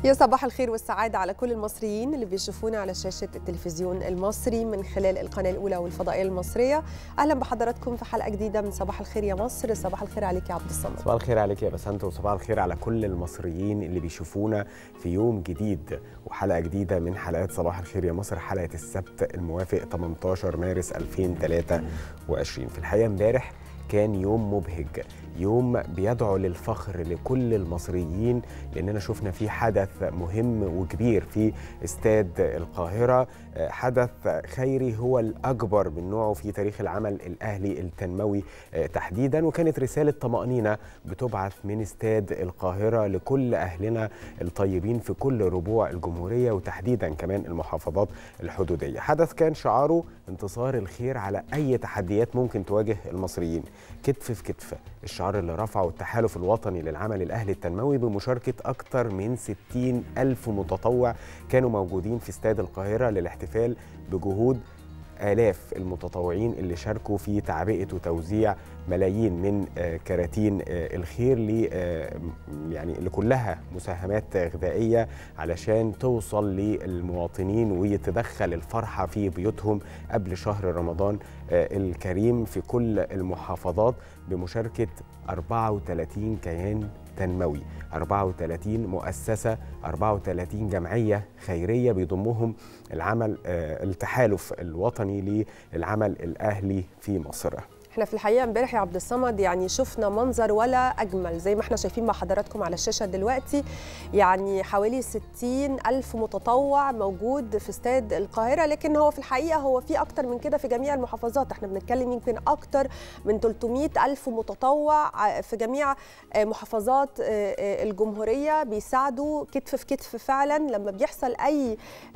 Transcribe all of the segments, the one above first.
يا صباح الخير والسعادة على كل المصريين اللي بيشوفونا على شاشة التلفزيون المصري من خلال القناة الأولى والفضائية المصرية أهلا بحضراتكم في حلقة جديدة من صباح الخير يا مصر صباح الخير عليك يا عبد الصمد صباح الخير عليك يا بسنت وصباح الخير على كل المصريين اللي بيشوفونا في يوم جديد وحلقة جديدة من حلقات صباح الخير يا مصر حلقة السبت الموافق 18 مارس 2023 في الحقيقة امبارح كان يوم مبهج يوم بيدعو للفخر لكل المصريين لاننا شفنا فيه حدث مهم وكبير في استاد القاهره حدث خيري هو الاكبر من نوعه في تاريخ العمل الاهلي التنموي تحديدا وكانت رساله طمانينه بتبعث من استاد القاهره لكل اهلنا الطيبين في كل ربوع الجمهوريه وتحديدا كمان المحافظات الحدوديه حدث كان شعاره انتصار الخير على اي تحديات ممكن تواجه المصريين كتف في كتف الشعار اللي رفعه التحالف الوطني للعمل الأهلي التنموي بمشاركة أكثر من 60 ألف متطوع كانوا موجودين في استاد القاهرة للاحتفال بجهود آلاف المتطوعين اللي شاركوا في تعبئة وتوزيع ملايين من كراتين الخير ل يعني لكلها مساهمات غذائية علشان توصل للمواطنين ويتدخل الفرحة في بيوتهم قبل شهر رمضان الكريم في كل المحافظات بمشاركة 34 كيان تنموي 34 مؤسسة 34 جمعية خيرية بيضمهم العمل التحالف الوطني للعمل الأهلي في مصر احنا في الحقيقه امبارح يا عبد الصمد يعني شفنا منظر ولا اجمل زي ما احنا شايفين مع حضراتكم على الشاشه دلوقتي يعني حوالي 60 الف متطوع موجود في استاد القاهره لكن هو في الحقيقه هو في اكتر من كده في جميع المحافظات احنا بنتكلم يمكن اكتر من 300 الف متطوع في جميع محافظات الجمهوريه بيساعدوا كتف في كتف فعلا لما بيحصل اي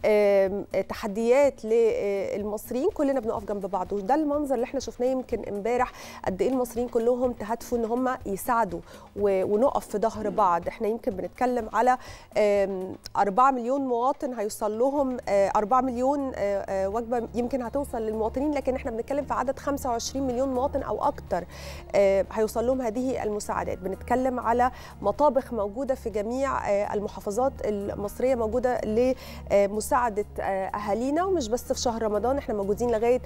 تحديات للمصريين كلنا بنقف جنب بعض وده المنظر اللي احنا شفناه يمكن امبارح قد ايه المصريين كلهم تهدفوا ان هم يساعدوا ونقف في ظهر بعض احنا يمكن بنتكلم على 4 مليون مواطن هيوصل لهم 4 مليون وجبه يمكن هتوصل للمواطنين لكن احنا بنتكلم في عدد 25 مليون مواطن او اكتر هيوصل لهم هذه المساعدات بنتكلم على مطابخ موجوده في جميع المحافظات المصريه موجوده لمساعده اهالينا ومش بس في شهر رمضان احنا موجودين لغايه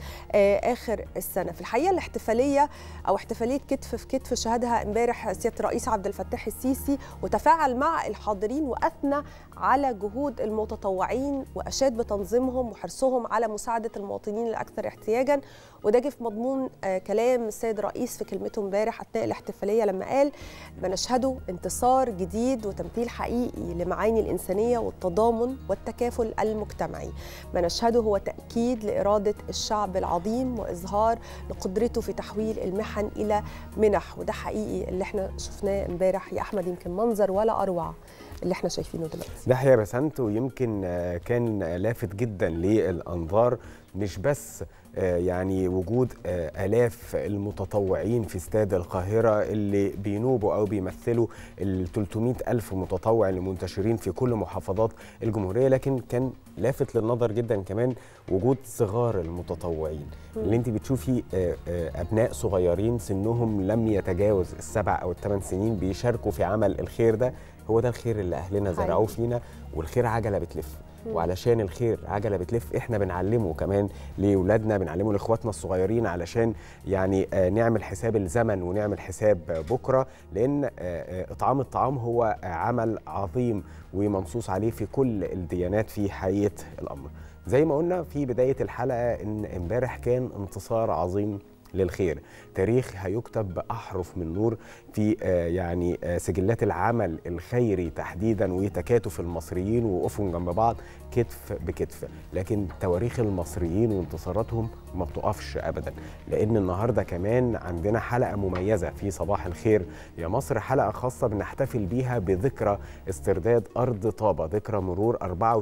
اخر السنه في الحقيقه الاحتفاليه او احتفاليه كتف في كتف شهدها امبارح سياده الرئيس عبد الفتاح السيسي وتفاعل مع الحاضرين واثنى على جهود المتطوعين واشاد بتنظيمهم وحرصهم على مساعده المواطنين الاكثر احتياجا وده جه في مضمون كلام السيد الرئيس في كلمته امبارح اثناء الاحتفاليه لما قال بنشهده انتصار جديد وتمثيل حقيقي لمعاني الانسانيه والتضامن والتكافل المجتمعي ما نشهده هو تاكيد لاراده الشعب العظيم واظهار لقدرته في تحويل المحن الى منح وده حقيقي اللي احنا شفناه امبارح يا احمد يمكن منظر ولا اروع اللي احنا شايفينه دلوقتي ده حقيقه بسنت ويمكن كان لافت جدا للانظار مش بس يعني وجود آلاف المتطوعين في استاد القاهرة اللي بينوبوا أو بيمثلوا ال 300 ألف متطوع اللي منتشرين في كل محافظات الجمهورية لكن كان لافت للنظر جدا كمان وجود صغار المتطوعين اللي انت بتشوفي أبناء صغيرين سنهم لم يتجاوز السبع أو الثمان سنين بيشاركوا في عمل الخير ده هو ده الخير اللي أهلنا زرعوه فينا والخير عجلة بتلف وعلشان الخير عجله بتلف احنا بنعلمه كمان لاولادنا بنعلمه لاخواتنا الصغيرين علشان يعني نعمل حساب الزمن ونعمل حساب بكره لان اطعام الطعام هو عمل عظيم ومنصوص عليه في كل الديانات في حقيقه الامر زي ما قلنا في بدايه الحلقه ان امبارح كان انتصار عظيم للخير تاريخ هيكتب بأحرف من نور في يعني سجلات العمل الخيري تحديدا وتكاتف المصريين ووقوفهم جنب بعض كتف بكتف لكن تواريخ المصريين وانتصاراتهم ما بتقفش ابدا لان النهارده كمان عندنا حلقه مميزه في صباح الخير يا مصر حلقه خاصه بنحتفل بيها بذكرى استرداد ارض طابه ذكرى مرور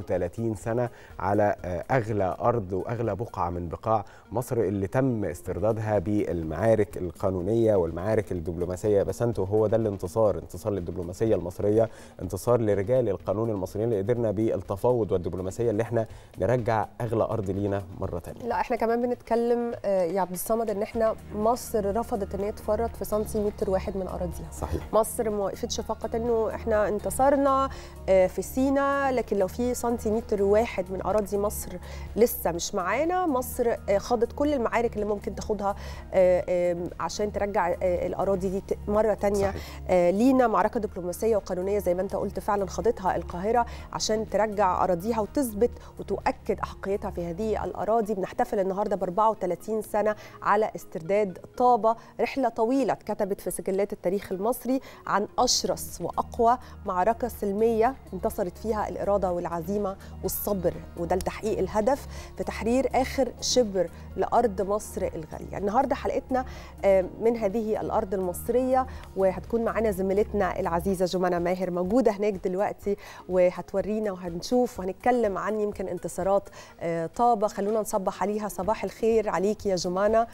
34 سنه على اغلى ارض واغلى بقعه من بقاع مصر اللي تم استردادها فيها بالمعارك القانونيه والمعارك الدبلوماسيه بس انتوا هو ده الانتصار انتصار للدبلوماسيه المصريه انتصار لرجال القانون المصريين اللي قدرنا بالتفاوض والدبلوماسيه اللي احنا نرجع اغلى ارض لينا مره ثانيه لا احنا كمان بنتكلم يا عبد الصمد ان احنا مصر رفضت ان هي تفرط في سنتيمتر واحد من اراضيها صحيح مصر ما وقفتش فقط انه احنا انتصرنا في سينا لكن لو في سنتيمتر واحد من اراضي مصر لسه مش معانا مصر خاضت كل المعارك اللي ممكن تاخدها عشان ترجع الاراضي دي مره تانية صحيح. لينا معركه دبلوماسيه وقانونيه زي ما انت قلت فعلا خاضتها القاهره عشان ترجع اراضيها وتثبت وتؤكد احقيتها في هذه الاراضي بنحتفل النهارده ب 34 سنه على استرداد طابه رحله طويله اتكتبت في سجلات التاريخ المصري عن اشرس واقوى معركه سلميه انتصرت فيها الاراده والعزيمه والصبر وده لتحقيق الهدف في تحرير اخر شبر لارض مصر الغاليه النهارده حلقتنا من هذه الارض المصريه وهتكون معانا زميلتنا العزيزه جمانه ماهر موجوده هناك دلوقتي وهتورينا وهنشوف وهنتكلم عن يمكن انتصارات طابه خلونا نصبح عليها صباح الخير عليكي يا جمانه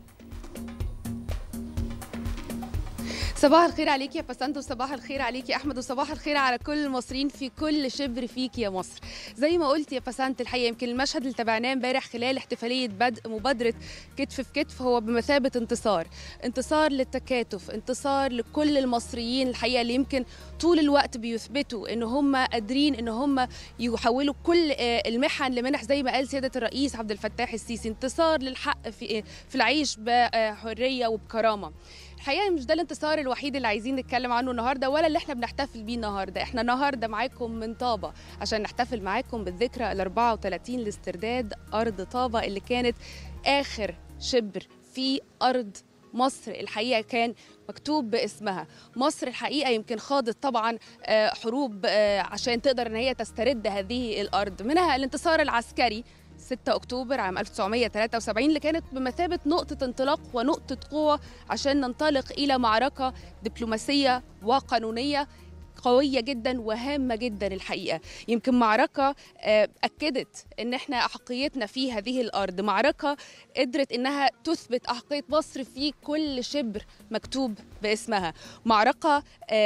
صباح الخير عليك يا بسنت وصباح الخير عليك يا احمد وصباح الخير على كل المصريين في كل شبر فيك يا مصر زي ما قلت يا بسنت الحقيقه يمكن المشهد اللي تابعناه امبارح خلال احتفاليه بدء مبادره كتف في كتف هو بمثابه انتصار انتصار للتكاتف انتصار لكل المصريين الحقيقه اللي يمكن طول الوقت بيثبتوا ان هم قادرين ان هم يحولوا كل المحن لمنح زي ما قال سياده الرئيس عبد الفتاح السيسي انتصار للحق في في العيش بحريه وبكرامه الحقيقه مش ده الانتصار الوحيد اللي عايزين نتكلم عنه النهارده ولا اللي احنا بنحتفل بيه النهارده احنا النهارده معاكم من طابه عشان نحتفل معاكم بالذكرى ال 34 لاسترداد ارض طابه اللي كانت اخر شبر في ارض مصر الحقيقه كان مكتوب باسمها مصر الحقيقه يمكن خاضت طبعا حروب عشان تقدر ان هي تسترد هذه الارض منها الانتصار العسكري 6 اكتوبر عام 1973 اللي كانت بمثابه نقطه انطلاق ونقطه قوه عشان ننطلق الى معركه دبلوماسيه وقانونيه قويه جدا وهامه جدا الحقيقه يمكن معركه اكدت ان احنا احقيتنا في هذه الارض معركه قدرت انها تثبت احقيه مصر في كل شبر مكتوب باسمها معركه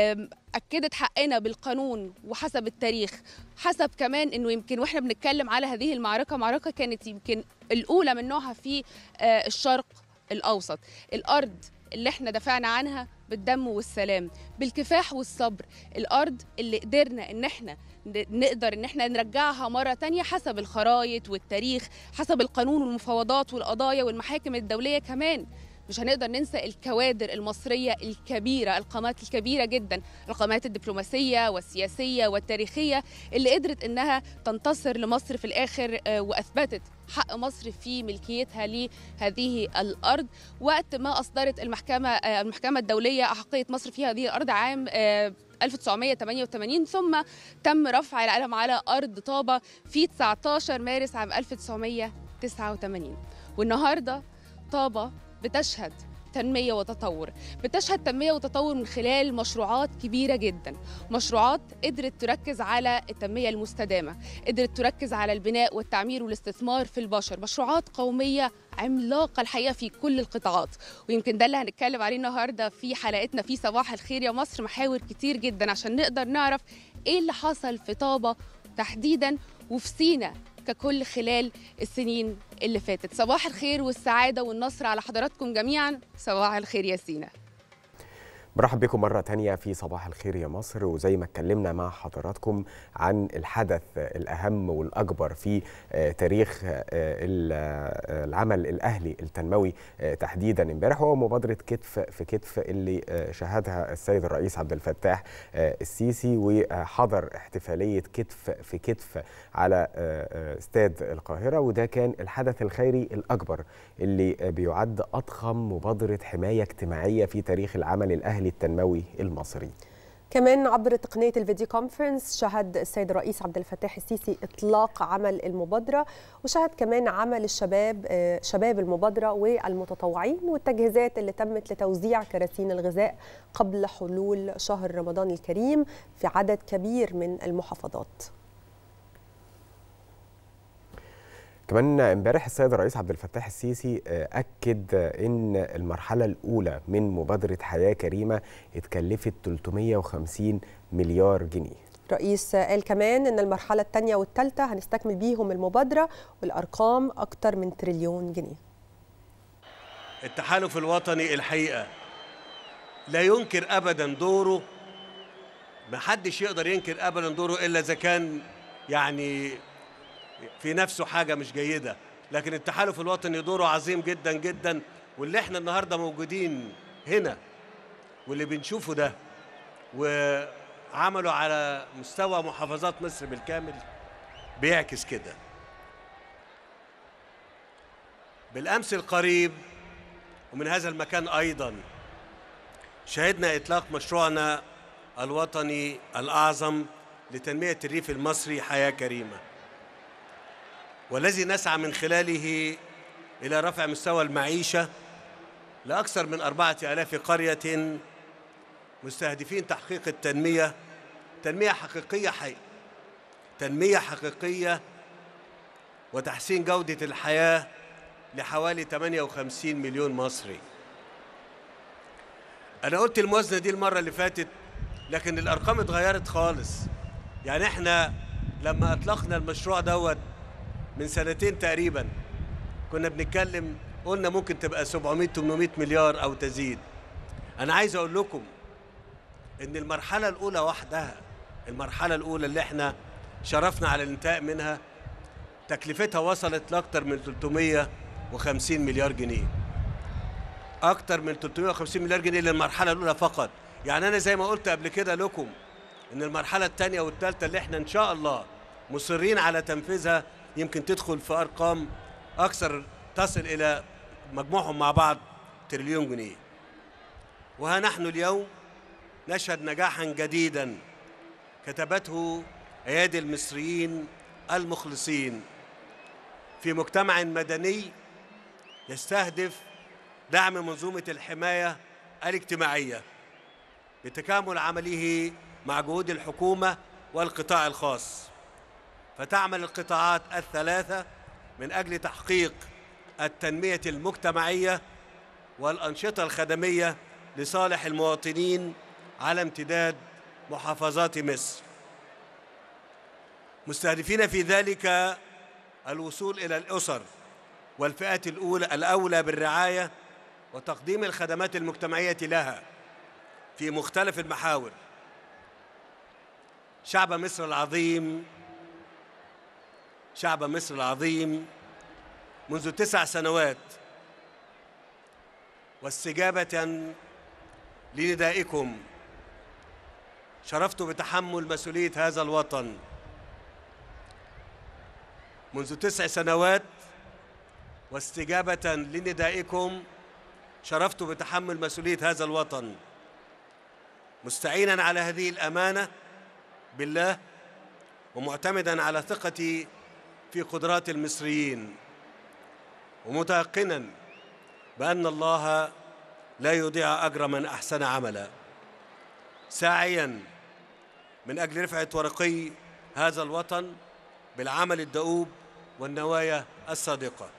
اكدت حقنا بالقانون وحسب التاريخ حسب كمان انه يمكن واحنا بنتكلم على هذه المعركه معركه كانت يمكن الاولى من نوعها في الشرق الاوسط الارض اللي احنا دافعنا عنها بالدم والسلام بالكفاح والصبر الارض اللي قدرنا ان احنا نقدر ان احنا نرجعها مره تانية حسب الخرايط والتاريخ حسب القانون والمفاوضات والقضايا والمحاكم الدوليه كمان مش هنقدر ننسى الكوادر المصرية الكبيرة القامات الكبيرة جدا القامات الدبلوماسية والسياسية والتاريخية اللي قدرت انها تنتصر لمصر في الاخر وأثبتت حق مصر في ملكيتها لهذه الأرض وقت ما أصدرت المحكمة المحكمة الدولية أحقية مصر في هذه الأرض عام 1988 ثم تم رفع العلم على أرض طابة في 19 مارس عام 1989 والنهارده طابة بتشهد تنمية وتطور بتشهد تنمية وتطور من خلال مشروعات كبيرة جدا مشروعات قدرت تركز على التنمية المستدامة قدرت تركز على البناء والتعمير والاستثمار في البشر مشروعات قومية عملاقة الحقيقة في كل القطاعات ويمكن ده اللي هنتكلم عليه النهاردة في حلقتنا في صباح الخير يا مصر محاور كتير جدا عشان نقدر نعرف ايه اللي حصل في طابة تحديدا وفي سينا ككل خلال السنين اللي فاتت صباح الخير والسعادة والنصر على حضراتكم جميعا صباح الخير يا سينا برحب بكم مرة تانية في صباح الخير يا مصر وزي ما اتكلمنا مع حضراتكم عن الحدث الأهم والأكبر في تاريخ العمل الأهلي التنموي تحديدا امبارح هو مبادرة كتف في كتف اللي شهدها السيد الرئيس عبد الفتاح السيسي وحضر احتفالية كتف في كتف على استاد القاهرة وده كان الحدث الخيري الأكبر اللي بيعد أضخم مبادرة حماية اجتماعية في تاريخ العمل الأهلي التنموي المصري كمان عبر تقنيه الفيديو كونفرنس شهد السيد الرئيس عبد الفتاح السيسي اطلاق عمل المبادره وشهد كمان عمل الشباب شباب المبادره والمتطوعين والتجهيزات اللي تمت لتوزيع كراتين الغذاء قبل حلول شهر رمضان الكريم في عدد كبير من المحافظات كمان امبارح السيد الرئيس عبد الفتاح السيسي اكد ان المرحله الاولى من مبادره حياه كريمه اتكلفت 350 مليار جنيه الرئيس قال كمان ان المرحله الثانيه والثالثه هنستكمل بيهم المبادره والارقام اكتر من تريليون جنيه التحالف الوطني الحقيقه لا ينكر ابدا دوره ما حدش يقدر ينكر ابدا دوره الا اذا كان يعني في نفسه حاجه مش جيده لكن التحالف الوطني دوره عظيم جدا جدا واللي احنا النهارده موجودين هنا واللي بنشوفه ده وعملوا على مستوى محافظات مصر بالكامل بيعكس كده بالامس القريب ومن هذا المكان ايضا شهدنا اطلاق مشروعنا الوطني الاعظم لتنميه الريف المصري حياه كريمه والذي نسعى من خلاله الى رفع مستوى المعيشه لاكثر من اربعه الاف قريه مستهدفين تحقيق التنميه تنميه حقيقيه حي تنميه حقيقيه وتحسين جوده الحياه لحوالي 58 مليون مصري انا قلت الموازنه دي المره اللي فاتت لكن الارقام اتغيرت خالص يعني احنا لما اطلقنا المشروع دوت من سنتين تقريبا كنا بنتكلم قلنا ممكن تبقى 700 800 مليار او تزيد انا عايز اقول لكم ان المرحله الاولى وحدها المرحله الاولى اللي احنا شرفنا على الانتهاء منها تكلفتها وصلت لاكثر من 350 مليار جنيه اكثر من 350 مليار جنيه للمرحله الاولى فقط يعني انا زي ما قلت قبل كده لكم ان المرحله الثانيه والثالثه اللي احنا ان شاء الله مصرين على تنفيذها يمكن تدخل في ارقام اكثر تصل الى مجموعهم مع بعض تريليون جنيه وها نحن اليوم نشهد نجاحا جديدا كتبته ايادي المصريين المخلصين في مجتمع مدني يستهدف دعم منظومه الحمايه الاجتماعيه بتكامل عمله مع جهود الحكومه والقطاع الخاص فتعمل القطاعات الثلاثه من اجل تحقيق التنميه المجتمعيه والانشطه الخدميه لصالح المواطنين على امتداد محافظات مصر مستهدفين في ذلك الوصول الى الاسر والفئات الاولى الاولى بالرعايه وتقديم الخدمات المجتمعيه لها في مختلف المحاور شعب مصر العظيم شعب مصر العظيم منذ تسع سنوات واستجابة لندائكم شرفت بتحمل مسؤولية هذا الوطن منذ تسع سنوات واستجابة لندائكم شرفت بتحمل مسؤولية هذا الوطن مستعينا على هذه الأمانة بالله ومعتمدا على ثقتي في قدرات المصريين ومتيقنا بأن الله لا يضيع أجر من أحسن عملا ساعيا من أجل رفعة ورقي هذا الوطن بالعمل الدؤوب والنوايا الصادقة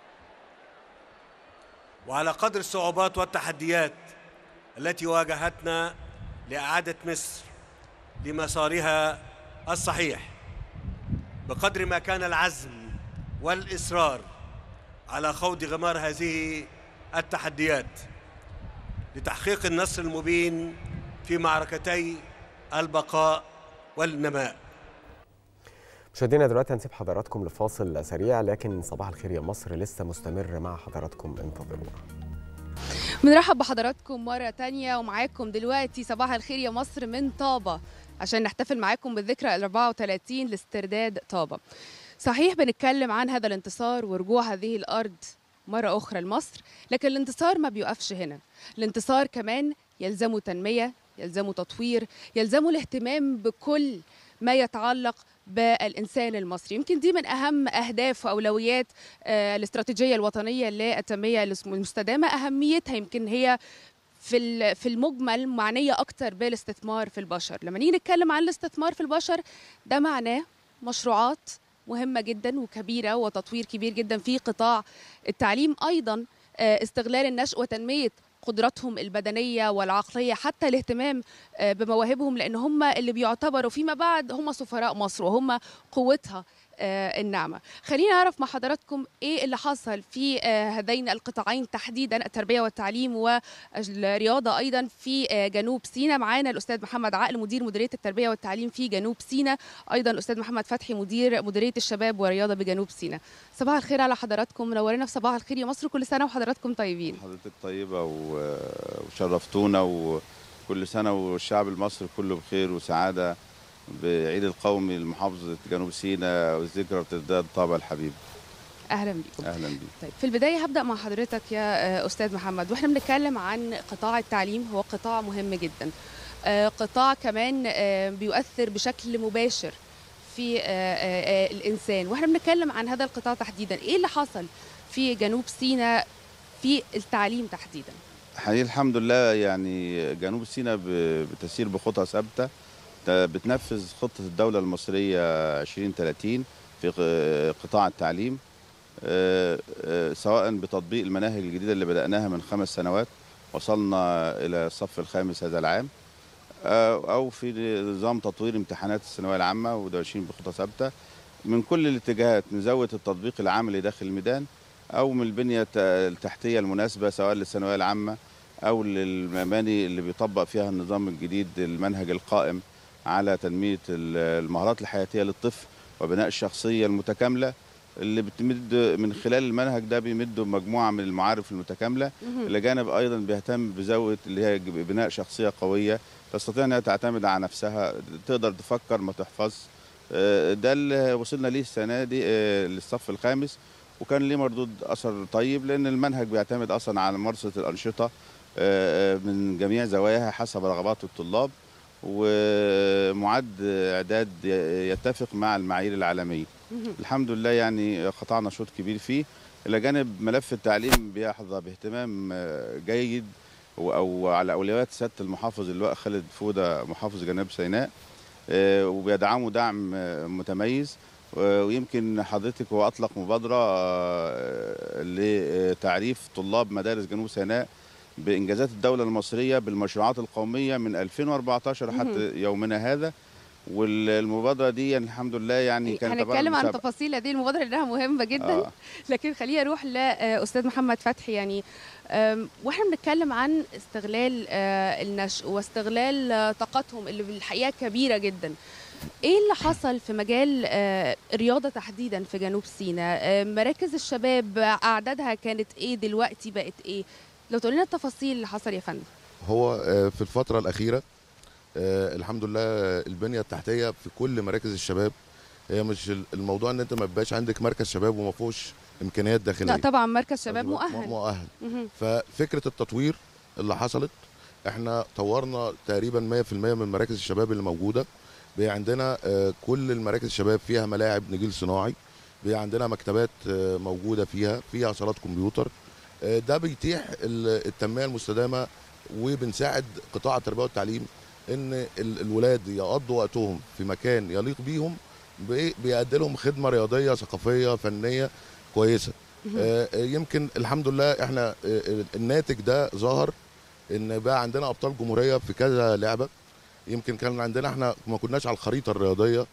وعلى قدر الصعوبات والتحديات التي واجهتنا لإعادة مصر لمسارها الصحيح بقدر ما كان العزم والإصرار على خوض غمار هذه التحديات لتحقيق النصر المبين في معركتي البقاء والنماء مشاهدينا دلوقتي هنسيب حضراتكم لفاصل سريع لكن صباح الخير يا مصر لسه مستمر مع حضراتكم انتظرونا بنرحب بحضراتكم مرة تانية ومعاكم دلوقتي صباح الخير يا مصر من طابة عشان نحتفل معاكم بالذكرى ال 34 لاسترداد طابة صحيح بنتكلم عن هذا الانتصار ورجوع هذه الأرض مرة أخرى لمصر لكن الانتصار ما بيوقفش هنا الانتصار كمان يلزمه تنمية يلزمه تطوير يلزمه الاهتمام بكل ما يتعلق بالإنسان المصري يمكن دي من أهم أهداف وأولويات آه، الاستراتيجية الوطنية للتنمية المستدامة أهميتها يمكن هي في ال- في المجمل معنيه اكتر بالاستثمار في البشر لما نيجي نتكلم عن الاستثمار في البشر ده معناه مشروعات مهمه جدا وكبيره وتطوير كبير جدا في قطاع التعليم ايضا آه، استغلال النشء وتنميه قدراتهم البدنيه والعقليه حتى الاهتمام آه، بمواهبهم لان هم اللي بيعتبروا فيما بعد هم سفراء مصر وهم قوتها آه، الناعمه. خلينا نعرف مع حضراتكم ايه اللي حصل في آه، هذين القطاعين تحديدا التربيه والتعليم والرياضه ايضا في آه، جنوب سيناء معانا الاستاذ محمد عقل مدير مديريه التربيه والتعليم في جنوب سيناء ايضا الاستاذ محمد فتحي مدير مديريه الشباب والرياضه بجنوب سيناء. صباح الخير على حضراتكم منورنا في صباح الخير يا مصر كل سنه وحضراتكم طيبين. حضرتك طيبة و- وشرفتونا وكل سنة والشعب المصري كله بخير وسعادة بعيد القومي لمحافظة جنوب سيناء والذكرى ارتداد طابع الحبيب اهلا بيكم. أهلا بيك طيب في البدايه هبدا مع حضرتك يا آه، استاذ محمد واحنا بنتكلم عن قطاع التعليم هو قطاع مهم جدا آه، قطاع كمان آه، بيؤثر بشكل مباشر في آه، آه، آه، الانسان واحنا بنتكلم عن هذا القطاع تحديدا ايه اللي حصل في جنوب سيناء في التعليم تحديدا حقيقي الحمد لله يعني جنوب سيناء ب- بتسير بخطى ثابتة ت- بتنفذ خطة الدولة المصرية 2030 في ق- قطاع التعليم آه، آه، سواء بتطبيق المناهج الجديدة اللي بدأناها من خمس سنوات وصلنا إلى الصف الخامس هذا العام آه، أو في نظام تطوير امتحانات الثانوية العامة وده ماشيين بخطى ثابتة من كل الاتجاهات نزود التطبيق العملي داخل الميدان أو من البنية الت- التحتية المناسبة سواء للثانوية العامة أو للمباني اللي بيطبق فيها النظام الجديد المنهج القائم على تنمية ال- المهارات الحياتية للطفل وبناء الشخصية المتكاملة اللي بتمد من خلال المنهج ده بيمدوا مجموعة من المعارف المتكاملة إلى جانب أيضا بيهتم بزاوية اللي هي بناء شخصية قوية تستطيع أنها تعتمد على نفسها تقدر تفكر ما تحفظ آه، ده اللي وصلنا ليه السنة دي آه، للصف الخامس وكان ليه مردود أثر طيب لأن المنهج بيعتمد أصلا على ممارسة الأنشطة آه، من جميع زواياها حسب رغبات الطلاب ومعد إعداد يتفق مع المعايير العالمية الحمد لله يعني قطعنا شوط كبير فيه إلى جانب ملف التعليم بيحظى باهتمام آه، جيد و- أو على أولويات سيادة المحافظ اللواء خالد فودة محافظ جنوب سيناء آه، وبيدعموا دعم آه، متميز آه، ويمكن حضرتك هو أطلق مبادرة آه، لتعريف طلاب مدارس جنوب سيناء بإنجازات الدولة المصرية بالمشروعات القومية من 2014 حتى يومنا هذا والمبادرة دي يعني الحمد لله يعني كانت عبارة هنتكلم عن مسابقة. تفاصيل هذه المبادره لانها مهمه جدا آه. لكن خلينا نروح لاستاذ محمد فتحي يعني أم، واحنا بنتكلم عن استغلال آه، النشء واستغلال آه، طاقتهم اللي بالحقيقه كبيره جدا ايه اللي حصل في مجال آه، الرياضه تحديدا في جنوب سيناء آه، مراكز الشباب آه، اعدادها كانت ايه دلوقتي بقت ايه لو تقول لنا التفاصيل اللي حصل يا فندم هو آه، في الفترة الأخيرة آه، الحمد لله البنية التحتية في كل مراكز الشباب هي مش ال- الموضوع ان انت ما يبقاش عندك مركز شباب وما فيهوش امكانيات داخليه لا طبعا مركز شباب م- مؤهل مؤهل مهم. ففكره التطوير اللي حصلت احنا طورنا تقريبا 100% من مراكز الشباب اللي موجوده بقى عندنا آه، كل المراكز الشباب فيها ملاعب نجيل صناعي بقى عندنا مكتبات آه، موجوده فيها فيها صالات كمبيوتر آه، ده بيتيح ال- التنميه المستدامه وبنساعد قطاع التربيه والتعليم ان ال- الولاد يقضوا وقتهم في مكان يليق بيهم بي- بيأدي لهم خدمه رياضيه ثقافيه فنيه كويسه آه، آه، يمكن الحمد لله احنا آه، آه، الناتج ده ظهر ان بقى عندنا ابطال جمهوريه في كذا لعبه يمكن كان عندنا احنا ما كناش على الخريطه الرياضيه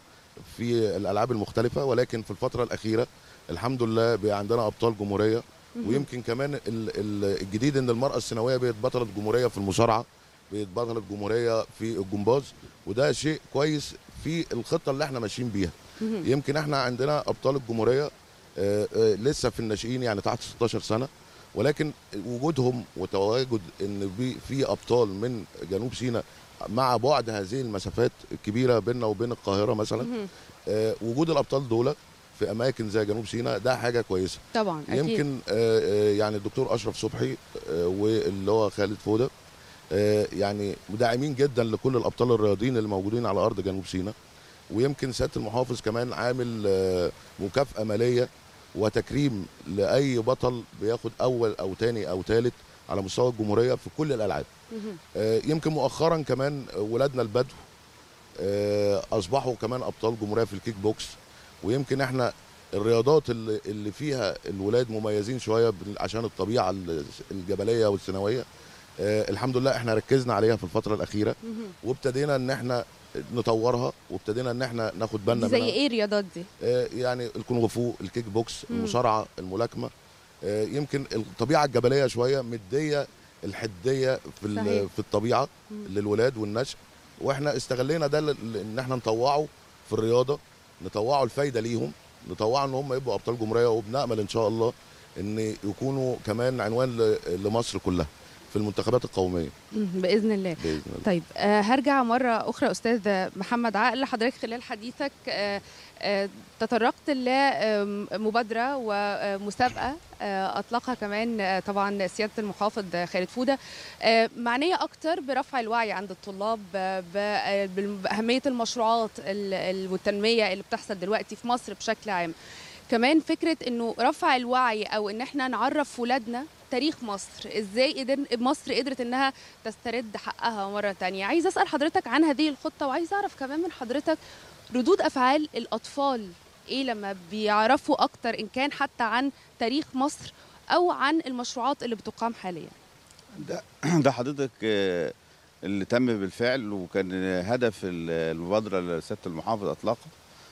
في الالعاب المختلفه ولكن في الفتره الاخيره الحمد لله بقى عندنا ابطال جمهوريه ويمكن كمان ال- ال- الجديد ان المراه السنويه بقت بطله جمهوريه في المصارعه بقت بطله جمهوريه في الجمباز وده شيء كويس في الخطه اللي احنا ماشيين بيها يمكن احنا عندنا ابطال الجمهوريه آه، آه، لسه في الناشئين يعني تحت 16 سنه ولكن وجودهم وتواجد ان بي- في ابطال من جنوب سيناء مع بعد هذه المسافات الكبيره بيننا وبين القاهره مثلا مهم. آه، وجود الابطال دول في اماكن زي جنوب سيناء ده حاجه كويسه طبعا اكيد يمكن آه، آه، يعني الدكتور اشرف صبحي آه، واللي هو خالد فوده آه، يعني مدعمين جدا لكل الابطال الرياضيين اللي موجودين على ارض جنوب سيناء ويمكن سياده المحافظ كمان عامل آه، مكافاه ماليه وتكريم لاي بطل بياخد اول او تاني او تالت على مستوى الجمهوريه في كل الالعاب مهم. آه، يمكن مؤخرا كمان ولادنا البدو آه، اصبحوا كمان ابطال جمهوريه في الكيك بوكس ويمكن احنا الرياضات اللي, اللي فيها الولاد مميزين شويه بال- عشان الطبيعه ال- الجبليه والسنويه آه الحمد لله احنا ركزنا عليها في الفتره الاخيره وابتدينا ان احنا نطورها وابتدينا ان احنا ناخد بالنا زي منها ايه الرياضات دي آه، يعني الكونغ فو الكيك بوكس مم. المصارعه الملاكمه آه، يمكن الطبيعه الجبليه شويه مديه الحديه في ال- صحيح. في الطبيعه مم. للولاد والنشء واحنا استغلينا ده ل- ان احنا نطوعه في الرياضه نطوعه الفايده ليهم نطوعه ان هم يبقوا ابطال جمهوريه وبنامل ان شاء الله ان يكونوا كمان عنوان ل- لمصر كلها في المنتخبات القوميه مم، باذن الله باذن الله طيب آه، هرجع مرة أخرى أستاذ محمد عقل حضرتك خلال حديثك آه، آه، تطرقت لمبادرة ومسابقة آه، أطلقها كمان آه، طبعا سيادة المحافظ خالد فودة آه، معنية أكتر برفع الوعي عند الطلاب آه، ب- آه، بأهمية المشروعات ال- ال- والتنمية اللي بتحصل دلوقتي في مصر بشكل عام كمان فكرة انه رفع الوعي او ان احنا نعرف ولادنا تاريخ مصر ازاي قدر مصر قدرت انها تسترد حقها مرة تانية عايز اسأل حضرتك عن هذه الخطة وعايز اعرف كمان من حضرتك ردود افعال الاطفال ايه لما بيعرفوا اكتر ان كان حتى عن تاريخ مصر او عن المشروعات اللي بتقام حاليا ده ده حضرتك آه، اللي تم بالفعل وكان هدف ال- المبادره اللي سياده المحافظ اطلقها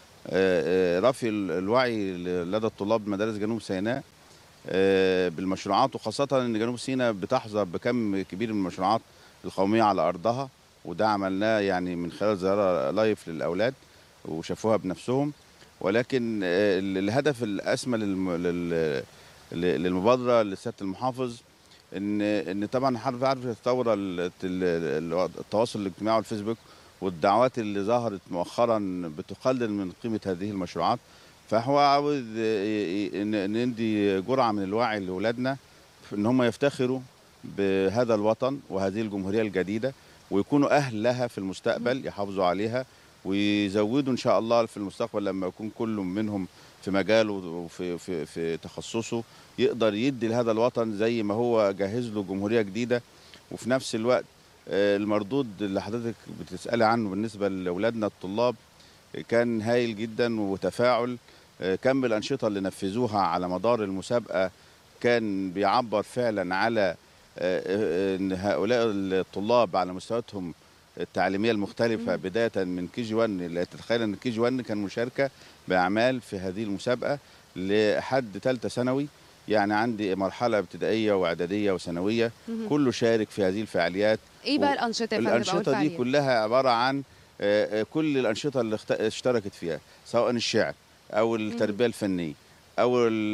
آه، آه، رفع ال- الوعي لدى الطلاب مدارس جنوب سيناء آه، بالمشروعات وخاصه ان جنوب سيناء بتحظى بكم كبير من المشروعات القوميه على ارضها وده عملناه يعني من خلال زياره لايف للاولاد وشافوها بنفسهم ولكن آه، ال- الهدف الاسمى للم- لل- للمبادره لسياده المحافظ ان ان طبعا حضرتك عارف الثوره ال- ال- التواصل الاجتماعي والفيسبوك والدعوات اللي ظهرت مؤخرا بتقلل من قيمه هذه المشروعات فهو عاوز ي- ي- ان ندي جرعه من الوعي لاولادنا في ان هم يفتخروا بهذا الوطن وهذه الجمهوريه الجديده ويكونوا اهل لها في المستقبل يحافظوا عليها ويزودوا ان شاء الله في المستقبل لما يكون كل منهم في مجاله وفي في في تخصصه يقدر يدي لهذا الوطن زي ما هو جهز له جمهوريه جديده وفي نفس الوقت آه، المردود اللي حضرتك بتسالي عنه بالنسبه لاولادنا الطلاب كان هايل جدا وتفاعل آه، كم الانشطه اللي نفذوها على مدار المسابقه كان بيعبر فعلا على آه، آه، ان هؤلاء الطلاب على مستوياتهم التعليميه المختلفه مم. بدايه من كي جي 1 لا تتخيل ان كي جي 1 كان مشاركه باعمال في هذه المسابقه لحد ثالثه ثانوي يعني عندي مرحله ابتدائيه واعداديه وثانويه مهم. كله شارك في هذه الفعاليات ايه بقى الانشطه يا فندم أو الانشطه دي الفعاليات؟ كلها عباره عن آه، آه، كل الانشطه اللي اخت- اشتركت فيها سواء الشعر او التربيه الفنيه او ال-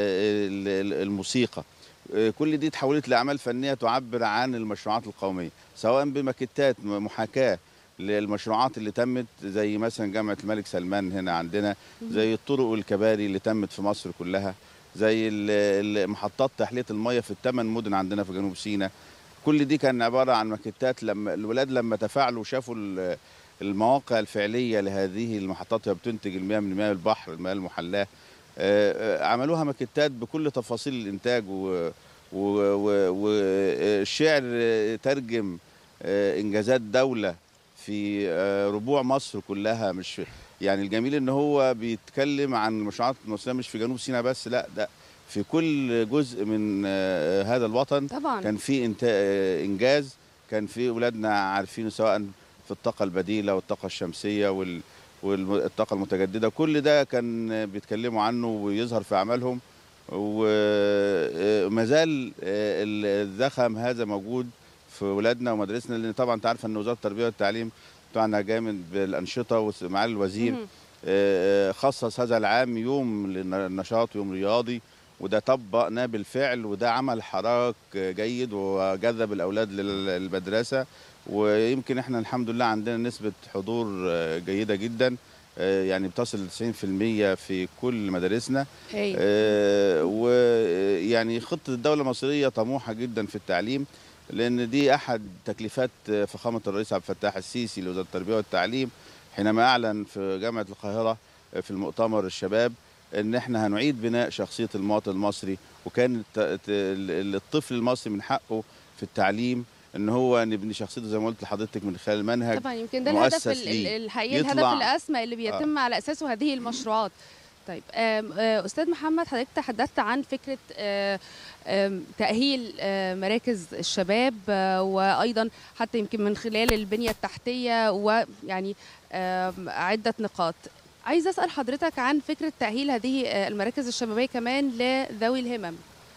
ال- ال- الموسيقى آه، كل دي تحولت لاعمال فنيه تعبر عن المشروعات القوميه سواء بماكيتات م- محاكاه للمشروعات اللي تمت زي مثلا جامعه الملك سلمان هنا عندنا زي الطرق والكباري اللي تمت في مصر كلها زي ال- ال- محطات تحليه الميه في الثمان مدن عندنا في جنوب سيناء كل دي كان عباره عن ماكيتات لما الولاد لما تفاعلوا وشافوا ال- المواقع الفعليه لهذه المحطات وهي بتنتج المياه من مياه البحر المياه المحلاه آه، آه، عملوها ماكيتات بكل تفاصيل الانتاج و- و- و- والشعر آه، ترجم آه، انجازات دوله في آه، ربوع مصر كلها مش يعني الجميل ان هو بيتكلم عن المشروعات المصريه مش في جنوب سيناء بس لا ده في كل جزء من آه، هذا الوطن طبعا كان في انت... آه، انجاز كان في اولادنا عارفينه سواء في الطاقه البديله والطاقه الشمسيه وال... والطاقه المتجدده كل ده كان بيتكلموا عنه ويظهر في اعمالهم وما زال آه، الزخم هذا موجود في ولادنا ومدارسنا لان طبعا انت عارفه ان وزاره التربيه والتعليم بتاعنا جامد بالانشطه ومعالي الوزير مهم. آه، خصص هذا العام يوم للنشاط يوم رياضي وده طبقناه بالفعل وده عمل حراك جيد وجذب الاولاد للمدرسه ويمكن احنا الحمد لله عندنا نسبه حضور آه، جيده جدا آه، يعني بتصل ل 90% في كل مدارسنا هاي. آه، ويعني خطه الدوله المصريه طموحه جدا في التعليم لان دي احد تكليفات فخامه الرئيس عبد الفتاح السيسي لوزاره التربيه والتعليم حينما اعلن في جامعه القاهره في المؤتمر الشباب ان احنا هنعيد بناء شخصيه المواطن المصري وكان الت- الت- الطفل المصري من حقه في التعليم ان هو نبني شخصيته زي ما قلت لحضرتك من خلال منهج طبعا يمكن ده الهدف مؤسس ال- ال- ليه. الحقيقي يطلع- الهدف الاسمى اللي بيتم على اساسه هذه المشروعات طيب آم، آه، استاذ محمد حضرتك تحدثت عن فكره آه، آم، تاهيل آه، مراكز الشباب آه، وايضا حتى يمكن من خلال البنيه التحتيه ويعني آم، عده نقاط عايزه اسال حضرتك عن فكره تاهيل هذه آه، المراكز الشبابيه كمان لذوي الهمم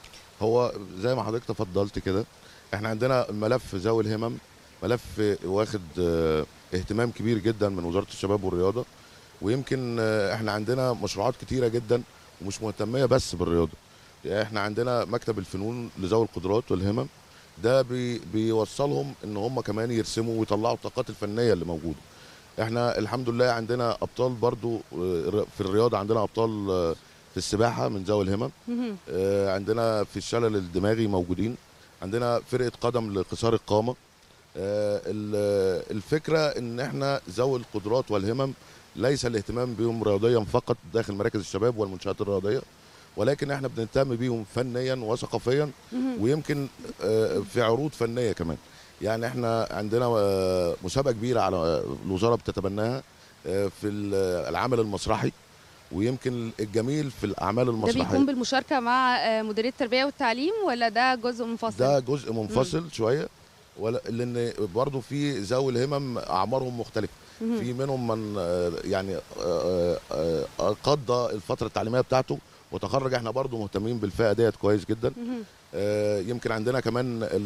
هو زي ما حضرتك تفضلت كده احنا عندنا ملف ذوي الهمم ملف واخد آه، اهتمام كبير جدا من وزاره الشباب والرياضه ويمكن آه، احنا عندنا مشروعات كتيره جدا ومش مهتميه بس بالرياضه يعني احنا عندنا مكتب الفنون لذوي القدرات والهمم ده بي بيوصلهم ان هم كمان يرسموا ويطلعوا الطاقات الفنيه اللي موجوده احنا الحمد لله عندنا ابطال برضو آه، في الرياضه عندنا ابطال آه، في السباحه من ذوي الهمم مهم. آه، عندنا في الشلل الدماغي موجودين عندنا فرقه قدم لقصار القامه آه، ال- الفكره ان احنا ذوي القدرات والهمم ليس الاهتمام بهم رياضيا فقط داخل مراكز الشباب والمنشات الرياضيه ولكن احنا بنهتم بيهم فنيا وثقافيا مهم. ويمكن آه، في عروض فنيه كمان يعني احنا عندنا آه، مسابقه كبيره على الوزاره بتتبناها آه، في ال- العمل المسرحي ويمكن الجميل في الاعمال ده المسرحيه بيكون بالمشاركه مع آه، مديريه التربيه والتعليم ولا ده جزء منفصل ده جزء منفصل شويه ولا لان برضه في ذوي الهمم اعمارهم مختلفه مهم. في منهم من آه، يعني آه، آه، آه، قضى الفتره التعليميه بتاعته وتخرج احنا برضه مهتمين بالفئه ديت كويس جدا مهم. آه، يمكن عندنا كمان ال-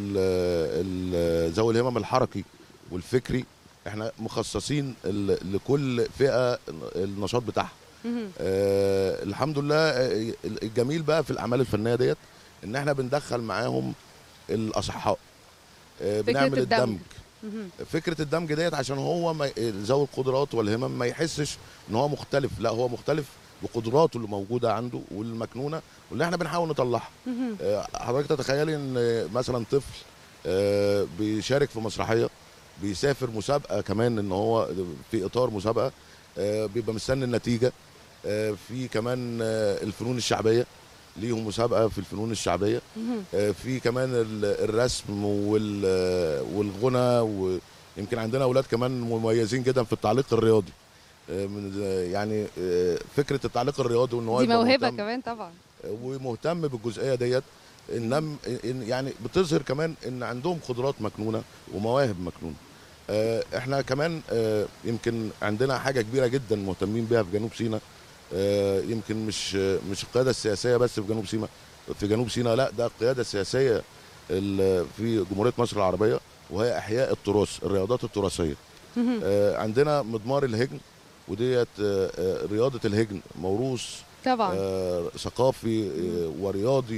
ال- ذوي الهمم الحركي والفكري احنا مخصصين ال- لكل فئه النشاط بتاعها مهم. آه الحمد لله آه، الجميل بقى في الاعمال الفنيه ديت ان احنا بندخل معاهم الاصحاء آه فكرة بنعمل الدمج. الدمج مهم. فكره الدمج ديت عشان هو ما ذوي القدرات والهمم ما يحسش ان هو مختلف لا هو مختلف بقدراته اللي موجوده عنده والمكنونه واللي احنا بنحاول نطلعها مهم. آه، حضرتك تتخيلي ان مثلا طفل آه، بيشارك في مسرحيه بيسافر مسابقه كمان ان هو في اطار مسابقه آه، بيبقى مستني النتيجه آه، في كمان آه، الفنون الشعبيه ليهم مسابقه في الفنون الشعبيه مهم. آه، في كمان ال- الرسم وال- آه، والغنى ويمكن عندنا اولاد كمان مميزين جدا في التعليق الرياضي آه، من آه، يعني آه، فكره التعليق الرياضي وان هو دي يبقى موهبه مهتم- كمان طبعا ومهتم بالجزئيه ديت انم إن يعني بتظهر كمان ان عندهم قدرات مكنونه ومواهب مكنونه آه، احنا كمان آه، يمكن عندنا حاجه كبيره جدا مهتمين بيها في جنوب سيناء آه، يمكن مش مش القياده السياسيه بس في جنوب سيناء في جنوب سيناء لا ده القياده السياسيه ال- في جمهوريه مصر العربيه وهي احياء التراث الرياضات التراثيه مهم. آه، عندنا مضمار الهجن وديت آه، آه، رياضه الهجن موروث طبعا آه، ثقافي آه، ورياضي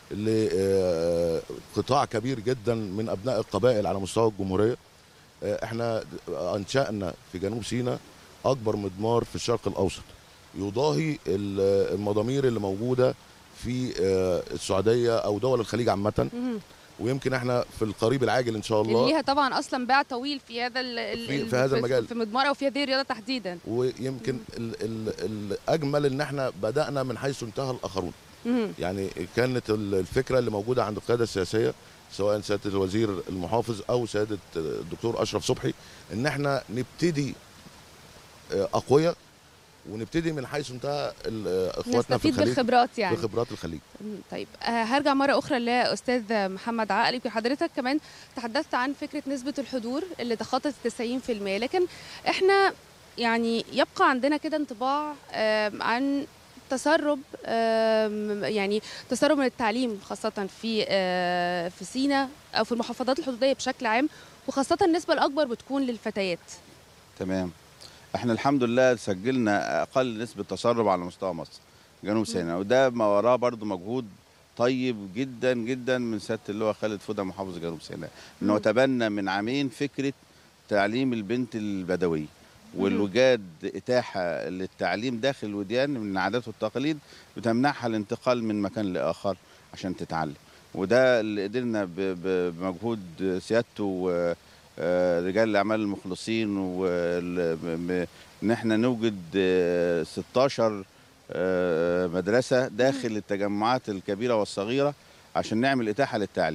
لقطاع كبير جدا من ابناء القبائل على مستوى الجمهوريه آه، احنا انشانا في جنوب سيناء اكبر مضمار في الشرق الاوسط يضاهي ال- المضامير اللي موجوده في آه، السعوديه او دول الخليج عامه مهم. ويمكن احنا في القريب العاجل ان شاء اللي الله ليها طبعا اصلا باع طويل في هذا ال- ال- في- ال- في هذا المجال. في مضمار او في هذه الرياضه تحديدا ويمكن ال- ال- الاجمل ان احنا بدانا من حيث انتهى الاخرون مهم. يعني كانت ال- الفكره اللي موجوده عند القياده السياسيه سواء سياده الوزير المحافظ او سياده الدكتور اشرف صبحي ان احنا نبتدي آه، اقوياء ونبتدي من حيث انتهى ال- آه، اخواتنا في نستفيد الخليج بالخبرات يعني بخبرات الخليج مم، طيب آه، هرجع مرة أخرى لأستاذ محمد عقل يمكن حضرتك كمان تحدثت عن فكرة نسبة الحضور اللي تخطت 90% لكن إحنا يعني يبقى عندنا كده انطباع آم، عن تسرب آم، يعني تسرب من التعليم خاصة في آه، في سينا أو في المحافظات الحدودية بشكل عام وخاصة النسبة الأكبر بتكون للفتيات تمام احنا الحمد لله سجلنا اقل نسبه تسرب على مستوى مصر جنوب سيناء وده ما وراه برضو مجهود طيب جدا جدا من سياده اللواء خالد فوده محافظ جنوب سيناء انه مم. تبنى من عامين فكره تعليم البنت البدويه والوجاد اتاحه للتعليم داخل الوديان من العادات والتقاليد بتمنعها الانتقال من مكان لاخر عشان تتعلم وده اللي قدرنا ب- ب- بمجهود سيادته و- آه، رجال الاعمال المخلصين وال- م- م- ان احنا نوجد آه، 16 آه، مدرسه داخل التجمعات الكبيره والصغيره عشان نعمل اتاحه للتعليم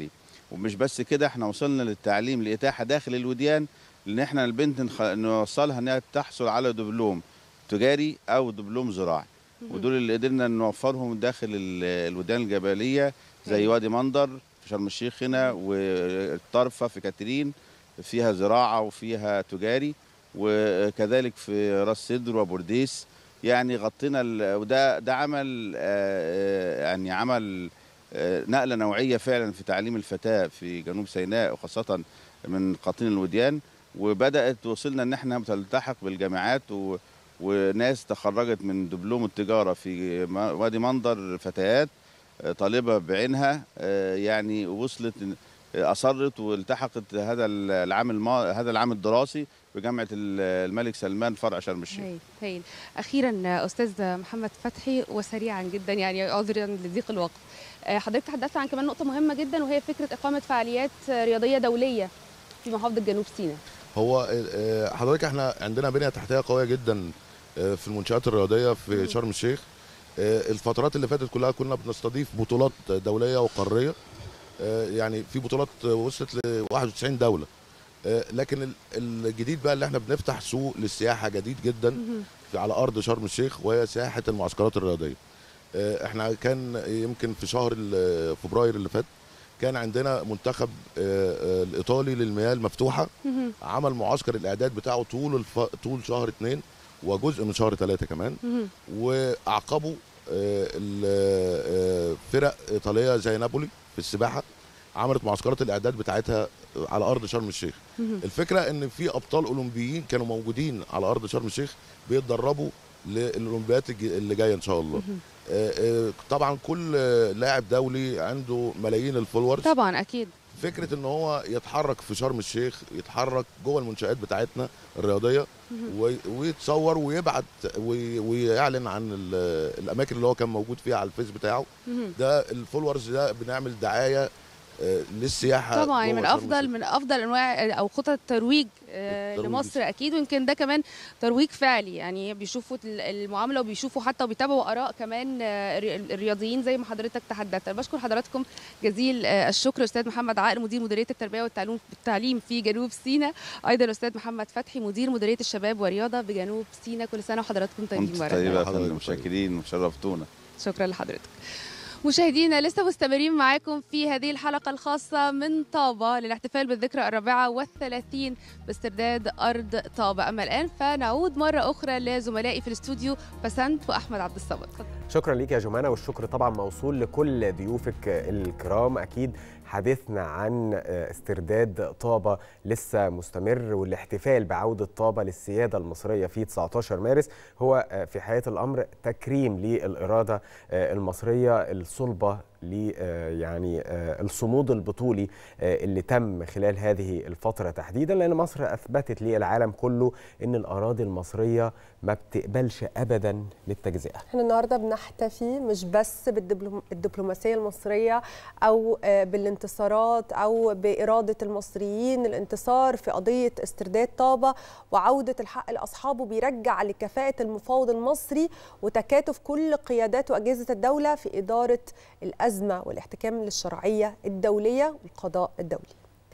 ومش بس كده احنا وصلنا للتعليم لإتاحة داخل الوديان لأن احنا البنت نخ- نوصلها إنها تحصل على دبلوم تجاري أو دبلوم زراعي ودول اللي قدرنا نوفرهم داخل ال- الوديان الجبلية زي وادي مندر في شرم الشيخ هنا والطرفة في كاترين فيها زراعة وفيها تجاري وكذلك في راس سدر وبورديس يعني غطينا ال- وده ده عمل آه، آه، يعني عمل آه، نقله نوعيه فعلا في تعليم الفتاه في جنوب سيناء وخاصه من قاطين الوديان وبدات وصلنا ان احنا تلتحق بالجامعات و وناس تخرجت من دبلوم التجاره في م- وادي منظر فتيات آه، طالبه بعينها آه، يعني وصلت إن- آه، اصرت والتحقت هذا العام الما... هذا العام الدراسي بجامعه ال- الملك سلمان فرع شرم الشيخ هايل هايل اخيرا استاذ محمد فتحي وسريعا جدا يعني عذرا لضيق الوقت آه، حضرتك تحدثت عن كمان نقطه مهمه جدا وهي فكره اقامه فعاليات رياضيه دوليه في محافظه جنوب سيناء هو آه، حضرتك احنا عندنا بنيه تحتيه قويه جدا آه، في المنشات الرياضيه في شرم الشيخ آه، الفترات اللي فاتت كلها كنا بنستضيف بطولات دوليه وقاريه آه، يعني في بطولات وصلت ل 91 دوله آه، لكن ال- الجديد بقى اللي احنا بنفتح سوق للسياحه جديد جدا في- على ارض شرم الشيخ وهي سياحه المعسكرات الرياضيه آه، احنا كان يمكن في شهر ال- فبراير اللي فات كان عندنا منتخب آه، آه، الايطالي للمياه المفتوحه مهم. عمل معسكر الاعداد بتاعه طول الف... طول شهر اثنين وجزء من شهر ثلاثة كمان مهم. واعقبوا آه، ال- آه، فرق ايطاليه زي نابولي في السباحه عملت معسكرات الاعداد بتاعتها على ارض شرم الشيخ مهم. الفكره ان في ابطال اولمبيين كانوا موجودين على ارض شرم الشيخ بيتدربوا للاولمبيات الج- اللي جايه ان شاء الله آه، آه، طبعا كل آه، لاعب دولي عنده ملايين الفولورز طبعا اكيد فكره ان هو يتحرك في شرم الشيخ يتحرك جوه المنشات بتاعتنا الرياضيه وي- ويتصور ويبعت وي- ويعلن عن ال- الاماكن اللي هو كان موجود فيها على الفيس بتاعه مهم. ده الفولورز ده بنعمل دعايه آه، للسياحه طبعا جوه من شرم افضل الشيخ. من افضل انواع او خطط الترويج آه، الترويج. لمصر اكيد ويمكن ده كمان ترويج فعلي يعني بيشوفوا ال- المعامله وبيشوفوا حتى وبيتابعوا اراء كمان آه، الري- الرياضيين زي ما حضرتك تحدثت أنا بشكر حضراتكم جزيل آه، الشكر استاذ محمد عائل مدير مديريه التربيه والتعليم التعليم في جنوب سيناء ايضا استاذ محمد فتحي مدير مديريه الشباب والرياضه بجنوب سيناء كل سنه وحضراتكم طيبين كنت مره طيبه يا حضرتك فندم طيب. متشكرين وشرفتونا شكرا لحضرتك مشاهدينا لسه مستمرين معاكم في هذه الحلقة الخاصة من طابة للاحتفال بالذكرى الرابعة والثلاثين باسترداد أرض طابة أما الآن فنعود مرة أخرى لزملائي في الاستوديو بسنت وأحمد عبد الصمد اتفضل. شكرا ليك يا جمانة والشكر طبعا موصول لكل ضيوفك الكرام أكيد حديثنا عن استرداد طابة لسه مستمر والاحتفال بعودة طابة للسيادة المصرية في 19 مارس هو في حياة الأمر تكريم للإرادة المصرية الصلبة ل يعني الصمود البطولي اللي تم خلال هذه الفترة تحديدا لأن مصر أثبتت للعالم كله أن الأراضي المصرية ما بتقبلش أبدا للتجزئة احنا النهارده بنحتفي مش بس بالدبلوماسيه المصريه او آه، بالانتصارات او باراده المصريين الانتصار في قضيه استرداد طابه وعوده الحق لاصحابه بيرجع لكفاءه المفاوض المصري وتكاتف كل قيادات واجهزه الدوله في اداره الازمه والاحتكام للشرعيه الدوليه والقضاء الدولي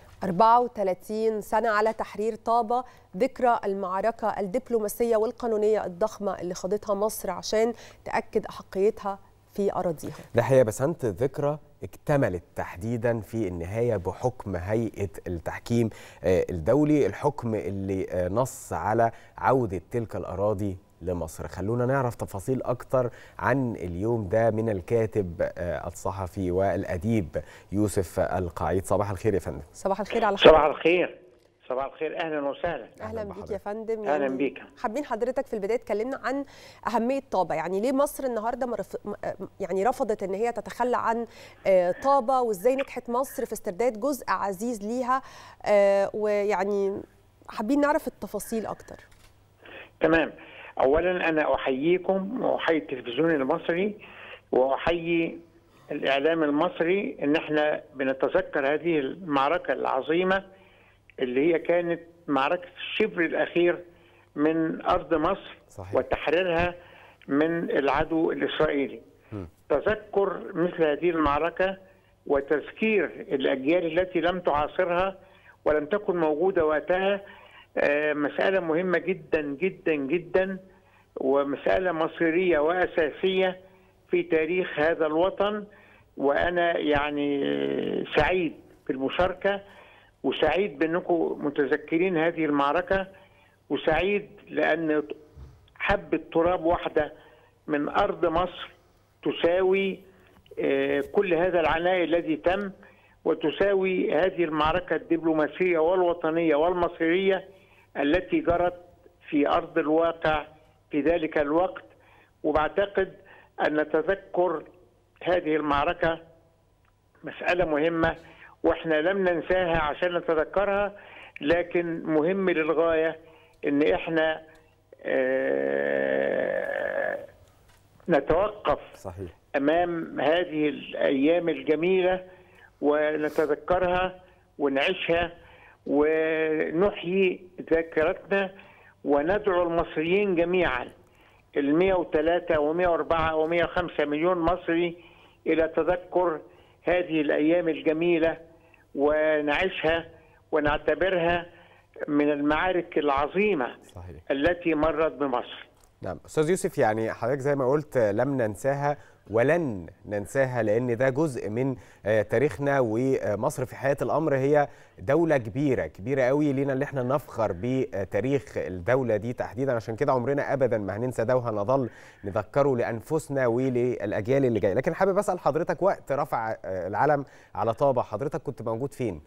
34 سنة على تحرير طابة ذكرى المعركة الدبلوماسية والقانونية الضخمة اللي خاضتها مصر عشان تأكد أحقيتها في أراضيها ده حقيقة بسنت ذكرى اكتملت تحديدا في النهاية بحكم هيئة التحكيم آه، الدولي الحكم اللي آه، نص على عودة تلك الأراضي لمصر خلونا نعرف تفاصيل أكتر عن اليوم ده من الكاتب آه، الصحفي والأديب يوسف القعيد صباح الخير يا فندم صباح الخير على صباح الخير صباح الخير اهلا وسهلا اهلا بيك بحضرتك. يا فندم أهلاً يعني بيك. حابين حضرتك في البدايه تكلمنا عن اهميه طابه يعني ليه مصر النهارده مرف... م- يعني رفضت ان هي تتخلى عن آه، طابه وازاي نجحت مصر في استرداد جزء عزيز ليها آه، ويعني حابين نعرف التفاصيل اكتر تمام اولا انا احييكم واحيي التلفزيون المصري واحيي الاعلام المصري ان احنا بنتذكر هذه المعركه العظيمه اللي هي كانت معركه الشبر الاخير من ارض مصر صحيح. وتحريرها من العدو الاسرائيلي تذكر مثل هذه المعركه وتذكير الاجيال التي لم تعاصرها ولم تكن موجوده وقتها آه، مساله مهمه جدا جدا جدا ومساله مصيريه واساسيه في تاريخ هذا الوطن وانا يعني سعيد بالمشاركه وسعيد بانكم متذكرين هذه المعركه وسعيد لان حبه تراب واحده من ارض مصر تساوي آه، كل هذا العناء الذي تم وتساوي هذه المعركه الدبلوماسيه والوطنيه والمصيريه التي جرت في ارض الواقع في ذلك الوقت وبعتقد ان تذكر هذه المعركه مساله مهمه واحنا لم ننساها عشان نتذكرها لكن مهم للغايه ان احنا آه، نتوقف صحيح امام هذه الايام الجميله ونتذكرها ونعيشها ونحيي ذاكرتنا وندعو المصريين جميعا ال 103 و104 و105 مليون مصري الى تذكر هذه الايام الجميله ونعيشها ونعتبرها من المعارك العظيمه صحيح التي مرت بمصر. نعم استاذ يوسف يعني حضرتك زي ما قلت لم ننساها ولن ننساها لان ده جزء من آه، تاريخنا ومصر في حياه الامر هي دوله كبيره كبيره قوي لينا اللي احنا نفخر بتاريخ الدوله دي تحديدا عشان كده عمرنا ابدا ما هننسى ده وهنظل نذكره لانفسنا وللاجيال اللي جايه لكن حابب اسال حضرتك وقت رفع آه، العلم على طابه حضرتك كنت موجود فين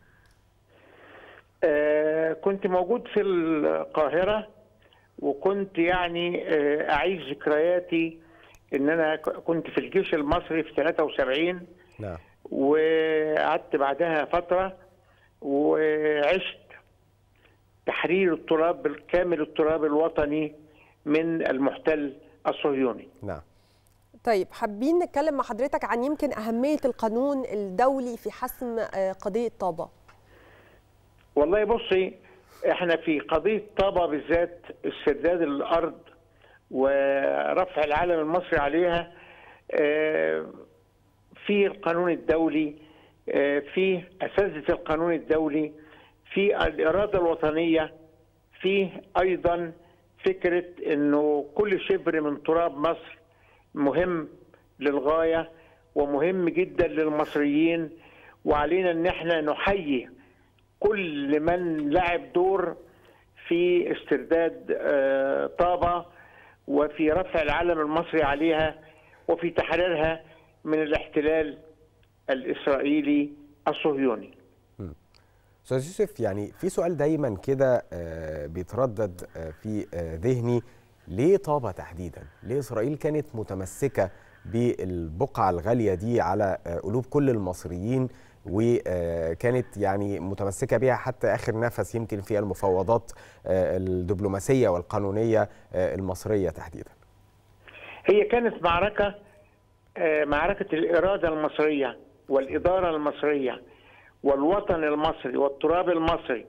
آه، كنت موجود في القاهرة وكنت يعني آه، أعيش ذكرياتي إن أنا ك- كنت في الجيش المصري في 73 نعم وقعدت بعدها فترة وعشت تحرير التراب كامل التراب الوطني من المحتل الصهيوني نعم طيب حابين نتكلم مع حضرتك عن يمكن أهمية القانون الدولي في حسم آه، قضية طابة والله بصي احنا في قضيه طابا بالذات استرداد الارض ورفع العلم المصري عليها آه، في القانون الدولي آه، في اساتذه القانون الدولي في الاراده الوطنيه في ايضا فكره انه كل شبر من تراب مصر مهم للغايه ومهم جدا للمصريين وعلينا ان احنا نحيي كل من لعب دور في استرداد آه، طابة وفي رفع العلم المصري عليها وفي تحريرها من الاحتلال الإسرائيلي الصهيوني استاذ يوسف يعني في سؤال دايما كده آه، بيتردد آه، في آه، ذهني ليه طابة تحديدا؟ ليه اسرائيل كانت متمسكه بالبقعه الغاليه دي على آه، قلوب كل المصريين وكانت يعني متمسكه بها حتى اخر نفس يمكن في المفاوضات آه، الدبلوماسيه والقانونيه آه، المصريه تحديدا. هي كانت معركة آه، معركة الإرادة المصرية والإدارة المصرية والوطن المصري والتراب المصري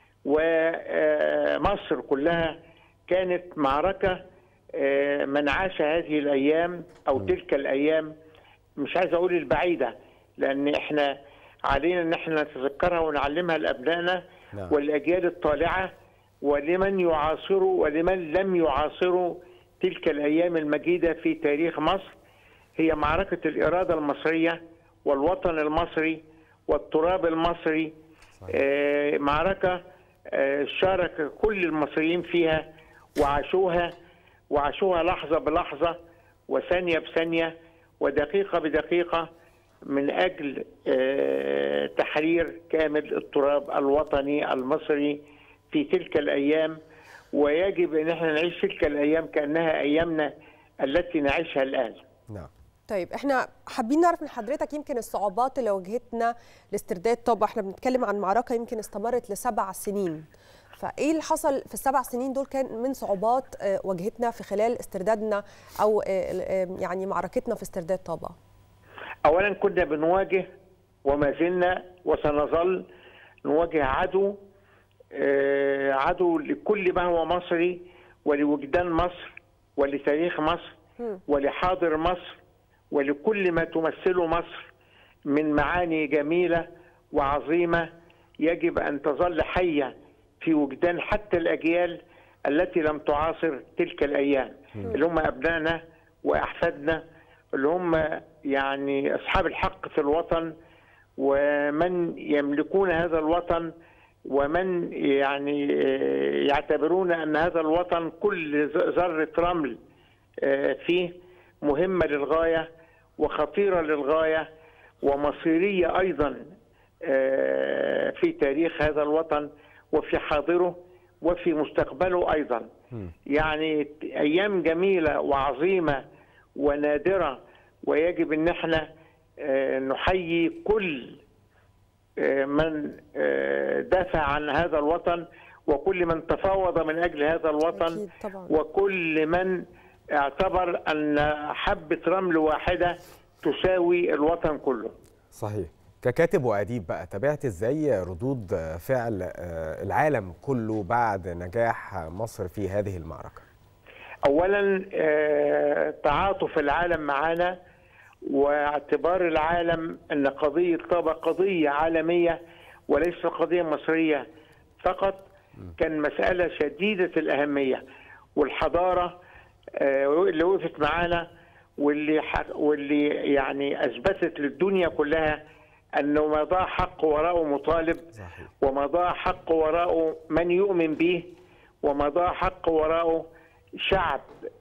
ومصر كلها كانت معركة آه، من عاش هذه الأيام أو تلك الأيام مش عايز أقول البعيدة لأن إحنا علينا إن إحنا نتذكرها ونعلمها لأبنائنا نعم. والأجيال الطالعة ولمن يعاصروا ولمن لم يعاصروا تلك الأيام المجيدة في تاريخ مصر هي معركة الإرادة المصرية والوطن المصري والتراب المصري آه، معركة آه، شارك كل المصريين فيها وعاشوها وعاشوها لحظة بلحظة وثانية بثانية ودقيقة بدقيقة من أجل آه، تحرير كامل التراب الوطني المصري في تلك الأيام ويجب أن احنا نعيش تلك الأيام كأنها أيامنا التي نعيشها الآن نعم. طيب احنا حابين نعرف من حضرتك يمكن الصعوبات اللي واجهتنا لاسترداد طابة احنا بنتكلم عن معركة يمكن استمرت لسبع سنين فايه اللي حصل في السبع سنين دول كان من صعوبات آه، واجهتنا في خلال استردادنا او آه، آه، يعني معركتنا في استرداد طابة اولا كنا بنواجه وما زلنا وسنظل نواجه عدو آه، عدو لكل ما هو مصري ولوجدان مصر ولتاريخ مصر ولحاضر مصر ولكل ما تمثله مصر من معاني جميله وعظيمه يجب ان تظل حيه في وجدان حتى الاجيال التي لم تعاصر تلك الايام اللي هم ابنائنا واحفادنا اللي هم يعني اصحاب الحق في الوطن ومن يملكون هذا الوطن ومن يعني يعتبرون ان هذا الوطن كل ذره رمل فيه مهمه للغايه وخطيره للغايه ومصيريه ايضا في تاريخ هذا الوطن وفي حاضره وفي مستقبله ايضا يعني ايام جميله وعظيمه ونادره ويجب ان احنا نحيي كل من دافع عن هذا الوطن وكل من تفاوض من اجل هذا الوطن وكل من اعتبر ان حبه رمل واحده تساوي الوطن كله. صحيح. ككاتب واديب بقى تابعت ازاي ردود فعل العالم كله بعد نجاح مصر في هذه المعركه؟ اولا تعاطف العالم معنا واعتبار العالم ان قضيه طابا قضيه عالميه وليس قضيه مصريه فقط كان مساله شديده الاهميه والحضاره اللي وقفت معانا واللي واللي يعني اثبتت للدنيا كلها انه ما ضاع حق وراءه مطالب وما ضاع حق وراءه من يؤمن به وما ضاع حق وراءه شعب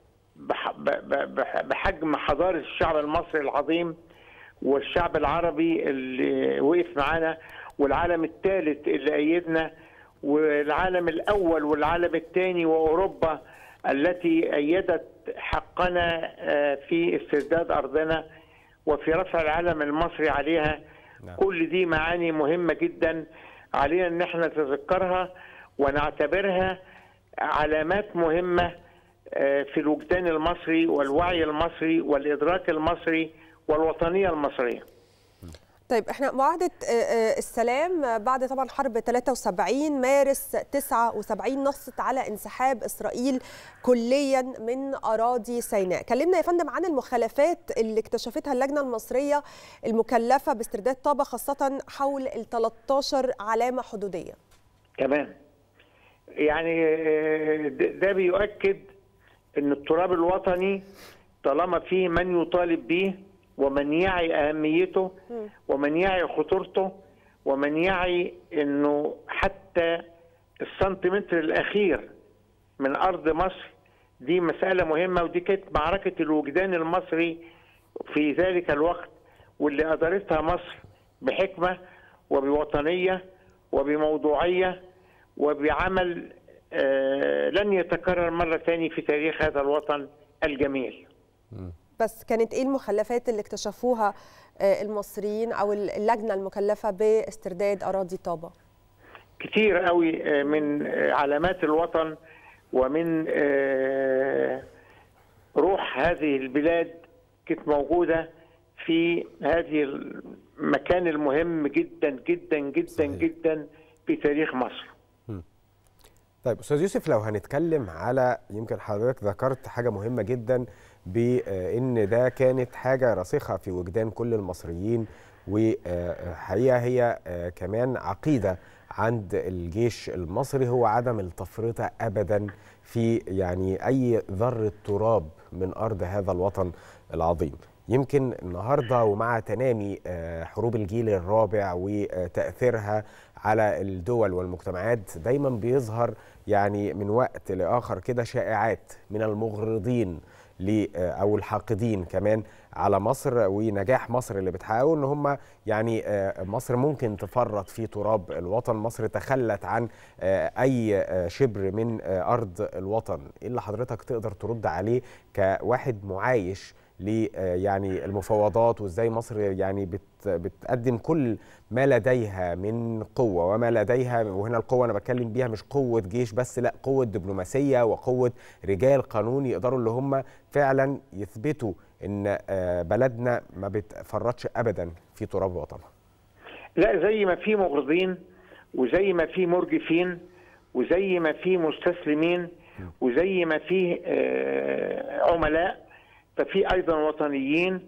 بحجم حضاره الشعب المصري العظيم والشعب العربي اللي وقف معانا والعالم الثالث اللي ايدنا والعالم الاول والعالم الثاني واوروبا التي ايدت حقنا في استرداد ارضنا وفي رفع العلم المصري عليها نعم. كل دي معاني مهمه جدا علينا ان احنا نتذكرها ونعتبرها علامات مهمه في الوجدان المصري والوعي المصري والادراك المصري والوطنيه المصريه. طيب احنا معاهده السلام بعد طبعا حرب 73 مارس 79 نصت على انسحاب اسرائيل كليا من اراضي سيناء. كلمنا يا فندم عن المخالفات اللي اكتشفتها اللجنه المصريه المكلفه باسترداد طابا خاصه حول ال 13 علامه حدوديه. تمام. يعني ده بيؤكد ان التراب الوطني طالما فيه من يطالب به ومن يعي اهميته ومن يعي خطورته ومن يعي انه حتى السنتيمتر الاخير من ارض مصر دي مساله مهمه ودي كانت معركه الوجدان المصري في ذلك الوقت واللي ادارتها مصر بحكمه وبوطنيه وبموضوعيه وبعمل آه لن يتكرر مره ثانيه في تاريخ هذا الوطن الجميل. بس كانت ايه المخلفات اللي اكتشفوها المصريين او اللجنه المكلفه باسترداد اراضي طابا؟ كتير قوي من علامات الوطن ومن روح هذه البلاد كانت موجوده في هذه المكان المهم جدا جدا جدا صحيح. جدا في تاريخ مصر. طيب استاذ يوسف لو هنتكلم على يمكن حضرتك ذكرت حاجه مهمه جدا بان ده كانت حاجه راسخه في وجدان كل المصريين وحقيقه هي كمان عقيده عند الجيش المصري هو عدم التفرطه ابدا في يعني اي ذره تراب من ارض هذا الوطن العظيم يمكن النهارده ومع تنامي حروب الجيل الرابع وتاثيرها على الدول والمجتمعات دايما بيظهر يعني من وقت لاخر كده شائعات من المغرضين او الحاقدين كمان على مصر ونجاح مصر اللي بتحققه ان هم يعني مصر ممكن تفرط في تراب الوطن مصر تخلت عن اي شبر من ارض الوطن ايه اللي حضرتك تقدر ترد عليه كواحد معايش ل يعني المفاوضات وازاي مصر يعني بت بتقدم كل ما لديها من قوه وما لديها وهنا القوه انا بتكلم بيها مش قوه جيش بس لا قوه دبلوماسيه وقوه رجال قانون يقدروا اللي هم فعلا يثبتوا ان بلدنا ما بتفرطش ابدا في تراب وطنها. لا زي ما في مغرضين وزي ما في مرجفين وزي ما في مستسلمين وزي ما في عملاء ففي ايضا وطنيين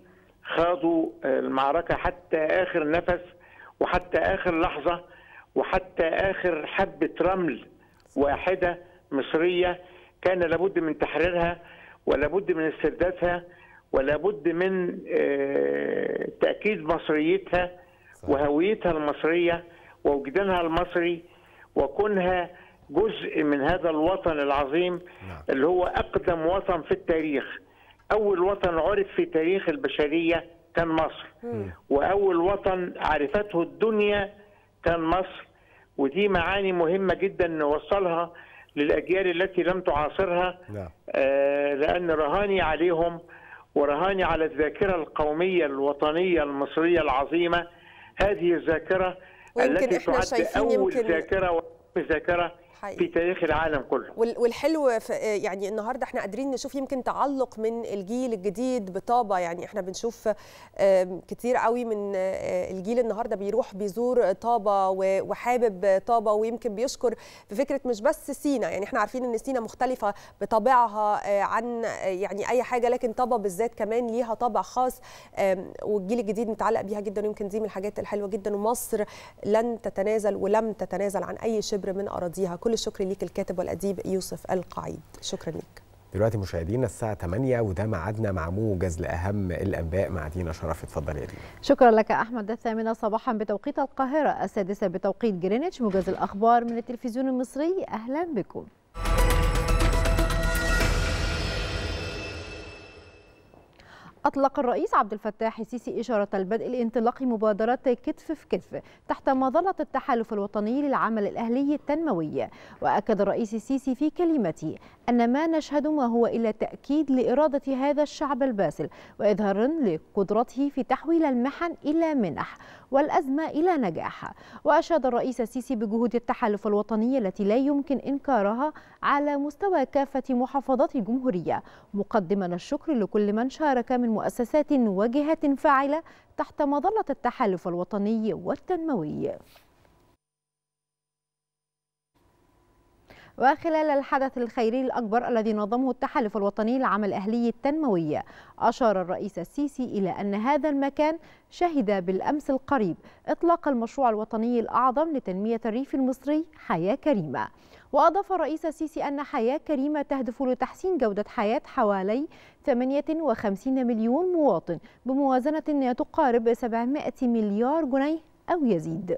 خاضوا المعركة حتى آخر نفس وحتى آخر لحظة وحتى آخر حبة رمل واحدة مصرية كان لابد من تحريرها ولابد من استردادها ولابد من آه، تأكيد مصريتها وهويتها المصرية ووجدانها المصري وكونها جزء من هذا الوطن العظيم اللي هو أقدم وطن في التاريخ أول وطن عرف في تاريخ البشرية كان مصر وأول وطن عرفته الدنيا كان مصر ودي معاني مهمة جدا نوصلها للأجيال التي لم تعاصرها نعم آه، لأن رهاني عليهم ورهاني على الذاكرة القومية الوطنية المصرية العظيمة هذه الذاكرة ويمكن التي إحنا تعد شايفين أول يمكن- ذاكرة وأهم ذاكرة حقيقي. في تاريخ العالم كله وال- والحلو في يعني النهارده احنا قادرين نشوف يمكن تعلق من الجيل الجديد بطابه يعني احنا بنشوف آم، كتير قوي من آه، الجيل النهارده بيروح بيزور طابه و- وحابب طابه ويمكن بيشكر في فكره مش بس سينا يعني احنا عارفين ان سينا مختلفه بطبيعها آه، عن آه، يعني اي حاجه لكن طابه بالذات كمان ليها طابع خاص آم، والجيل الجديد متعلق بيها جدا ويمكن دي من الحاجات الحلوه جدا ومصر لن تتنازل ولم تتنازل عن اي شبر من اراضيها كل الشكر ليك الكاتب والاديب يوسف القعيد شكرا ليك دلوقتي مشاهدينا الساعة 8 وده ميعادنا مع موجز لأهم الأنباء مع دينا شرف اتفضل يا دينا شكرا لك أحمد الثامنة صباحا بتوقيت القاهرة السادسة بتوقيت جرينتش موجز الأخبار من التلفزيون المصري أهلا بكم أطلق الرئيس عبد الفتاح السيسي إشارة البدء لانطلاق مبادرة كتف في كتف تحت مظلة التحالف الوطني للعمل الأهلي التنموي وأكد الرئيس السيسي في كلمته أن ما نشهد ما هو إلا تأكيد لإرادة هذا الشعب الباسل وإظهار لقدرته في تحويل المحن إلى منح والأزمة إلى نجاح وأشاد الرئيس السيسي بجهود التحالف الوطني التي لا يمكن إنكارها على مستوى كافة محافظات الجمهورية مقدما الشكر لكل من شارك من مؤسسات وجهات فاعلة تحت مظلة التحالف الوطني والتنموي وخلال الحدث الخيري الأكبر الذي نظمه التحالف الوطني للعمل الأهلي التنموي أشار الرئيس السيسي إلى أن هذا المكان شهد بالأمس القريب إطلاق المشروع الوطني الأعظم لتنمية الريف المصري حياة كريمة وأضاف الرئيس السيسي أن حياة كريمة تهدف لتحسين جودة حياة حوالي 58 مليون مواطن بموازنة تقارب 700 مليار جنيه أو يزيد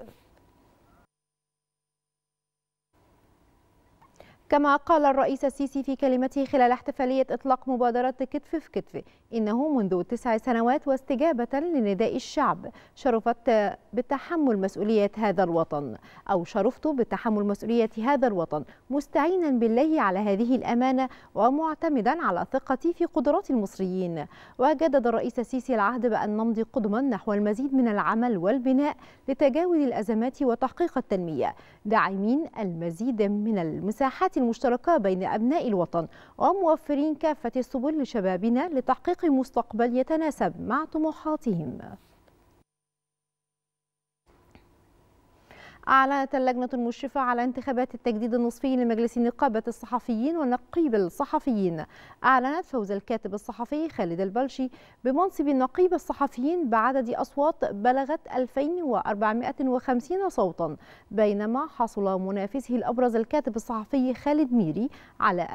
كما قال الرئيس السيسي في كلمته خلال احتفالية إطلاق مبادرة كتف في كتف إنه منذ تسع سنوات واستجابة لنداء الشعب شرفت بتحمل مسؤولية هذا الوطن أو شرفت بتحمل مسؤولية هذا الوطن مستعينا بالله على هذه الأمانة ومعتمدا على ثقتي في قدرات المصريين وجدد الرئيس السيسي العهد بأن نمضي قدما نحو المزيد من العمل والبناء لتجاوز الأزمات وتحقيق التنمية داعمين المزيد من المساحات المشتركة بين أبناء الوطن وموفرين كافة السبل لشبابنا لتحقيق مستقبل يتناسب مع طموحاتهم أعلنت اللجنة المشرفة على انتخابات التجديد النصفي لمجلس نقابة الصحفيين ونقيب الصحفيين أعلنت فوز الكاتب الصحفي خالد البلشي بمنصب نقيب الصحفيين بعدد أصوات بلغت 2450 صوتا بينما حصل منافسه الأبرز الكاتب الصحفي خالد ميري على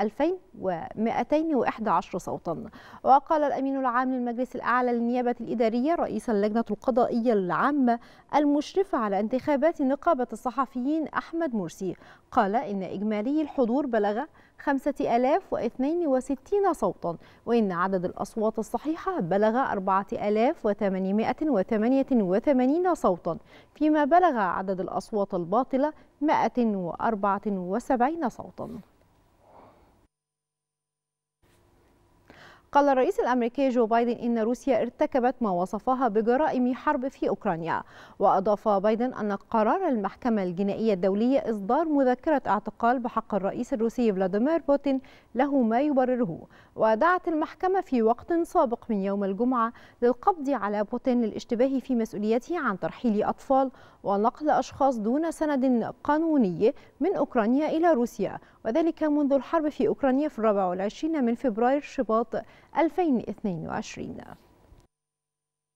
2211 صوتا وقال الأمين العام للمجلس الأعلى للنيابة الإدارية رئيس اللجنة القضائية العامة المشرفة على انتخابات نقابة الصحفيين أحمد مرسي قال إن إجمالي الحضور بلغ 5062 صوتا وإن عدد الأصوات الصحيحة بلغ 4888 صوتا فيما بلغ عدد الأصوات الباطلة 174 صوتا قال الرئيس الامريكي جو بايدن ان روسيا ارتكبت ما وصفها بجرائم حرب في اوكرانيا واضاف بايدن ان قرار المحكمه الجنائيه الدوليه اصدار مذكره اعتقال بحق الرئيس الروسي فلاديمير بوتين له ما يبرره ودعت المحكمه في وقت سابق من يوم الجمعه للقبض على بوتين للاشتباه في مسؤوليته عن ترحيل اطفال ونقل اشخاص دون سند قانوني من اوكرانيا الى روسيا وذلك منذ الحرب في اوكرانيا في الرابع والعشرين من فبراير شباط 2022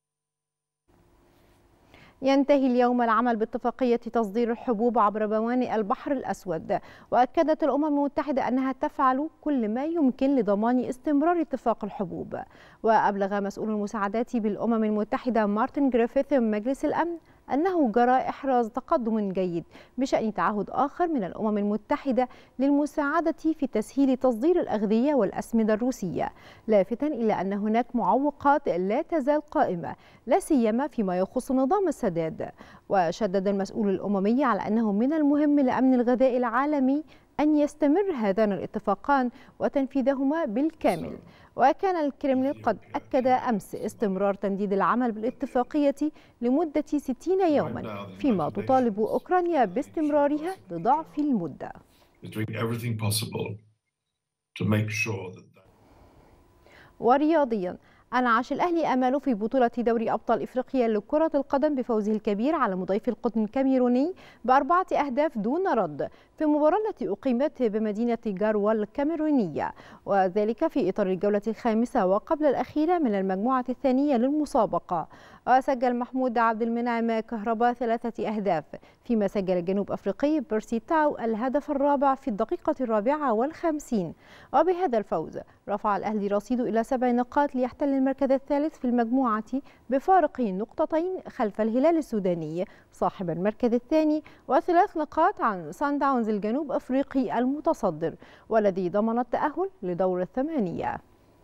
ينتهي اليوم العمل باتفاقية تصدير الحبوب عبر موانئ البحر الأسود وأكدت الأمم المتحدة أنها تفعل كل ما يمكن لضمان استمرار اتفاق الحبوب وأبلغ مسؤول المساعدات بالأمم المتحدة مارتن جريفيث من مجلس الأمن أنه جرى إحراز تقدم جيد بشأن تعهد آخر من الأمم المتحدة للمساعدة في تسهيل تصدير الأغذية والأسمدة الروسية لافتا إلى أن هناك معوقات لا تزال قائمة لا سيما فيما يخص نظام السداد وشدد المسؤول الأممي على أنه من المهم لأمن الغذاء العالمي أن يستمر هذان الاتفاقان وتنفيذهما بالكامل وكان الكرملين قد أكد أمس استمرار تمديد العمل بالاتفاقية لمدة 60 يوما فيما تطالب أوكرانيا باستمرارها لضعف المدة ورياضيا أنعش الأهلي أمله في بطولة دوري أبطال إفريقيا لكرة القدم بفوزه الكبير على مضيف القطن الكاميروني بأربعة أهداف دون رد في المباراة التي أقيمت بمدينة جاروا الكاميرونية وذلك في إطار الجولة الخامسة وقبل الأخيرة من المجموعة الثانية للمسابقة وسجل محمود عبد المنعم كهرباء ثلاثة أهداف فيما سجل الجنوب أفريقي بيرسي تاو الهدف الرابع في الدقيقة الرابعة والخمسين وبهذا الفوز رفع الأهلي رصيده إلى سبع نقاط ليحتل المركز الثالث في المجموعة بفارق نقطتين خلف الهلال السوداني صاحب المركز الثاني وثلاث نقاط عن سان داونز الجنوب أفريقي المتصدر والذي ضمن التأهل لدور الثمانية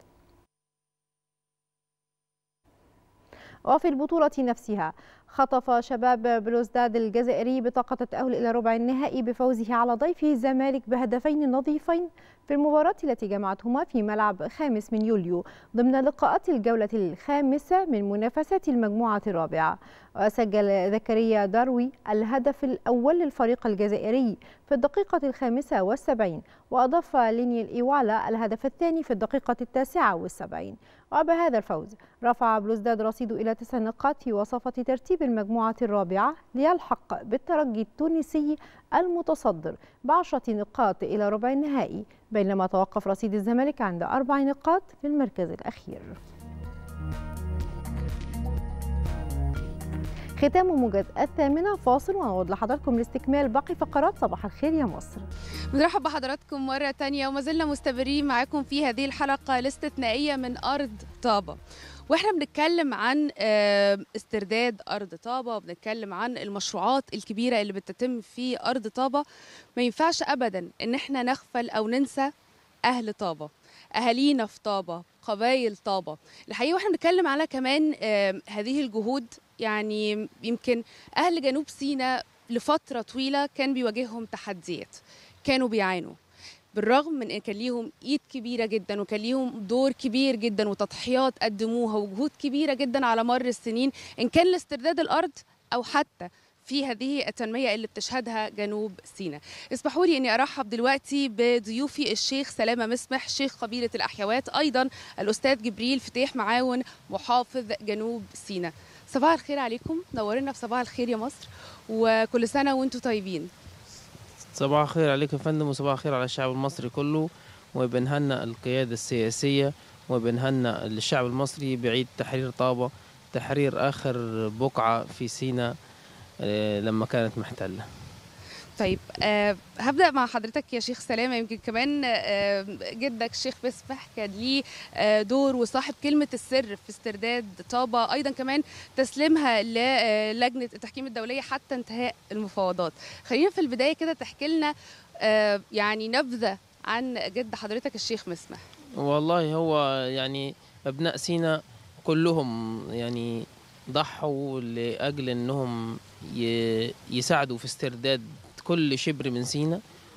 وفي البطولة نفسها خطف شباب بلوزداد الجزائري بطاقة التأهل إلى ربع النهائي بفوزه على ضيفه الزمالك بهدفين نظيفين في المباراة التي جمعتهما في ملعب خامس من يوليو ضمن لقاءات الجولة الخامسة من منافسات المجموعة الرابعة وسجل زكريا داروي الهدف الأول للفريق الجزائري في الدقيقة الخامسة والسبعين وأضاف ليني الإيوالا الهدف الثاني في الدقيقة التاسعة والسبعين وبهذا الفوز رفع بلوزداد رصيده إلى تسع نقاط في وصفة ترتيب المجموعة الرابعة ليلحق بالترجي التونسي المتصدر بعشرة نقاط إلى ربع النهائي بينما توقف رصيد الزمالك عند أربع نقاط في المركز الأخير ختام موجز الثامنة فاصل ونعود لحضراتكم لاستكمال باقي فقرات صباح الخير يا مصر بنرحب بحضراتكم مرة تانية وما زلنا مستمرين معاكم في هذه الحلقة الاستثنائية من أرض طابة واحنا بنتكلم عن استرداد ارض طابه وبنتكلم عن المشروعات الكبيره اللي بتتم في ارض طابه ما ينفعش ابدا ان احنا نغفل او ننسى اهل طابه اهالينا في طابه قبايل طابه الحقيقه واحنا بنتكلم على كمان هذه الجهود يعني يمكن اهل جنوب سيناء لفتره طويله كان بيواجههم تحديات كانوا بيعانوا بالرغم من ان كان ليهم ايد كبيره جدا وكان ليهم دور كبير جدا وتضحيات قدموها وجهود كبيره جدا على مر السنين ان كان لاسترداد الارض او حتى في هذه التنمية اللي بتشهدها جنوب سيناء اسمحوا لي أني أرحب دلوقتي بضيوفي الشيخ سلامة مسمح شيخ قبيلة الأحيوات أيضا الأستاذ جبريل فتيح معاون محافظ جنوب سيناء صباح الخير عليكم نورنا في صباح الخير يا مصر وكل سنة وانتم طيبين صباح الخير عليكم يا فندم وصباح الخير على الشعب المصري كله وبنهنأ القيادة السياسية وبنهنأ الشعب المصري بعيد تحرير طابة تحرير آخر بقعة في سيناء لما كانت محتلة طيب أه هبدا مع حضرتك يا شيخ سلامه يمكن كمان أه جدك الشيخ مسبح كان ليه أه دور وصاحب كلمه السر في استرداد طابه ايضا كمان تسليمها للجنه التحكيم الدوليه حتى انتهاء المفاوضات خلينا في البدايه كده تحكي لنا أه يعني نبذه عن جد حضرتك الشيخ مسمح والله هو يعني ابناء سينا كلهم يعني ضحوا لاجل انهم يساعدوا في استرداد كل شبر من سينا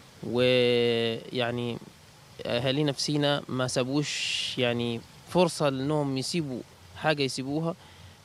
ويعني اهالينا في سينا ما سابوش يعني فرصه انهم يسيبوا حاجه يسيبوها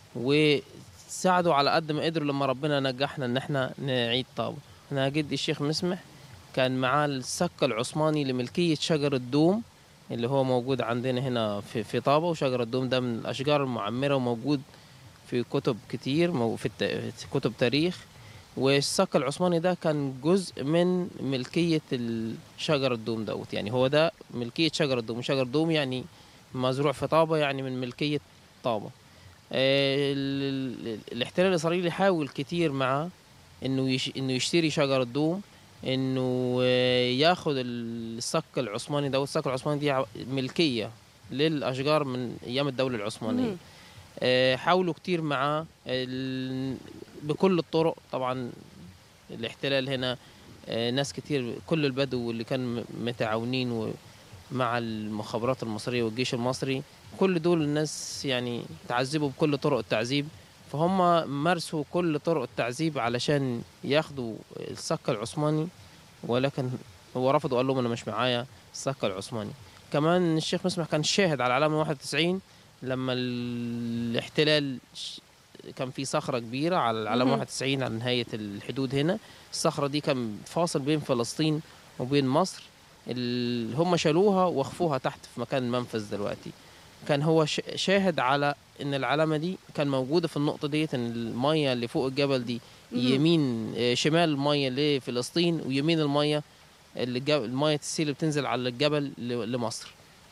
وساعدوا على قد ما قدروا لما ربنا نجحنا ان احنا نعيد طابه انا جدي الشيخ مسمح كان معاه السك العثماني لملكيه شجر الدوم اللي هو موجود عندنا هنا في في طابه وشجر الدوم ده من الاشجار المعمره وموجود في كتب كتير في كتب تاريخ والسك العثماني ده كان جزء من ملكية الشجر الدوم دوت يعني هو ده ملكية شجر الدوم شجر الدوم يعني مزروع في طابة يعني من ملكية طابة آه، ال- ال- الاحتلال الاسرائيلي حاول كتير معاه انه يش... انه يشتري شجر الدوم انه آه، ياخد الصك العثماني ده والصك العثماني دي ع- ملكيه للاشجار من ايام الدوله العثمانيه مم. آه، حاولوا كتير معاه ال- بكل الطرق طبعا الاحتلال هنا آه، ناس كتير كل البدو اللي كان م- متعاونين و- مع المخابرات المصرية والجيش المصري كل دول الناس يعني تعذبوا بكل طرق التعذيب فهم مارسوا كل طرق التعذيب علشان ياخدوا الصك العثماني ولكن هو رفض وقال لهم انا مش معايا الصك العثماني كمان الشيخ مسمح كان شاهد على علامة 91 لما الاحتلال ش- كان في صخرة كبيرة على العلامة مهم. 91 على نهاية الحدود هنا الصخرة دي كان فاصل بين فلسطين وبين مصر ال- هم شالوها واخفوها تحت في مكان المنفذ دلوقتي كان هو ش- شاهد على ان العلامه دي كان موجوده في النقطه ديت ان الميه اللي فوق الجبل دي مهم. يمين آه، شمال الميه لفلسطين ويمين الميه اللي الج- الميه السيل اللي بتنزل على الجبل ل- لمصر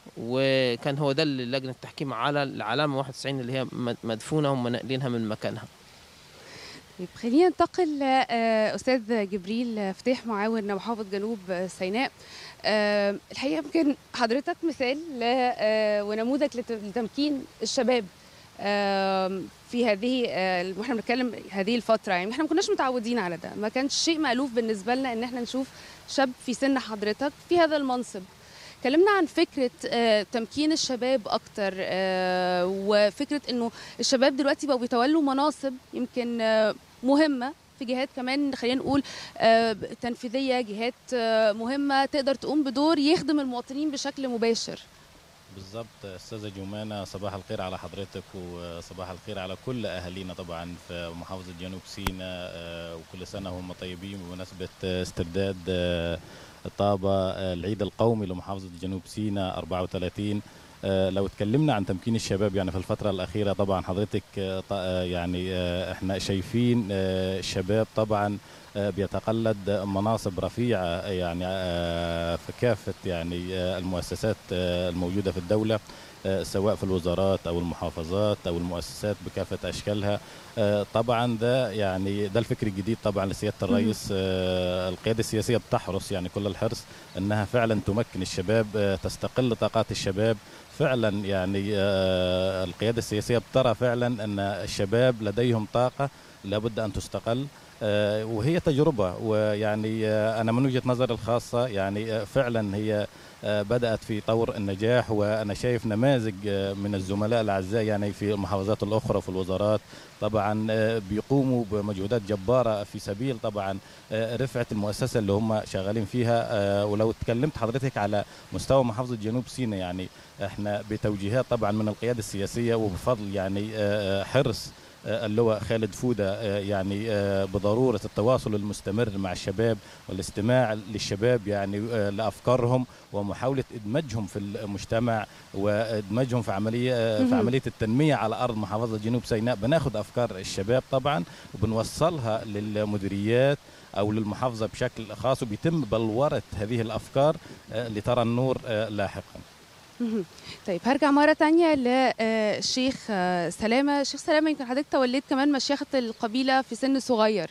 وكان هو ده اللي لجنه التحكيم على العلامه 91 اللي هي مد- مدفونه هم ناقلينها من مكانها طيب خلينا ننتقل لأستاذ جبريل فتاح معاون محافظ جنوب سيناء آه، الحقيقة يمكن حضرتك مثال ل- آه، ونموذج لت- لتمكين الشباب آه، في هذه آه، واحنا بنتكلم هذه الفترة يعني احنا ما كناش متعودين على ده ما كانش شيء مألوف بالنسبة لنا ان احنا نشوف شاب في سن حضرتك في هذا المنصب كلمنا عن فكرة آه، تمكين الشباب أكتر آه، وفكرة أنه الشباب دلوقتي بقوا بيتولوا مناصب يمكن آه، مهمة في جهات كمان خلينا نقول آه، تنفيذية جهات آه، مهمة تقدر تقوم بدور يخدم المواطنين بشكل مباشر بالظبط استاذه جمانه صباح الخير على حضرتك وصباح الخير على كل اهالينا طبعا في محافظه جنوب سيناء آه، وكل سنه وهم طيبين بمناسبه آه، استرداد آه، طابه آه، العيد القومي لمحافظه جنوب سيناء 34 آه، لو اتكلمنا عن تمكين الشباب يعني في الفترة الأخيرة طبعا حضرتك آه، ط- آه، يعني آه، احنا شايفين آه، الشباب طبعا آه، بيتقلد مناصب رفيعة يعني آه، في كافة يعني آه، المؤسسات آه، الموجودة في الدولة آه، سواء في الوزارات أو المحافظات أو المؤسسات بكافة أشكالها آه، طبعا ده يعني ده الفكر الجديد طبعا لسيادة الرئيس آه، القيادة السياسية بتحرص يعني كل الحرص أنها فعلا تمكن الشباب آه، تستقل طاقات الشباب فعلا يعني آه، القيادة السياسية بترى فعلا أن الشباب لديهم طاقة لابد أن تستقل آه، وهي تجربة ويعني آه، أنا من وجهة نظري الخاصة يعني آه، فعلا هي آه، بدأت في طور النجاح وأنا شايف نماذج آه، من الزملاء الأعزاء يعني في المحافظات الأخرى في الوزارات طبعا آه، بيقوموا بمجهودات جبارة في سبيل طبعا آه، رفعة المؤسسة اللي هم شغالين فيها آه، ولو اتكلمت حضرتك على مستوى محافظة جنوب سيناء يعني احنا بتوجيهات طبعا من القيادة السياسية وبفضل يعني آه، آه، حرص آه، اللواء خالد فودة آه، يعني آه، بضرورة التواصل المستمر مع الشباب والاستماع للشباب يعني آه، لأفكارهم ومحاولة إدماجهم في المجتمع وإدماجهم في عملية آه، في مهم. عملية التنمية على أرض محافظة جنوب سيناء بناخد أفكار الشباب طبعا وبنوصلها للمديريات أو للمحافظة بشكل خاص وبيتم بلورة هذه الأفكار آه، لترى النور آه، لاحقا مهم. طيب هرجع مرة تانية للشيخ سلامة الشيخ سلامة يمكن حضرتك توليت كمان مشيخة القبيلة في سن صغير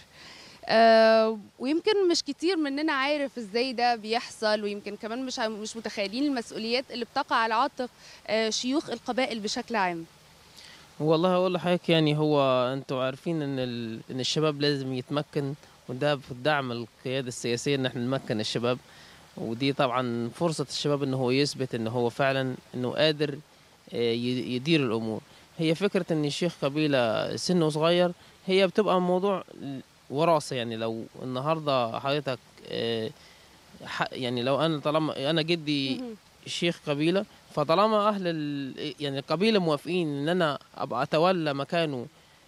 آه ويمكن مش كتير مننا عارف ازاي ده بيحصل ويمكن كمان مش عم- مش متخيلين المسؤوليات اللي بتقع على عاتق آه شيوخ القبائل بشكل عام والله اقول لحضرتك يعني هو انتوا عارفين ان ال... ان الشباب لازم يتمكن وده في الدعم القياده السياسيه ان احنا نمكن الشباب ودي طبعا فرصه الشباب ان هو يثبت ان هو فعلا انه قادر آه، ي- يدير الامور هي فكره ان الشيخ قبيله سنه صغير هي بتبقى موضوع وراثه يعني لو النهارده حضرتك آه، ح- يعني لو انا طالما انا جدي مهم. شيخ قبيله فطالما اهل ال... يعني القبيله موافقين ان انا ابقى اتولى مكانه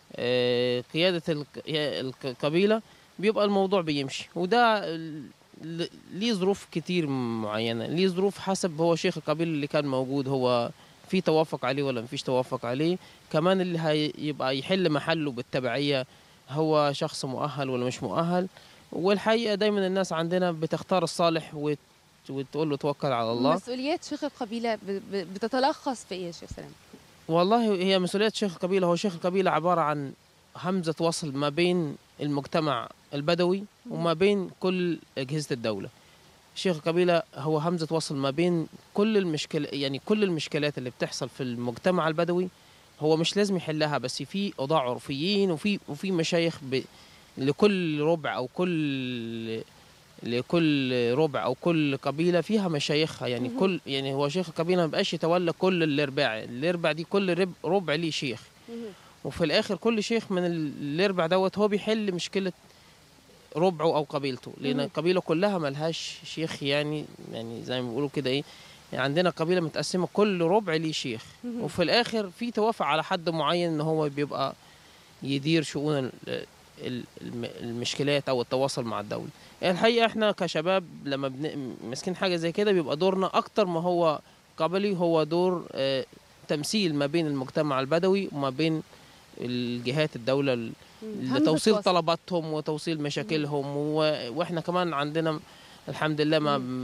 آه، قياده الق- القبيله بيبقى الموضوع بيمشي وده ال- ل- ليه ظروف كتير معينه ليه ظروف حسب هو شيخ القبيله اللي كان موجود هو في توافق عليه ولا مفيش توافق عليه كمان اللي هيبقى يحل محله بالتبعيه هو شخص مؤهل ولا مش مؤهل والحقيقه دايما الناس عندنا بتختار الصالح وت... وتقول له توكل على الله مسؤوليات شيخ القبيلة ب- ب- بتتلخص في ايه يا شيخ سلامة والله هي مسؤولية شيخ القبيلة هو شيخ القبيلة عبارة عن همزة وصل ما بين المجتمع البدوي وما بين كل أجهزة الدولة شيخ القبيلة هو همزة وصل ما بين كل المشكلة يعني كل المشكلات اللي بتحصل في المجتمع البدوي هو مش لازم يحلها بس في قضاء عرفيين وفي وفي مشايخ ب... لكل ربع او كل لكل ربع او كل قبيله فيها مشايخها يعني مهم. كل يعني هو شيخ القبيله ما بقاش يتولى كل الارباع الاربع دي كل رب ربع ليه شيخ وفي الاخر كل شيخ من ال- الاربع دوت هو بيحل مشكله ربعه او قبيلته لان مهم. القبيله كلها ملهاش شيخ يعني يعني زي ما بيقولوا كده ايه يعني عندنا قبيله متقسمه كل ربع ليه شيخ مهم. وفي الاخر في توافق على حد معين ان هو بيبقى يدير شؤون ال- ال- الم- المشكلات او التواصل مع الدوله الحقيقه احنا كشباب لما بن- ماسكين حاجه زي كده بيبقى دورنا اكتر ما هو قبلي هو دور آه، تمثيل ما بين المجتمع البدوي وما بين الجهات الدوله ل- همزة لتوصيل وصل. طلباتهم وتوصيل مشاكلهم و- واحنا كمان عندنا الحمد لله ما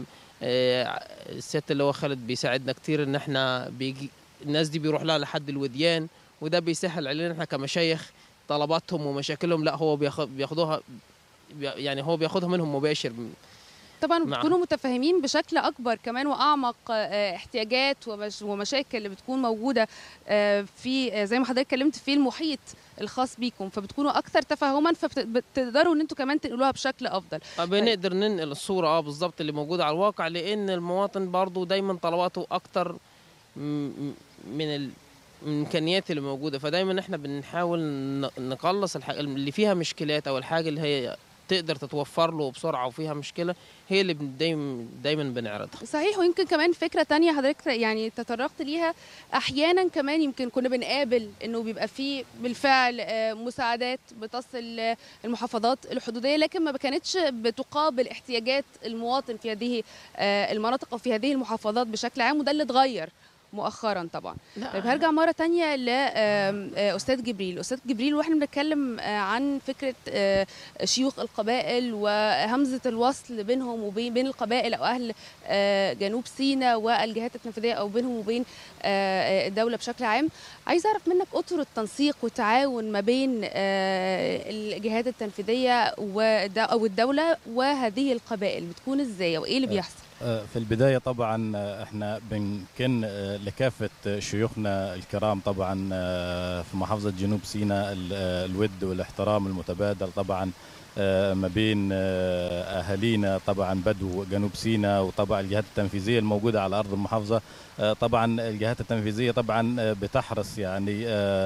آه، الست اللي هو خالد بيساعدنا كتير ان احنا بيجي الناس دي بيروح لها لحد الوديان وده بيسهل علينا احنا كمشايخ طلباتهم ومشاكلهم لا هو بياخد بياخدوها بي- يعني هو بياخدها منهم مباشر طبعا مع- بتكونوا متفاهمين بشكل اكبر كمان واعمق آه، احتياجات ومش ومشاكل اللي بتكون موجوده آه، في آه، زي ما حضرتك اتكلمت في المحيط الخاص بيكم فبتكونوا اكثر تفاهما فبتقدروا ان انتوا كمان تنقلوها بشكل افضل بنقدر ننقل الصورة اه بالظبط اللي موجودة على الواقع لأن المواطن برضو دايما طلباته أكتر م- م- من ال- من الإمكانيات اللي موجودة فدايما احنا بنحاول ن- نقلص الحاجة اللي فيها مشكلات أو الحاجة اللي هي تقدر تتوفر له بسرعة وفيها مشكلة هي اللي بن- دايما دايما بنعرضها صحيح ويمكن كمان فكرة تانية حضرتك يعني تطرقت ليها أحيانا كمان يمكن كنا بنقابل إنه بيبقى فيه بالفعل آه، مساعدات بتصل آه، المحافظات الحدودية لكن ما كانتش بتقابل احتياجات المواطن في هذه آه، المناطق أو في هذه المحافظات بشكل عام وده اللي اتغير مؤخرا طبعا طيب هرجع مره تانية لاستاذ جبريل استاذ جبريل واحنا بنتكلم آه، عن فكره آه، شيوخ القبائل وهمزه الوصل بينهم وبين بين القبائل او اهل آه، جنوب سيناء والجهات التنفيذيه او بينهم وبين آه، الدوله بشكل عام عايز اعرف منك اطر التنسيق والتعاون ما بين آه، الجهات التنفيذيه والد- او الدوله وهذه القبائل بتكون ازاي وايه اللي بيحصل آه، في البداية طبعا آه، احنا بنكن آه، لكافة شيوخنا الكرام طبعا آه، في محافظة جنوب سيناء ال- آه، الود والاحترام المتبادل طبعا آه، ما بين آه، أهالينا طبعا بدو جنوب سيناء وطبعا الجهات التنفيذية الموجودة على أرض المحافظة آه، طبعا الجهات التنفيذية طبعا آه، بتحرص يعني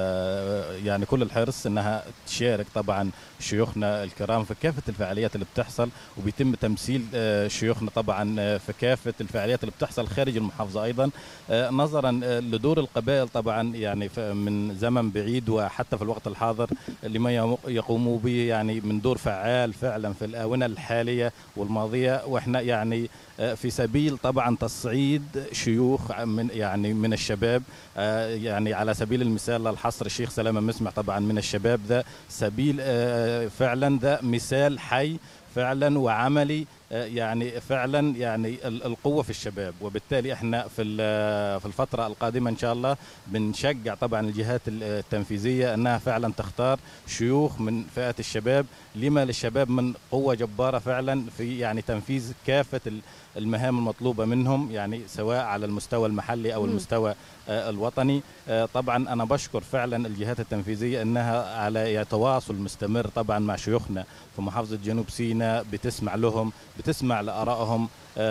آه، يعني كل الحرص انها تشارك طبعا شيوخنا الكرام في كافة الفعاليات اللي بتحصل وبيتم تمثيل آه، شيوخنا طبعا آه، في كافة الفعاليات اللي بتحصل خارج المحافظة أيضا آه، نظرا آه، لدور القبائل طبعا يعني ف- من زمن بعيد وحتى في الوقت الحاضر لما يم- يقوموا به يعني من دور فعال فعلا في الآونة الحالية والماضية وإحنا يعني آه، في سبيل طبعا تصعيد شيوخ من يعني من الشباب آه، يعني على سبيل المثال الحصر الشيخ سلامة مسمع طبعا من الشباب ده سبيل آه، فعلا ده مثال حي فعلا وعملي آه، يعني فعلا يعني ال- القوه في الشباب وبالتالي احنا في ال- في الفتره القادمه ان شاء الله بنشجع طبعا الجهات ال- التنفيذيه انها فعلا تختار شيوخ من فئه الشباب لما للشباب من قوه جباره فعلا في يعني تنفيذ كافه ال- المهام المطلوبه منهم يعني سواء على المستوى المحلي او مم. المستوى آه، الوطني آه، طبعا انا بشكر فعلا الجهات التنفيذيه انها على تواصل مستمر طبعا مع شيوخنا في محافظه جنوب سيناء بتسمع لهم بتسمع لارائهم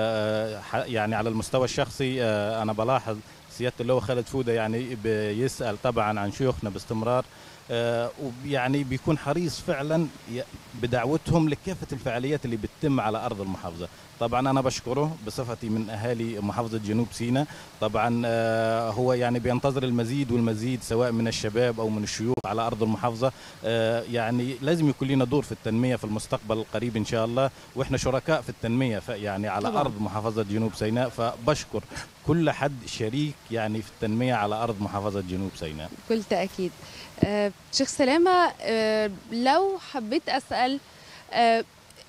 آه، ح- يعني على المستوى الشخصي آه، انا بلاحظ سياده اللواء خالد فوده يعني بيسال طبعا عن شيوخنا باستمرار آه، ويعني بيكون حريص فعلا ي- بدعوتهم لكافه الفعاليات اللي بتتم على ارض المحافظه طبعا انا بشكره بصفتي من اهالي محافظه جنوب سيناء طبعا آه، هو يعني بينتظر المزيد والمزيد سواء من الشباب او من الشيوخ على ارض المحافظه آه، يعني لازم يكون لنا دور في التنميه في المستقبل القريب ان شاء الله واحنا شركاء في التنميه ف- يعني على طبعاً. ارض محافظه جنوب سيناء فبشكر كل حد شريك يعني في التنميه على ارض محافظه جنوب سيناء بكل تأكيد آه، شيخ سلامة آه، لو حبيت أسأل آه،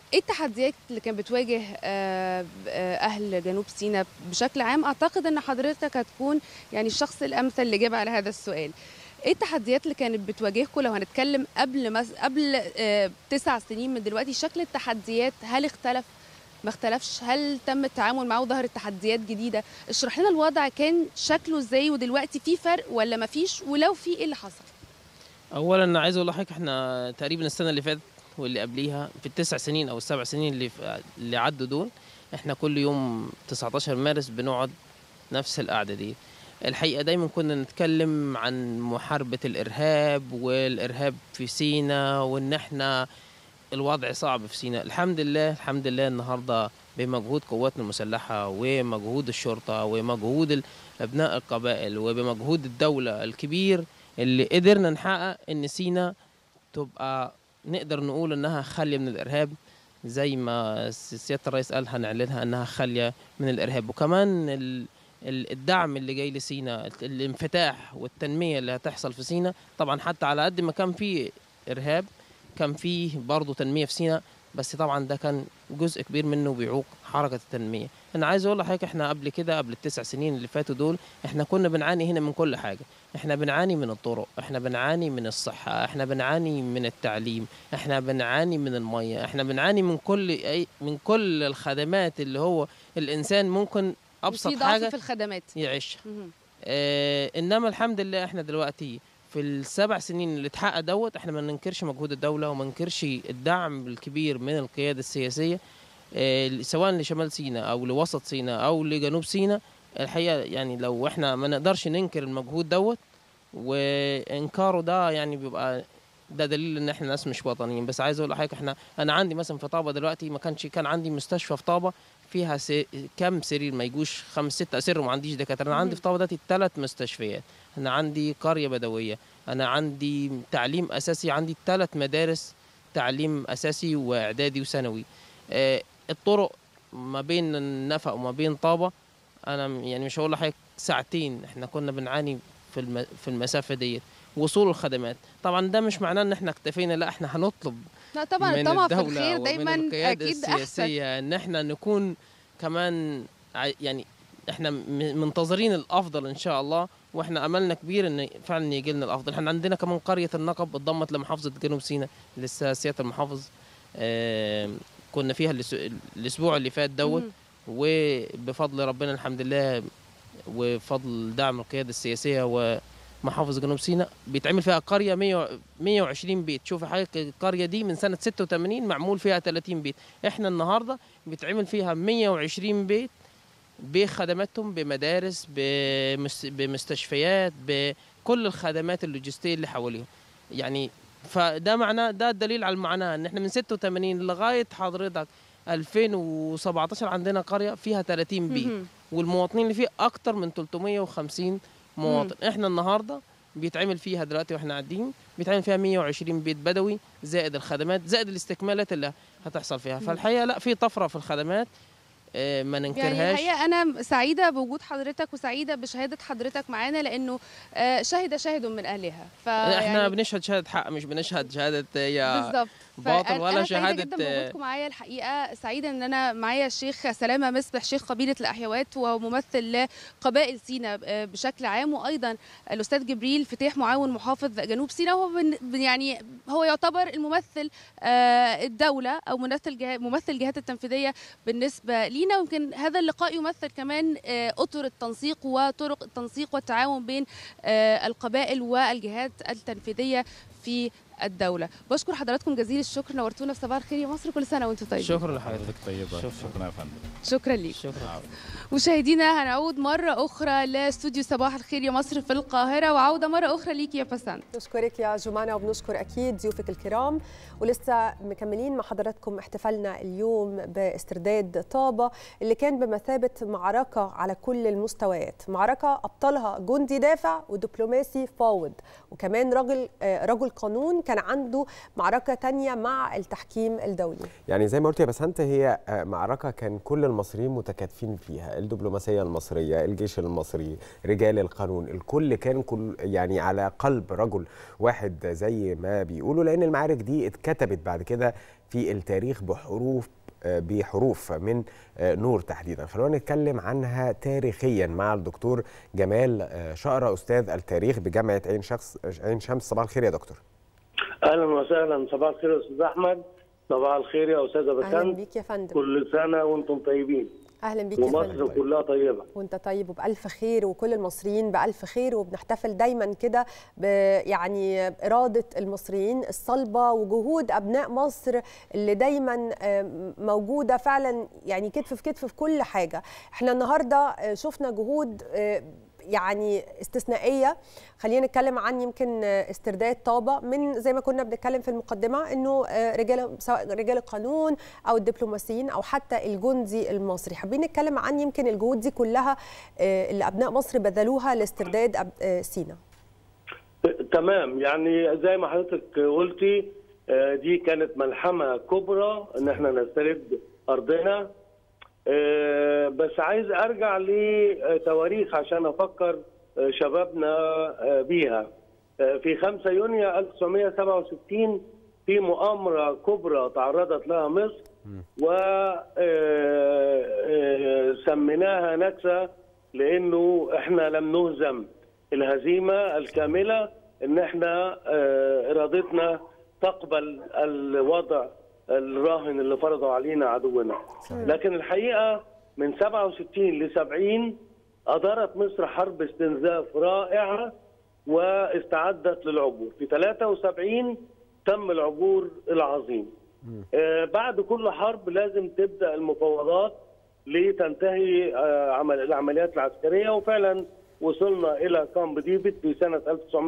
ايه التحديات اللي كانت بتواجه آه، آه، اهل جنوب سيناء بشكل عام اعتقد ان حضرتك هتكون يعني الشخص الامثل اللي جاب على هذا السؤال ايه التحديات اللي كانت بتواجهكم لو هنتكلم قبل مس... قبل آه، تسع سنين من دلوقتي شكل التحديات هل اختلف ما اختلفش هل تم التعامل معاه وظهرت تحديات جديده اشرح لنا الوضع كان شكله ازاي ودلوقتي في فرق ولا ما فيش ولو في ايه اللي حصل اولا انا عايز اقول لحضرتك احنا تقريبا السنه اللي فاتت واللي قبليها في التسع سنين او السبع سنين اللي في اللي عدوا دول احنا كل يوم 19 مارس بنقعد نفس القعده دي الحقيقه دايما كنا نتكلم عن محاربه الارهاب والارهاب في سينا وان احنا الوضع صعب في سيناء الحمد لله الحمد لله النهارده بمجهود قواتنا المسلحه ومجهود الشرطه ومجهود ال- ابناء القبائل وبمجهود الدوله الكبير اللي قدرنا نحقق ان سينا تبقى نقدر نقول انها خاليه من الارهاب زي ما س- سياده الرئيس قال هنعلنها انها خاليه من الارهاب وكمان ال- ال- الدعم اللي جاي لسينا الت- الانفتاح والتنميه اللي هتحصل في سينا طبعا حتى على قد ما كان في ارهاب كان فيه برضه تنميه في سينا بس طبعا ده كان جزء كبير منه بيعوق حركه التنميه انا عايز اقول لحضرتك احنا قبل كده قبل التسع سنين اللي فاتوا دول احنا كنا بنعاني هنا من كل حاجه احنا بنعاني من الطرق احنا بنعاني من الصحه احنا بنعاني من التعليم احنا بنعاني من الميه احنا بنعاني من كل اي من كل الخدمات اللي هو الانسان ممكن ابسط في ضعف حاجه في الخدمات يعيشها مهم. آه انما الحمد لله احنا دلوقتي في السبع سنين اللي اتحقق دوت احنا ما ننكرش مجهود الدوله وما ننكرش الدعم الكبير من القياده السياسيه آه سواء لشمال سيناء او لوسط سيناء او لجنوب سيناء الحقيقه يعني لو احنا ما نقدرش ننكر المجهود دوت وانكاره ده يعني بيبقى ده دليل ان احنا ناس مش وطنيين بس عايز اقول لحضرتك احنا انا عندي مثلا في طابه دلوقتي ما كانش كان عندي مستشفى في طابه فيها سي... كم سرير ما يجوش خمس ست اسر وما عنديش دكاتره انا عندي في طابه دلوقتي ثلاث مستشفيات انا عندي قريه بدويه انا عندي تعليم اساسي عندي ثلاث مدارس تعليم اساسي واعدادي وثانوي آه الطرق ما بين النفق وما بين طابه انا م- يعني مش هقول لحضرتك ساعتين احنا كنا بنعاني في الم... في المسافه ديت وصول الخدمات طبعا ده مش معناه ان احنا اكتفينا لا احنا هنطلب لا طبعا من الطمع في الدولة الخير ومن دايما القيادة اكيد احسن السياسية ان احنا نكون كمان ع- يعني احنا م- منتظرين الافضل ان شاء الله واحنا املنا كبير ان فعلا يجي لنا الافضل احنا عندنا كمان قريه النقب اتضمت لمحافظه جنوب سيناء لسه سياده المحافظ آه كنا فيها الأس- الاسبوع اللي فات دوت مهم. وبفضل ربنا الحمد لله وفضل دعم القياده السياسيه ومحافظه جنوب سيناء بيتعمل فيها قريه 100 120 بيت شوف حضرتك القريه دي من سنه 86 معمول فيها 30 بيت احنا النهارده بيتعمل فيها 120 بيت بخدماتهم بمدارس بمس- بمستشفيات بكل الخدمات اللوجستيه اللي حواليهم يعني فده معناه ده الدليل على المعنى ان احنا من 86 لغايه حضرتك 2017 عندنا قريه فيها 30 بيت مهم. والمواطنين اللي فيه اكتر من 350 مواطن احنا النهارده بيتعمل فيها دلوقتي واحنا قاعدين بيتعمل فيها 120 بيت بدوي زائد الخدمات زائد الاستكمالات اللي هتحصل فيها فالحقيقه لا في طفره في الخدمات آه، ما يعني ننكرهاش الحقيقه انا سعيده بوجود حضرتك وسعيده بشهاده حضرتك معانا لانه آه، شهد شاهد من اهلها ف احنا يعني بنشهد شهاده حق مش بنشهد شهاده هي بالظبط باطل فأنا- ولا أنا سعيدة شهاده جدا بوجودكم معايا الحقيقه سعيده ان انا معايا الشيخ سلامه مسبح شيخ قبيله الاحيوات وممثل لقبائل سينا آه، بشكل عام وايضا الاستاذ جبريل فتيح معاون محافظ جنوب سينا هو بن- يعني هو يعتبر الممثل آه، الدوله او ممثل جه- ممثل الجهات التنفيذيه بالنسبه لينا ويمكن هذا اللقاء يمثل كمان آه، اطر التنسيق وطرق التنسيق والتعاون بين آه، القبائل والجهات التنفيذيه في الدوله بشكر حضراتكم جزيل الشكر نورتونا في صباح الخير يا مصر كل سنه وانتم طيبين شكرا لحضرتك حضرتك طيبة شكراً. شكرا يا فندم شكرا ليك شكرا مشاهدينا هنعود مرة أخرى لاستوديو صباح الخير يا مصر في القاهرة وعودة مرة أخرى ليك يا بسنت نشكرك يا جمانة وبنشكر أكيد ضيوفك الكرام ولسه مكملين مع حضراتكم احتفالنا اليوم باسترداد طابة اللي كان بمثابة معركة على كل المستويات معركة أبطلها جندي دافع ودبلوماسي فاوض وكمان رجل آه، رجل القانون كان عنده معركه تانية مع التحكيم الدولي يعني زي ما قلت يا بسنت هي معركه كان كل المصريين متكاتفين فيها الدبلوماسيه المصريه الجيش المصري رجال القانون الكل كان كل يعني على قلب رجل واحد زي ما بيقولوا لان المعارك دي اتكتبت بعد كده في التاريخ بحروف بحروف من نور تحديدا خلونا نتكلم عنها تاريخيا مع الدكتور جمال شقرة أستاذ التاريخ بجامعة عين شخص عين شمس صباح الخير يا دكتور اهلا وسهلا صباح الخير يا استاذ احمد صباح الخير يا استاذه بسنت اهلا بيك يا فندم كل سنه وانتم طيبين اهلا بيك يا ومصر فندم كلها طيبه وانت طيب وبألف خير وكل المصريين بألف خير وبنحتفل دايما كده ب يعني إرادة المصريين الصلبة وجهود أبناء مصر اللي دايما آه، موجودة فعلا يعني كتف في كتف في كل حاجة احنا النهاردة آه، شفنا جهود آه، يعني استثنائيه خلينا نتكلم عن يمكن استرداد طابه من زي ما كنا بنتكلم في المقدمه انه رجال سواء رجال القانون او الدبلوماسيين او حتى الجندي المصري حابين نتكلم عن يمكن الجهود دي كلها اللي ابناء مصر بذلوها لاسترداد سينا تمام يعني زي ما حضرتك قلتي آه، دي كانت ملحمه كبرى ان احنا نسترد ارضنا آه، بس عايز ارجع لتواريخ عشان افكر آه، شبابنا آه، بيها آه، في 5 يونيو 1967 في مؤامره كبرى تعرضت لها مصر وسميناها نكسه لانه احنا لم نهزم الهزيمه الكامله ان احنا آه، ارادتنا تقبل الوضع الراهن اللي فرضه علينا عدونا لكن الحقيقه من 67 ل 70 ادارت مصر حرب استنزاف رائعه واستعدت للعبور في 73 تم العبور العظيم آه، بعد كل حرب لازم تبدا المفاوضات لتنتهي آه، عمل العمليات العسكريه وفعلا وصلنا الى كامب ديفيد في سنه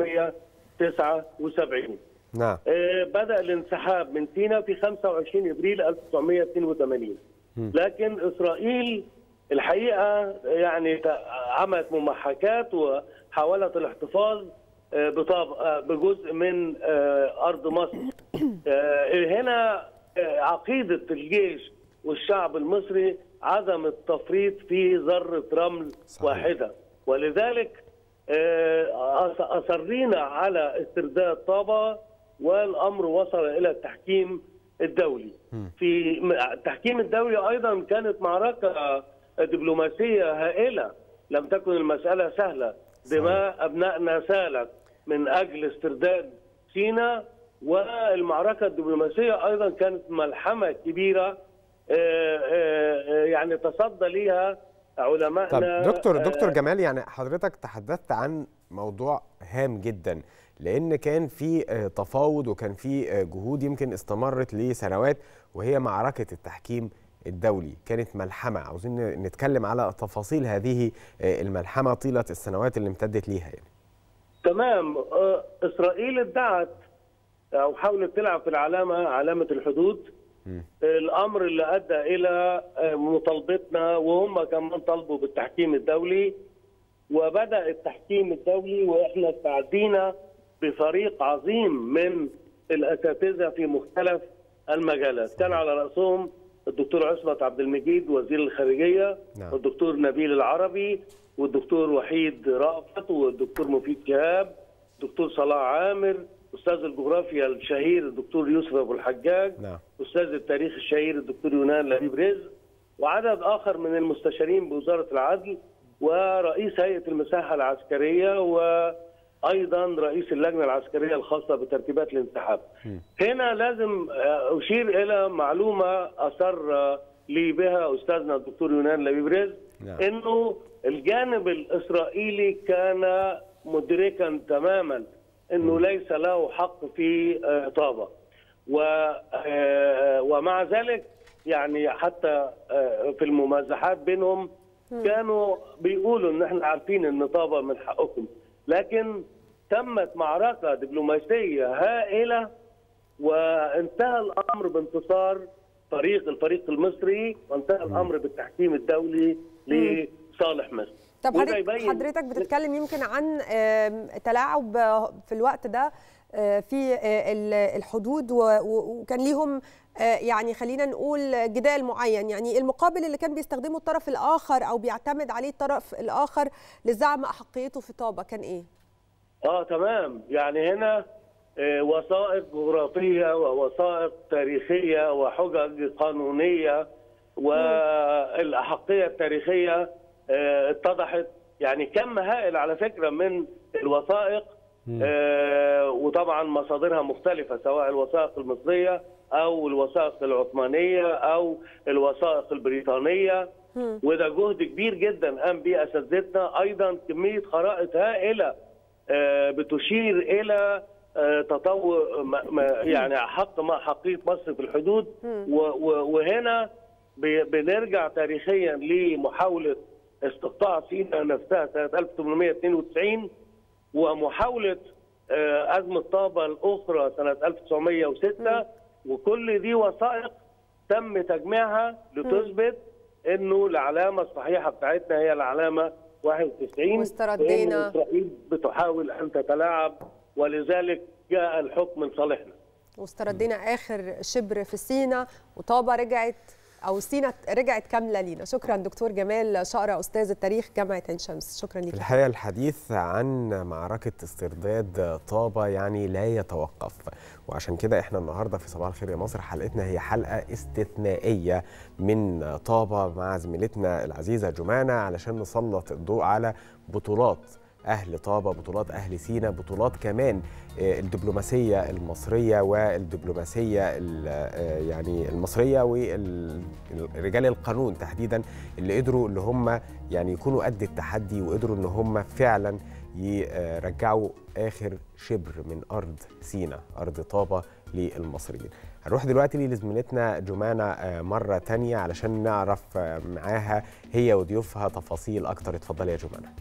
1979 نعم آه، بدا الانسحاب من سيناء في 25 ابريل 1982 لكن اسرائيل الحقيقه يعني ت- عملت ممحكات وحاولت الاحتفاظ آه، بطاب- آه، بجزء من آه، ارض مصر آه، هنا آه، عقيده الجيش والشعب المصري عدم التفريط في ذره رمل صحيح. واحده ولذلك آه، أص- اصرينا على استرداد طابا والامر وصل الى التحكيم الدولي في م- التحكيم الدولي ايضا كانت معركه دبلوماسيه هائله لم تكن المساله سهله دماء ابنائنا سالت من اجل استرداد سيناء والمعركه الدبلوماسيه ايضا كانت ملحمه كبيره آه، آه، آه، يعني تصدى ليها علمائنا طب دكتور آه، دكتور جمال يعني حضرتك تحدثت عن موضوع هام جدا لان كان في آه، تفاوض وكان في آه، جهود يمكن استمرت لسنوات وهي معركه التحكيم الدولي كانت ملحمه عاوزين ن- نتكلم على تفاصيل هذه آه، الملحمه طيله السنوات اللي امتدت ليها يعني تمام آه، اسرائيل ادعت او حاولت تلعب في العلامه علامه الحدود الامر اللي ادى الى آه، مطالبتنا وهم كمان طالبوا بالتحكيم الدولي وبدا التحكيم الدولي واحنا استعدينا بفريق عظيم من الاساتذه في مختلف المجالات كان على راسهم الدكتور عصمت عبد المجيد وزير الخارجيه نعم. والدكتور نبيل العربي والدكتور وحيد رأفت والدكتور مفيد شهاب الدكتور صلاح عامر استاذ الجغرافيا الشهير الدكتور يوسف ابو الحجاج نعم استاذ التاريخ الشهير الدكتور يونان لبيب رزق وعدد اخر من المستشارين بوزاره العدل ورئيس هيئه المساحه العسكريه وايضا رئيس اللجنه العسكريه الخاصه بترتيبات الانسحاب. هنا لازم آه، اشير الى معلومه اثر آه، لي بها استاذنا الدكتور يونان لبيب رزق نعم. انه الجانب الاسرائيلي كان مدركا تماما انه ليس له حق في آه، طابه و آه، ومع ذلك يعني حتى آه، في الممازحات بينهم كانوا بيقولوا ان احنا عارفين ان طابه من حقكم لكن تمت معركه دبلوماسيه هائله وانتهى الامر بانتصار فريق الفريق المصري وانتهى الامر بالتحكيم الدولي لصالح مصر طب وده حضرتك, يبين- حضرتك بتتكلم يمكن عن آم، تلاعب في الوقت ده آه، في آه، ال- الحدود و- و- وكان ليهم آه، يعني خلينا نقول جدال معين يعني المقابل اللي كان بيستخدمه الطرف الآخر أو بيعتمد عليه الطرف الآخر لزعم أحقيته في طابة كان إيه؟ اه تمام يعني هنا آه، وثائق جغرافيه ووثائق تاريخيه وحجج قانونيه والاحقيه التاريخيه آه، اتضحت يعني كم هائل على فكره من الوثائق آه، وطبعا مصادرها مختلفه سواء الوثائق المصريه او الوثائق العثمانيه او الوثائق البريطانيه وده جهد كبير جدا قام به اساتذتنا ايضا كميه خرائط هائله آه، بتشير الى آه، تطور ما- ما- يعني حق ما حقيقه مصر في الحدود و- و- وهنا ب- بنرجع تاريخيا لمحاوله استقطاع سيناء نفسها سنه 1892 ومحاوله آه، ازمه طابه الاخرى سنه 1906 وكل دي وثائق تم تجميعها لتثبت انه العلامه الصحيحه بتاعتنا هي العلامه 91 واستردينا. وإن اسرائيل بتحاول ان تتلاعب ولذلك جاء الحكم لصالحنا واستردينا آخر شبر في سينا وطابة رجعت أو سينا رجعت كاملة لينا شكرا دكتور جمال شقرة أستاذ التاريخ جامعة عين شمس شكرا في لك الحقيقة الحديث عن معركة استرداد طابة يعني لا يتوقف وعشان كده احنا النهاردة في صباح الخير يا مصر حلقتنا هي حلقة استثنائية من طابة مع زميلتنا العزيزة جمانة علشان نسلط الضوء على بطولات أهل طابة بطولات أهل سينا بطولات كمان آه، الدبلوماسية المصرية والدبلوماسية ال- آه، يعني المصرية ورجال القانون تحديدا اللي قدروا اللي هم يعني يكونوا قد التحدي وقدروا ان هم فعلا يرجعوا اخر شبر من ارض سينا ارض طابه للمصريين هنروح دلوقتي لزميلتنا جمانة آه، مرة تانية علشان نعرف آه، معاها هي وضيوفها تفاصيل أكتر اتفضلي يا جمانة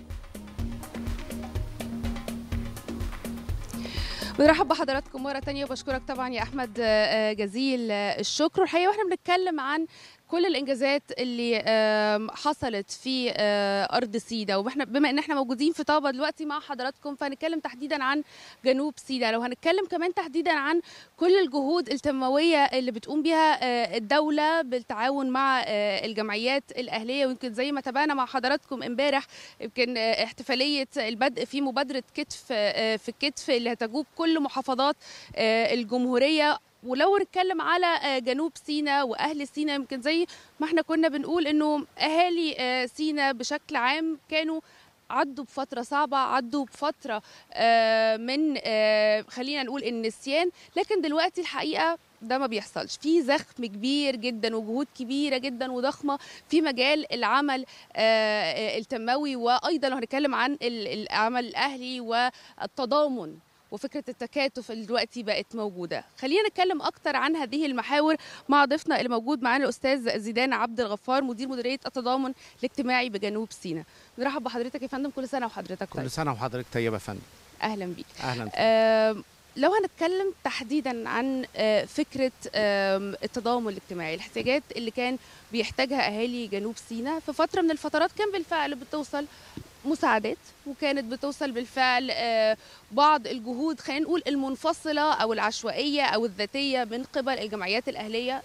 بنرحب بحضراتكم مرة تانية وبشكرك طبعا يا أحمد آه، جزيل آه، الشكر والحقيقة واحنا بنتكلم عن كل الانجازات اللي آم، حصلت في آه، ارض سيدا واحنا بما ان احنا موجودين في طابا دلوقتي مع حضراتكم فهنتكلم تحديدا عن جنوب سيدا لو هنتكلم كمان تحديدا عن كل الجهود التنمويه اللي بتقوم بها آه، الدوله بالتعاون مع آه، الجمعيات الاهليه ويمكن زي ما تابعنا مع حضراتكم امبارح يمكن آه، احتفاليه البدء في مبادره كتف آه، في الكتف اللي هتجوب كل محافظات آه، الجمهوريه ولو نتكلم على آه، جنوب سينا واهل سينا يمكن زي ما احنا كنا بنقول انه اهالي آه، سينا بشكل عام كانوا عدوا بفتره صعبه عدوا بفتره آه، من آه، خلينا نقول النسيان لكن دلوقتي الحقيقه ده ما بيحصلش في زخم كبير جدا وجهود كبيره جدا وضخمه في مجال العمل آه، التنموي وايضا لو هنتكلم عن ال- العمل الاهلي والتضامن وفكره التكاتف اللي دلوقتي بقت موجوده خلينا نتكلم اكتر عن هذه المحاور مع ضيفنا اللي موجود معانا الاستاذ زيدان عبد الغفار مدير مديريه التضامن الاجتماعي بجنوب سيناء نرحب بحضرتك يا فندم كل سنه وحضرتك طيب كل سنه وحضرتك طيبه يا فندم اهلا بيك اهلا بك. آم، لو هنتكلم تحديدا عن آه، فكره آم، التضامن الاجتماعي الاحتياجات اللي كان بيحتاجها اهالي جنوب سيناء في فتره من الفترات كان بالفعل بتوصل مساعدات وكانت بتوصل بالفعل آه، بعض الجهود خلينا نقول المنفصله او العشوائيه او الذاتيه من قبل الجمعيات الاهليه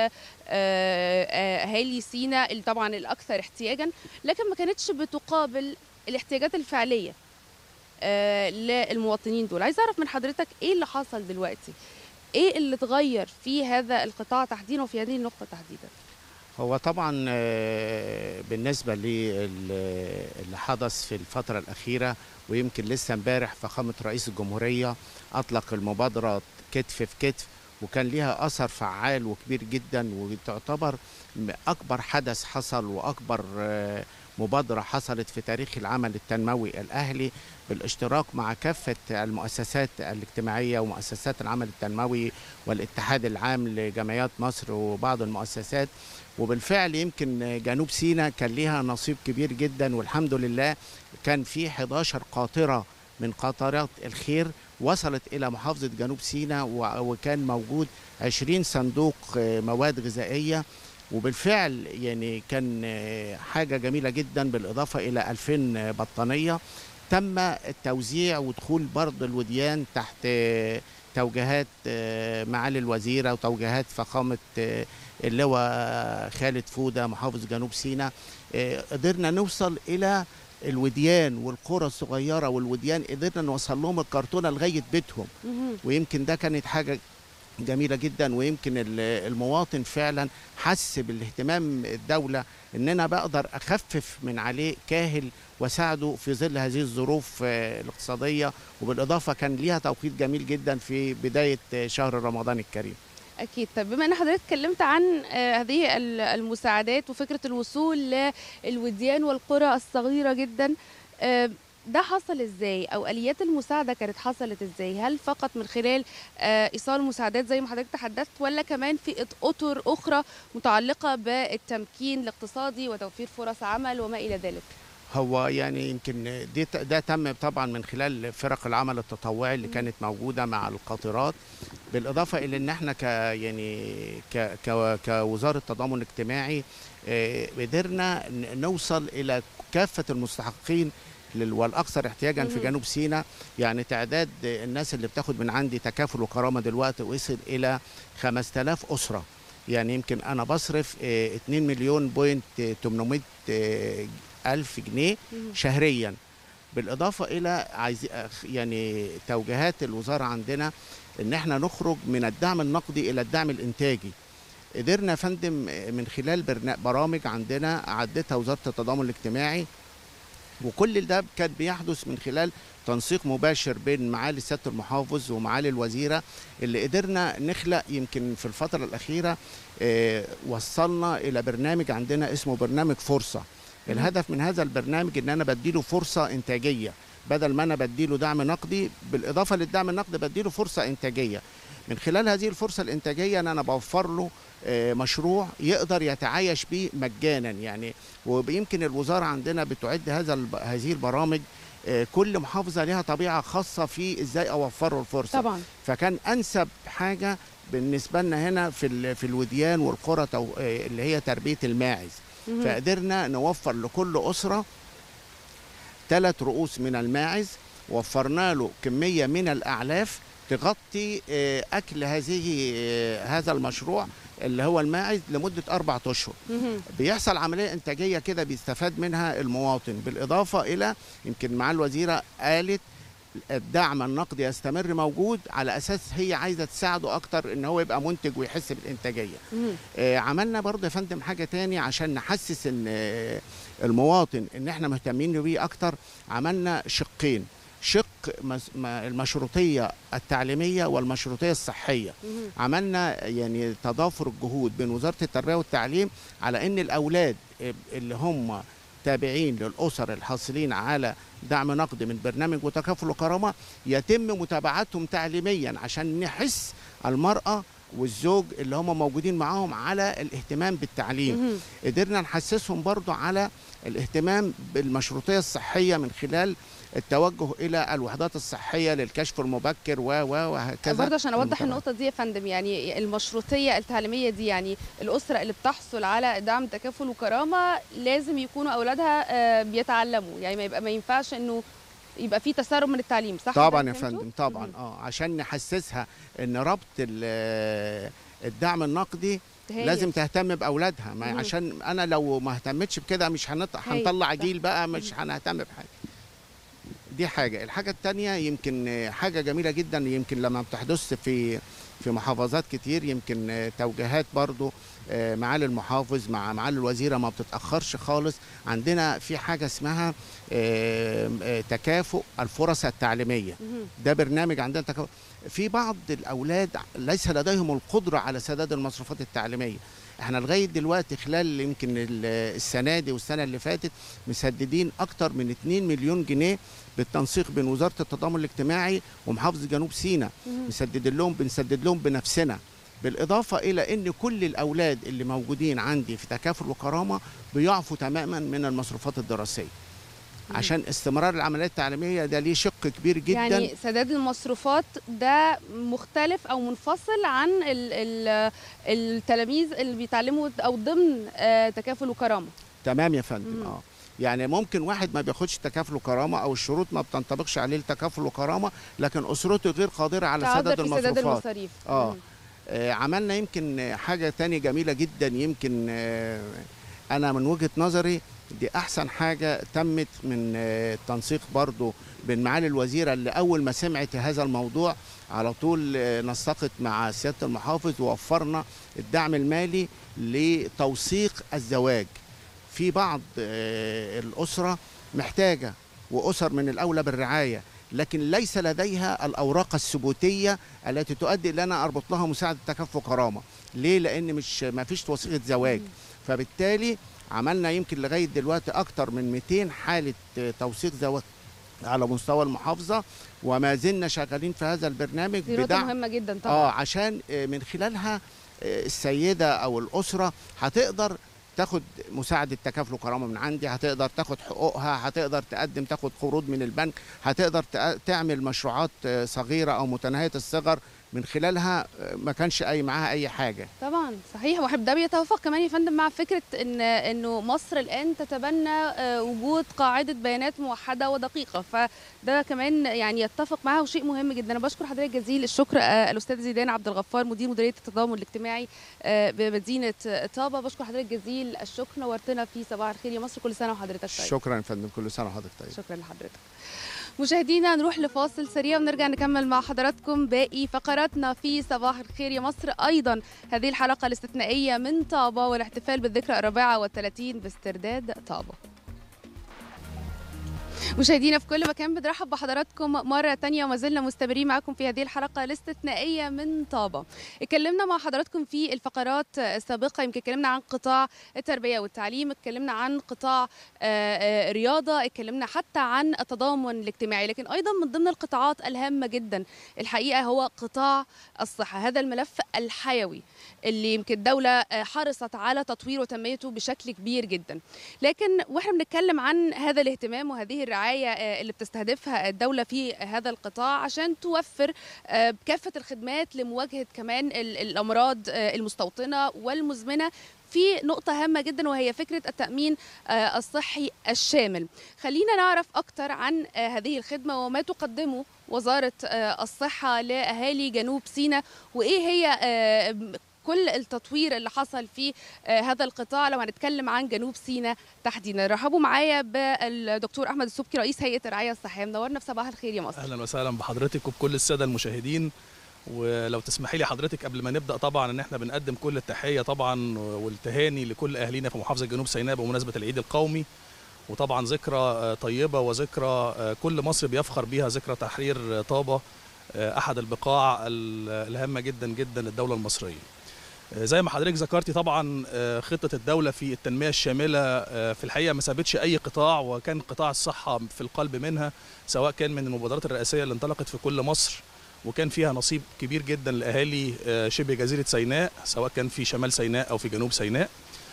لاهالي سيناء اللي طبعا الاكثر احتياجا لكن ما كانتش بتقابل الاحتياجات الفعليه آه، للمواطنين دول عايز اعرف من حضرتك ايه اللي حصل دلوقتي ايه اللي اتغير في هذا القطاع تحديدا وفي هذه النقطه تحديدا هو طبعا آه، بالنسبه للي حدث في الفتره الاخيره ويمكن لسه امبارح فخامه رئيس الجمهوريه اطلق المبادره كتف في كتف وكان ليها اثر فعال وكبير جدا وتعتبر م- اكبر حدث حصل واكبر آه، مبادره حصلت في تاريخ العمل التنموي الاهلي بالاشتراك مع كافه المؤسسات الاجتماعيه ومؤسسات العمل التنموي والاتحاد العام لجمعيات مصر وبعض المؤسسات وبالفعل يمكن جنوب سيناء كان ليها نصيب كبير جدا والحمد لله كان في 11 قاطره من قاطرات الخير وصلت الى محافظه جنوب سيناء و- وكان موجود 20 صندوق آه، مواد غذائيه وبالفعل يعني كان آه، حاجة جميلة جدا بالإضافة إلى 2000 بطانية تم التوزيع ودخول برض الوديان تحت آه، توجيهات آه، معالي الوزيرة وتوجيهات فخامة آه، اللواء خالد فودة محافظ جنوب سيناء آه، قدرنا نوصل إلى الوديان والقرى الصغيرة والوديان قدرنا نوصل لهم الكرتونة لغاية بيتهم مهم. ويمكن ده كانت حاجة جميلة جدا ويمكن ال- المواطن فعلا حس بالاهتمام الدولة ان انا بقدر اخفف من عليه كاهل واساعده في ظل هذه الظروف آه، الاقتصادية وبالاضافة كان ليها توقيت جميل جدا في بداية آه، شهر رمضان الكريم اكيد طب بما ان حضرتك اتكلمت عن آه، هذه ال- المساعدات وفكره الوصول للوديان والقرى الصغيره جدا آه، ده حصل ازاي او اليات المساعده كانت حصلت ازاي هل فقط من خلال آه، ايصال مساعدات زي ما حضرتك تحدثت ولا كمان في إط- اطر اخرى متعلقه بالتمكين الاقتصادي وتوفير فرص عمل وما الى ذلك هو يعني يمكن دي ت- ده تم طبعا من خلال فرق العمل التطوعي اللي كانت موجوده مع القاطرات بالاضافه الى ان احنا ك يعني ك ك كوزاره تضامن اجتماعي آه، قدرنا ن- نوصل الى كافه المستحقين لل- والاكثر احتياجا في مهم. جنوب سيناء يعني تعداد الناس اللي بتاخد من عندي تكافل وكرامه دلوقتي وصل الى 5000 اسره يعني يمكن انا بصرف آه، 2 مليون بوينت 800 آه، الف جنيه مهم. شهريا بالاضافه الى عايز أخ- يعني توجيهات الوزاره عندنا ان احنا نخرج من الدعم النقدي الى الدعم الانتاجي قدرنا يا فندم من خلال برنا- برامج عندنا عدتها وزاره التضامن الاجتماعي وكل ده كان بيحدث من خلال تنسيق مباشر بين معالي سياده المحافظ ومعالي الوزيره اللي قدرنا نخلق يمكن في الفتره الاخيره آه، وصلنا الى برنامج عندنا اسمه برنامج فرصه الهدف من هذا البرنامج ان انا بديله فرصه انتاجيه بدل ما انا بديله دعم نقدي بالاضافه للدعم النقدي بديله فرصه انتاجيه من خلال هذه الفرصه الانتاجيه ان انا بوفر له آه، مشروع يقدر يتعايش به مجانا يعني ويمكن الوزاره عندنا بتعد هذا الب- هذه البرامج آه، كل محافظه لها طبيعه خاصه في ازاي اوفر له الفرصه طبعا فكان انسب حاجه بالنسبه لنا هنا في ال- في الوديان والقرى تو- آه، اللي هي تربيه الماعز مهم. فقدرنا نوفر لكل اسره ثلاث رؤوس من الماعز وفرنا له كميه من الاعلاف تغطي آه، اكل هذه آه، هذا المشروع اللي هو الماعز لمده اربعة اشهر مهم. بيحصل عمليه انتاجيه كده بيستفاد منها المواطن بالاضافه الى يمكن مع الوزيره قالت الدعم النقدي يستمر موجود على اساس هي عايزه تساعده اكتر ان هو يبقى منتج ويحس بالانتاجيه مهم. آه، عملنا برضه يا فندم حاجه تاني عشان نحسس ان آه، المواطن ان احنا مهتمين بيه اكتر عملنا شقين شق مس- ما- المشروطيه التعليميه والمشروطيه الصحيه مهم. عملنا يعني تضافر الجهود بين وزاره التربيه والتعليم على ان الاولاد اللي هم تابعين للاسر الحاصلين على دعم نقدي من برنامج وتكافل وكرامه يتم متابعتهم تعليميا عشان نحس المراه والزوج اللي هم موجودين معاهم على الاهتمام بالتعليم مهم. قدرنا نحسسهم برضو على الاهتمام بالمشروطيه الصحيه من خلال التوجه الى الوحدات الصحيه للكشف المبكر و و وهكذا برضه عشان اوضح المتابعة. النقطه دي يا فندم يعني المشروطيه التعليميه دي يعني الاسره اللي بتحصل على دعم تكافل وكرامه لازم يكونوا اولادها آه، بيتعلموا يعني ما يبقى ما ينفعش انه يبقى في تسرب من التعليم صح طبعا ده يا فهمته؟ فندم طبعا اه عشان نحسسها ان ربط ال- الدعم النقدي هايل. لازم تهتم باولادها ما مهم. عشان انا لو ما اهتمتش بكده مش هنط... هايل، هنطلع صح. جيل بقى مش هنهتم بحاجه دي حاجه الحاجه الثانيه يمكن حاجه جميله جدا يمكن لما بتحدث في في محافظات كتير يمكن توجيهات برضو آه، معالي المحافظ مع معالي الوزيره ما بتتاخرش خالص عندنا في حاجه اسمها آه، آه، تكافؤ الفرص التعليميه مهم. ده برنامج عندنا تكافؤ في بعض الاولاد ليس لديهم القدره على سداد المصروفات التعليميه احنا لغايه دلوقتي خلال يمكن ال- السنه دي والسنه اللي فاتت مسددين اكتر من 2 مليون جنيه بالتنسيق بين وزاره التضامن الاجتماعي ومحافظه جنوب سيناء مهم. مسدد لهم بنسدد لهم بنفسنا بالاضافه الى ان كل الاولاد اللي موجودين عندي في تكافل وكرامه بيعفوا تماما من المصروفات الدراسيه عشان استمرار العمليات التعليميه ده ليه شق كبير جدا يعني سداد المصروفات ده مختلف او منفصل عن ال ال التلاميذ اللي بيتعلموا او ضمن آه، تكافل وكرامه تمام يا فندم مم. اه يعني ممكن واحد ما بياخدش تكافل وكرامه او الشروط ما بتنطبقش عليه التكافل وكرامه لكن اسرته غير قادره على تعذر سداد في سداد المصروفات المصاريف اه مم. آه، عملنا يمكن حاجة تانية جميلة جدا يمكن آه، أنا من وجهة نظري دي أحسن حاجة تمت من آه، التنسيق برضو بين معالي الوزيرة اللي أول ما سمعت هذا الموضوع على طول آه، نسقت مع سيادة المحافظ ووفرنا الدعم المالي لتوثيق الزواج في بعض آه، الأسرة محتاجة وأسر من الأولى بالرعاية لكن ليس لديها الأوراق الثبوتية التي تؤدي إلى أنا أربط لها مساعدة تكافل كرامة ليه؟ لأن مش ما فيش وثيقة زواج فبالتالي عملنا يمكن لغاية دلوقتي أكتر من 200 حالة آه، توثيق زواج على مستوى المحافظة وما زلنا شغالين في هذا البرنامج دي نقطه بدعم مهمه جدا طبعا اه عشان آه، من خلالها آه، السيده او الاسره هتقدر تاخد مساعدة تكافل وكرامة من عندي هتقدر تاخد حقوقها هتقدر تقدم تاخد قروض من البنك هتقدر تق- تعمل مشروعات آه، صغيرة أو متناهية الصغر من خلالها آه، ما كانش أي معاها أي حاجة طبعا صحيح واحد ده بيتوافق كمان يا فندم مع فكره ان انه مصر الان تتبنى آه، وجود قاعده بيانات موحده ودقيقه فده كمان يعني يتفق معها وشيء مهم جدا انا بشكر حضرتك جزيل الشكر آه، الاستاذ زيدان عبد الغفار مدير مديريه التضامن الاجتماعي آه، بمدينه طابه بشكر حضرتك جزيل الشكر نورتنا في صباح الخير يا مصر كل سنه وحضرتك طيب شكرا يا فندم كل سنة وحضرتك طيب شكرا لحضرتك مشاهدينا نروح لفاصل سريع ونرجع نكمل مع حضراتكم باقي فقراتنا في صباح الخير يا مصر ايضا هذه الحلقه الاستثنائيه من طابه والاحتفال بالذكرى الرابعه والثلاثين باسترداد طابه مشاهدينا في كل مكان بنرحب بحضراتكم مرة تانية وما زلنا مستمرين معكم في هذه الحلقة الاستثنائية من طابة اتكلمنا مع حضراتكم في الفقرات السابقة يمكن اتكلمنا عن قطاع التربية والتعليم اتكلمنا عن قطاع آه، آه، الرياضة اتكلمنا حتى عن التضامن الاجتماعي لكن أيضا من ضمن القطاعات الهامة جدا الحقيقة هو قطاع الصحة هذا الملف الحيوي اللي يمكن الدولة آه، حرصت على تطويره وتنميته بشكل كبير جدا لكن واحنا بنتكلم عن هذا الاهتمام وهذه الرعاية آه، اللي بتستهدفها الدولة في هذا القطاع عشان توفر آه، كافة الخدمات لمواجهة كمان ال- الأمراض آه، المستوطنة والمزمنة في نقطة هامة جدا وهي فكرة التأمين آه، الصحي الشامل خلينا نعرف أكتر عن آه، هذه الخدمة وما تقدمه وزارة آه، الصحة لأهالي جنوب سيناء وإيه هي آه، كل التطوير اللي حصل في آه، هذا القطاع لو هنتكلم عن جنوب سيناء تحديدا رحبوا معايا بالدكتور احمد السبكي رئيس هيئه الرعايه الصحيه منورنا في صباح الخير يا مصر اهلا وسهلا بحضرتك وبكل الساده المشاهدين ولو تسمحي لي حضرتك قبل ما نبدا طبعا ان احنا بنقدم كل التحيه طبعا والتهاني لكل اهالينا في محافظه جنوب سيناء بمناسبه العيد القومي وطبعا ذكرى آه، طيبه وذكرى آه، كل مصر بيفخر بيها ذكرى تحرير آه، طابه آه، احد البقاع ال- الهامه جدا جدا للدوله المصريه آه، زي ما حضرتك ذكرتي طبعا آه، خطه الدوله في التنميه الشامله آه، في الحقيقه ما سابتش اي قطاع وكان قطاع الصحه في القلب منها سواء كان من المبادرات الرئاسيه اللي انطلقت في كل مصر وكان فيها نصيب كبير جدا لاهالي آه، شبه جزيره سيناء سواء كان في شمال سيناء او في جنوب سيناء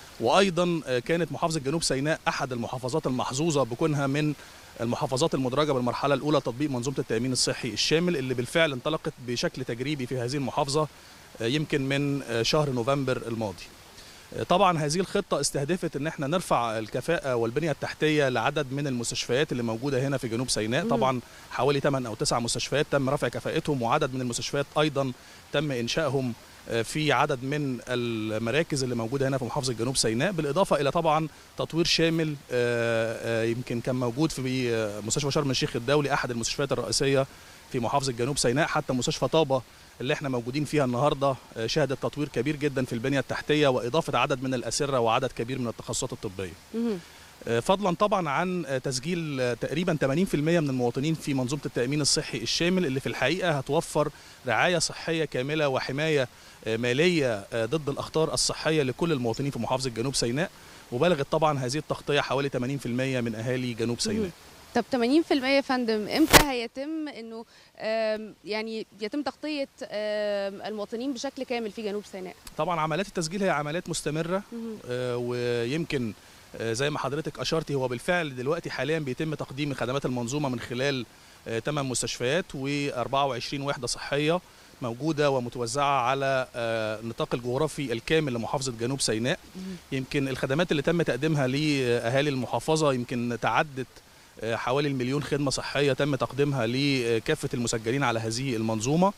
وايضا آه، كانت محافظه جنوب سيناء احد المحافظات المحظوظه بكونها من المحافظات المدرجه بالمرحله الاولى تطبيق منظومه التامين الصحي الشامل اللي بالفعل انطلقت بشكل تجريبي في هذه المحافظه آه، يمكن من آه، شهر نوفمبر الماضي آه، طبعا هذه الخطه استهدفت ان احنا نرفع الكفاءه والبنيه التحتيه لعدد من المستشفيات اللي موجوده هنا في جنوب سيناء مم. طبعا حوالي 8 او 9 مستشفيات تم رفع كفاءتهم وعدد من المستشفيات ايضا تم انشائهم آه، في عدد من المراكز اللي موجوده هنا في محافظه جنوب سيناء بالاضافه الى طبعا تطوير شامل آه، آه، يمكن كان موجود في آه، مستشفى شرم الشيخ الدولي احد المستشفيات الرئيسيه في محافظه جنوب سيناء حتى مستشفى طابه اللي احنا موجودين فيها النهارده آه، شهدت تطوير كبير جدا في البنيه التحتيه واضافه عدد من الاسره وعدد كبير من التخصصات الطبيه مهم. آه، فضلا طبعا عن آه، تسجيل آه، تقريبا 80% من المواطنين في منظومه التامين الصحي الشامل اللي في الحقيقه هتوفر رعايه صحيه كامله وحمايه آه، ماليه آه، ضد الاخطار الصحيه لكل المواطنين في محافظه جنوب سيناء وبلغت طبعا هذه التغطيه حوالي 80% من اهالي جنوب سيناء مهم. طب 80% يا فندم امتى هيتم انه آم، يعني يتم تغطيه آم، المواطنين بشكل كامل في جنوب سيناء طبعا عمليات التسجيل هي عمليات مستمره مهم. آه، ويمكن زي ما حضرتك اشرتي هو بالفعل دلوقتي حاليا بيتم تقديم خدمات المنظومه من خلال 8 مستشفيات و24 وحده صحيه موجوده ومتوزعه على النطاق الجغرافي الكامل لمحافظه جنوب سيناء يمكن الخدمات اللي تم تقديمها لاهالي المحافظه يمكن تعدت حوالي المليون خدمه صحيه تم تقديمها لكافه المسجلين على هذه المنظومه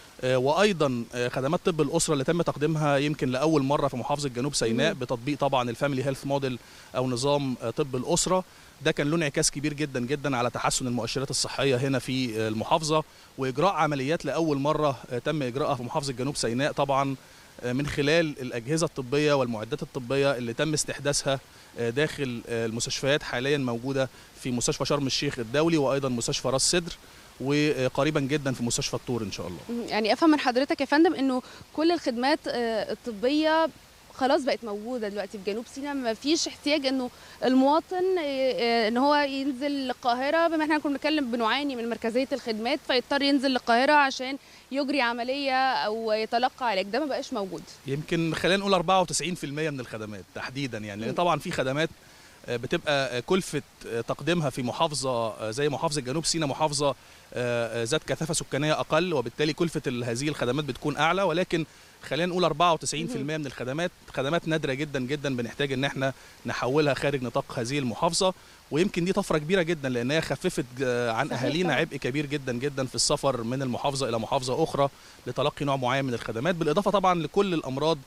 وايضا خدمات طب الاسره اللي تم تقديمها يمكن لاول مره في محافظه جنوب سيناء بتطبيق طبعا الفاميلي هيلث موديل او نظام طب الاسره ده كان له انعكاس كبير جدا جدا على تحسن المؤشرات الصحيه هنا في المحافظه واجراء عمليات لاول مره تم اجراءها في محافظه جنوب سيناء طبعا من خلال الاجهزه الطبيه والمعدات الطبيه اللي تم استحداثها داخل المستشفيات حاليا موجوده في مستشفى شرم الشيخ الدولي وايضا مستشفى راس سدر وقريبا جدا في مستشفى الطور ان شاء الله يعني افهم من حضرتك يا فندم انه كل الخدمات الطبيه خلاص بقت موجوده دلوقتي في جنوب سيناء ما فيش احتياج انه المواطن ان هو ينزل القاهره بما احنا كنا بنتكلم بنعاني من مركزيه الخدمات فيضطر ينزل القاهره عشان يجري عمليه او يتلقى علاج ده ما بقاش موجود يمكن خلينا نقول 94% من الخدمات تحديدا يعني لان طبعا في خدمات بتبقى كلفة تقديمها في محافظة زي محافظة جنوب سيناء محافظة ذات كثافة سكانية أقل وبالتالي كلفة هذه الخدمات بتكون أعلى ولكن خلينا نقول 94% من الخدمات خدمات نادرة جدا جدا بنحتاج ان احنا نحولها خارج نطاق هذه المحافظة ويمكن دي طفرة كبيرة جدا لان هي خففت عن اهالينا عبء كبير جدا جدا في السفر من المحافظة الى محافظة اخرى لتلقي نوع معين من الخدمات بالاضافة طبعا لكل الامراض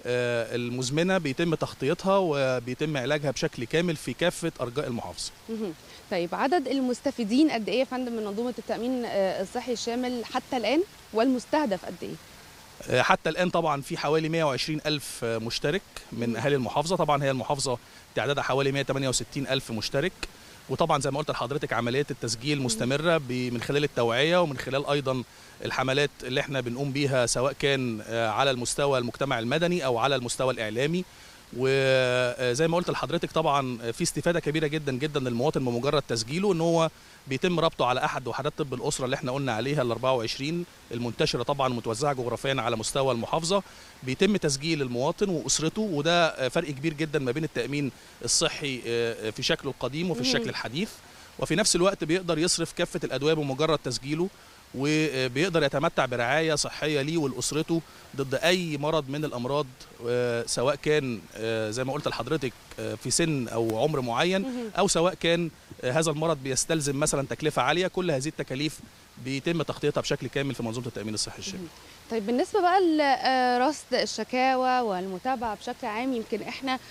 المزمنه بيتم تغطيتها وبيتم علاجها بشكل كامل في كافه ارجاء المحافظه. طيب عدد المستفيدين قد ايه يا فندم من منظومه التامين الصحي الشامل حتى الان والمستهدف قد ايه؟ حتى الان طبعا في حوالي 120 الف مشترك من اهالي المحافظه طبعا هي المحافظه تعدادها حوالي 168 الف مشترك وطبعا زي ما قلت لحضرتك عمليات التسجيل مستمره من خلال التوعيه ومن خلال ايضا الحملات اللي احنا بنقوم بيها سواء كان على المستوى المجتمع المدني او على المستوى الاعلامي وزي ما قلت لحضرتك طبعا في استفاده كبيره جدا جدا للمواطن بمجرد تسجيله ان هو بيتم ربطه على احد وحدات طب الاسره اللي احنا قلنا عليها ال 24 المنتشره طبعا متوزعه جغرافيا على مستوى المحافظه بيتم تسجيل المواطن واسرته وده فرق كبير جدا ما بين التامين الصحي في شكله القديم وفي الشكل الحديث وفي نفس الوقت بيقدر يصرف كافه الادويه بمجرد تسجيله وبيقدر يتمتع برعايه صحيه ليه ولاسرته ضد اي مرض من الامراض سواء كان زي ما قلت لحضرتك في سن او عمر معين او سواء كان هذا المرض بيستلزم مثلا تكلفه عاليه كل هذه التكاليف بيتم تغطيتها بشكل كامل في منظومه التامين الصحي الشامل. طيب بالنسبه بقى لرصد الشكاوى والمتابعه بشكل عام يمكن احنا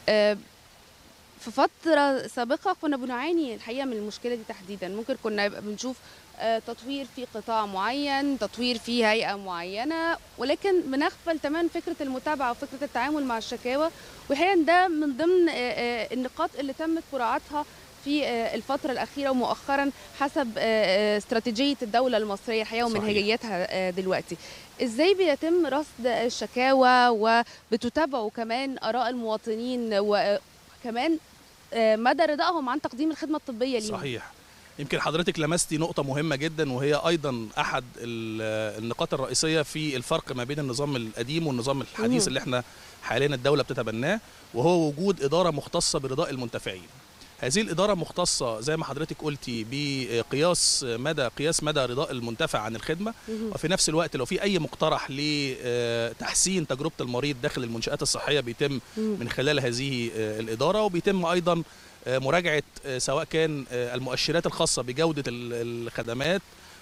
في فترة سابقة كنا بنعاني الحقيقة من المشكلة دي تحديدا ممكن كنا بنشوف تطوير في قطاع معين تطوير في هيئة معينة ولكن بنغفل تماما فكرة المتابعة وفكرة التعامل مع الشكاوى وحقيقة ده من ضمن النقاط اللي تمت مراعاتها في الفترة الأخيرة ومؤخرا حسب استراتيجية الدولة المصرية الحقيقة ومنهجيتها دلوقتي ازاي بيتم رصد الشكاوى وبتتابعوا كمان آراء المواطنين وكمان مدى رضائهم عن تقديم الخدمة الطبية ليهم صحيح يمكن حضرتك لمستي نقطة مهمة جدا وهي أيضا أحد النقاط الرئيسية في الفرق ما بين النظام القديم والنظام الحديث اللي احنا حاليا الدولة بتتبناه وهو وجود إدارة مختصة برضاء المنتفعين هذه الإدارة مختصة زي ما حضرتك قلتي بقياس مدى قياس مدى رضاء المنتفع عن الخدمة وفي نفس الوقت لو في أي مقترح لتحسين تجربة المريض داخل المنشآت الصحية بيتم من خلال هذه الإدارة وبيتم أيضا مراجعة سواء كان المؤشرات الخاصة بجودة الخدمات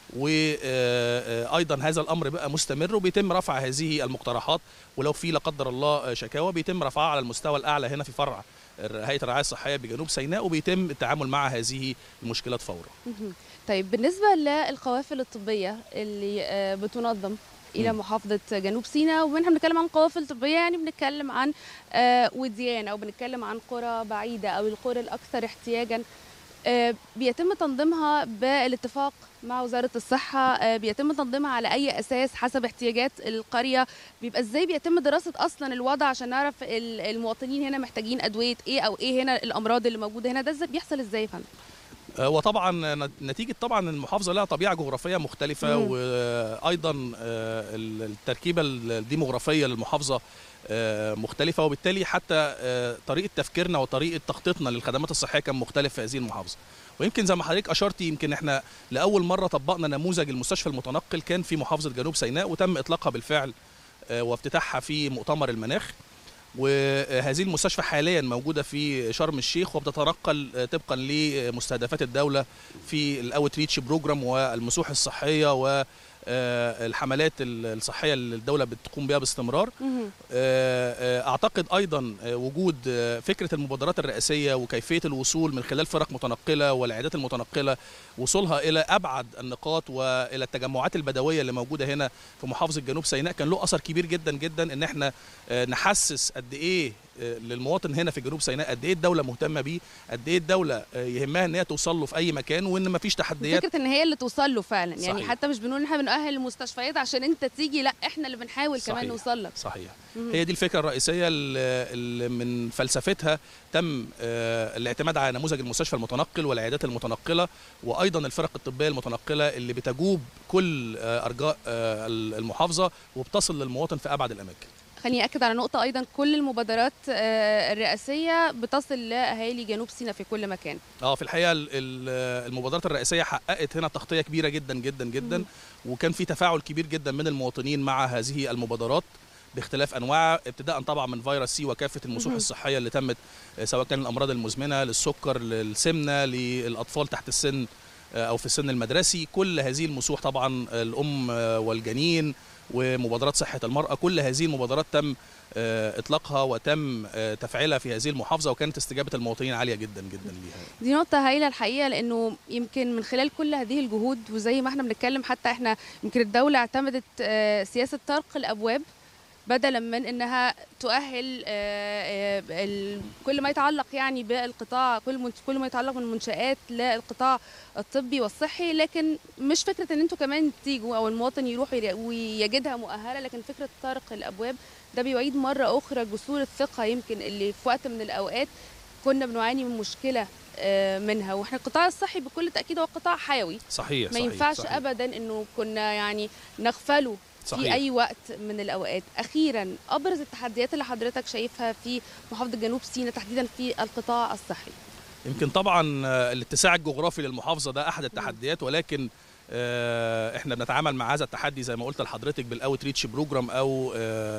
وايضا هذا الامر بقى مستمر وبيتم رفع هذه المقترحات ولو في لا قدر الله شكاوى بيتم رفعها على المستوى الاعلى هنا في فرع هيئه الرعايه الصحيه بجنوب سيناء وبيتم التعامل مع هذه المشكلات فورا. طيب بالنسبه للقوافل الطبيه اللي بتنظم الى محافظه جنوب سيناء ومنها بنتكلم عن قوافل طبيه يعني بنتكلم عن وديان او بنتكلم عن قرى بعيده او القرى الاكثر احتياجا بيتم تنظيمها بالاتفاق مع وزارة الصحة بيتم تنظيمها على أي أساس حسب احتياجات القرية بيبقى إزاي بيتم دراسة أصلا الوضع عشان نعرف المواطنين هنا محتاجين أدوية إيه أو إيه هنا الأمراض اللي موجودة هنا ده بيحصل إزاي يا فندم؟ وطبعا نتيجه طبعا المحافظه لها طبيعه جغرافيه مختلفه مم. وايضا آه، التركيبه الديموغرافيه للمحافظه آه، مختلفه وبالتالي حتى آه، طريقه تفكيرنا وطريقه تخطيطنا للخدمات الصحيه كان مختلف في هذه المحافظه ويمكن زي ما حضرتك اشرتي يمكن احنا لاول مره طبقنا نموذج المستشفى المتنقل كان في محافظه جنوب سيناء وتم اطلاقها بالفعل آه، وافتتاحها في مؤتمر المناخ وهذه المستشفى حاليا موجوده في شرم الشيخ وبتتنقل آه، طبقا لمستهدفات الدوله في الاوت ريتش بروجرام والمسوح الصحيه والحملات الصحيه اللي الدوله بتقوم بها باستمرار مهم. آه، آه، اعتقد ايضا آه، وجود آه، فكره المبادرات الرئاسيه وكيفيه الوصول من خلال فرق متنقله والعيادات المتنقله وصولها الى ابعد النقاط والى التجمعات البدويه اللي موجوده هنا في محافظه جنوب سيناء كان له اثر كبير جدا جدا ان احنا آه، نحسس قد ايه آه، للمواطن هنا في جنوب سيناء قد ايه الدوله مهتمه بيه قد ايه الدوله آه، يهمها ان هي توصل له في اي مكان وان مفيش تحديات فكره ان هي اللي توصل له فعلا يعني صحيح. حتى مش بنقول ان احنا بنأهل المستشفيات عشان انت تيجي لا احنا اللي بنحاول كمان صحيح. نوصل لك صحيح مهم. هي دي الفكره الرئيسيه اللي اللي من فلسفتها تم آه، الاعتماد على نموذج المستشفى المتنقل والعيادات المتنقله وايضا الفرق الطبيه المتنقله اللي بتجوب كل آه، ارجاء آه، المحافظه وبتصل للمواطن في ابعد الاماكن خليني اكد على نقطه ايضا كل المبادرات آه، الرئاسيه بتصل لاهالي جنوب سيناء في كل مكان اه في الحقيقه ال- ال- المبادرات الرئاسيه حققت هنا تغطيه كبيره جدا جدا جدا مم. وكان في تفاعل كبير جدا من المواطنين مع هذه المبادرات باختلاف انواعها ابتداء طبعا من فيروس سي وكافه المسوح مهم. الصحيه اللي تمت آه، سواء كان الامراض المزمنه للسكر للسمنه للاطفال تحت السن آه، او في السن المدرسي كل هذه المسوح طبعا الام آه، والجنين ومبادرات صحه المراه كل هذه المبادرات تم آه، اطلاقها وتم آه، تفعيلها في هذه المحافظه وكانت استجابه المواطنين عاليه جدا جدا ليها دي نقطة هايلة الحقيقة لأنه يمكن من خلال كل هذه الجهود وزي ما احنا بنتكلم حتى احنا يمكن الدولة اعتمدت آه، سياسة طرق الأبواب بدلا من انها تؤهل آه، آه، ال- كل ما يتعلق يعني بالقطاع كل من- كل ما يتعلق من المنشآت للقطاع الطبي والصحي لكن مش فكرة ان انتوا كمان تيجوا او المواطن يروح يلا- ويجدها مؤهلة لكن فكرة طرق الأبواب ده بيعيد مرة أخرى جسور الثقة يمكن اللي في وقت من الأوقات كنا بنعاني من مشكلة آه، منها واحنا القطاع الصحي بكل تأكيد هو قطاع حيوي صحيح ما صحيح ينفعش صحيح. ابدا انه كنا يعني نغفله في صحيح. اي وقت من الاوقات اخيرا ابرز التحديات اللي حضرتك شايفها في محافظه جنوب سيناء تحديدا في القطاع الصحي يمكن طبعا آه، الاتساع الجغرافي للمحافظه ده احد التحديات ولكن آه، احنا بنتعامل مع هذا التحدي زي ما قلت لحضرتك بالاوت ريتش بروجرام او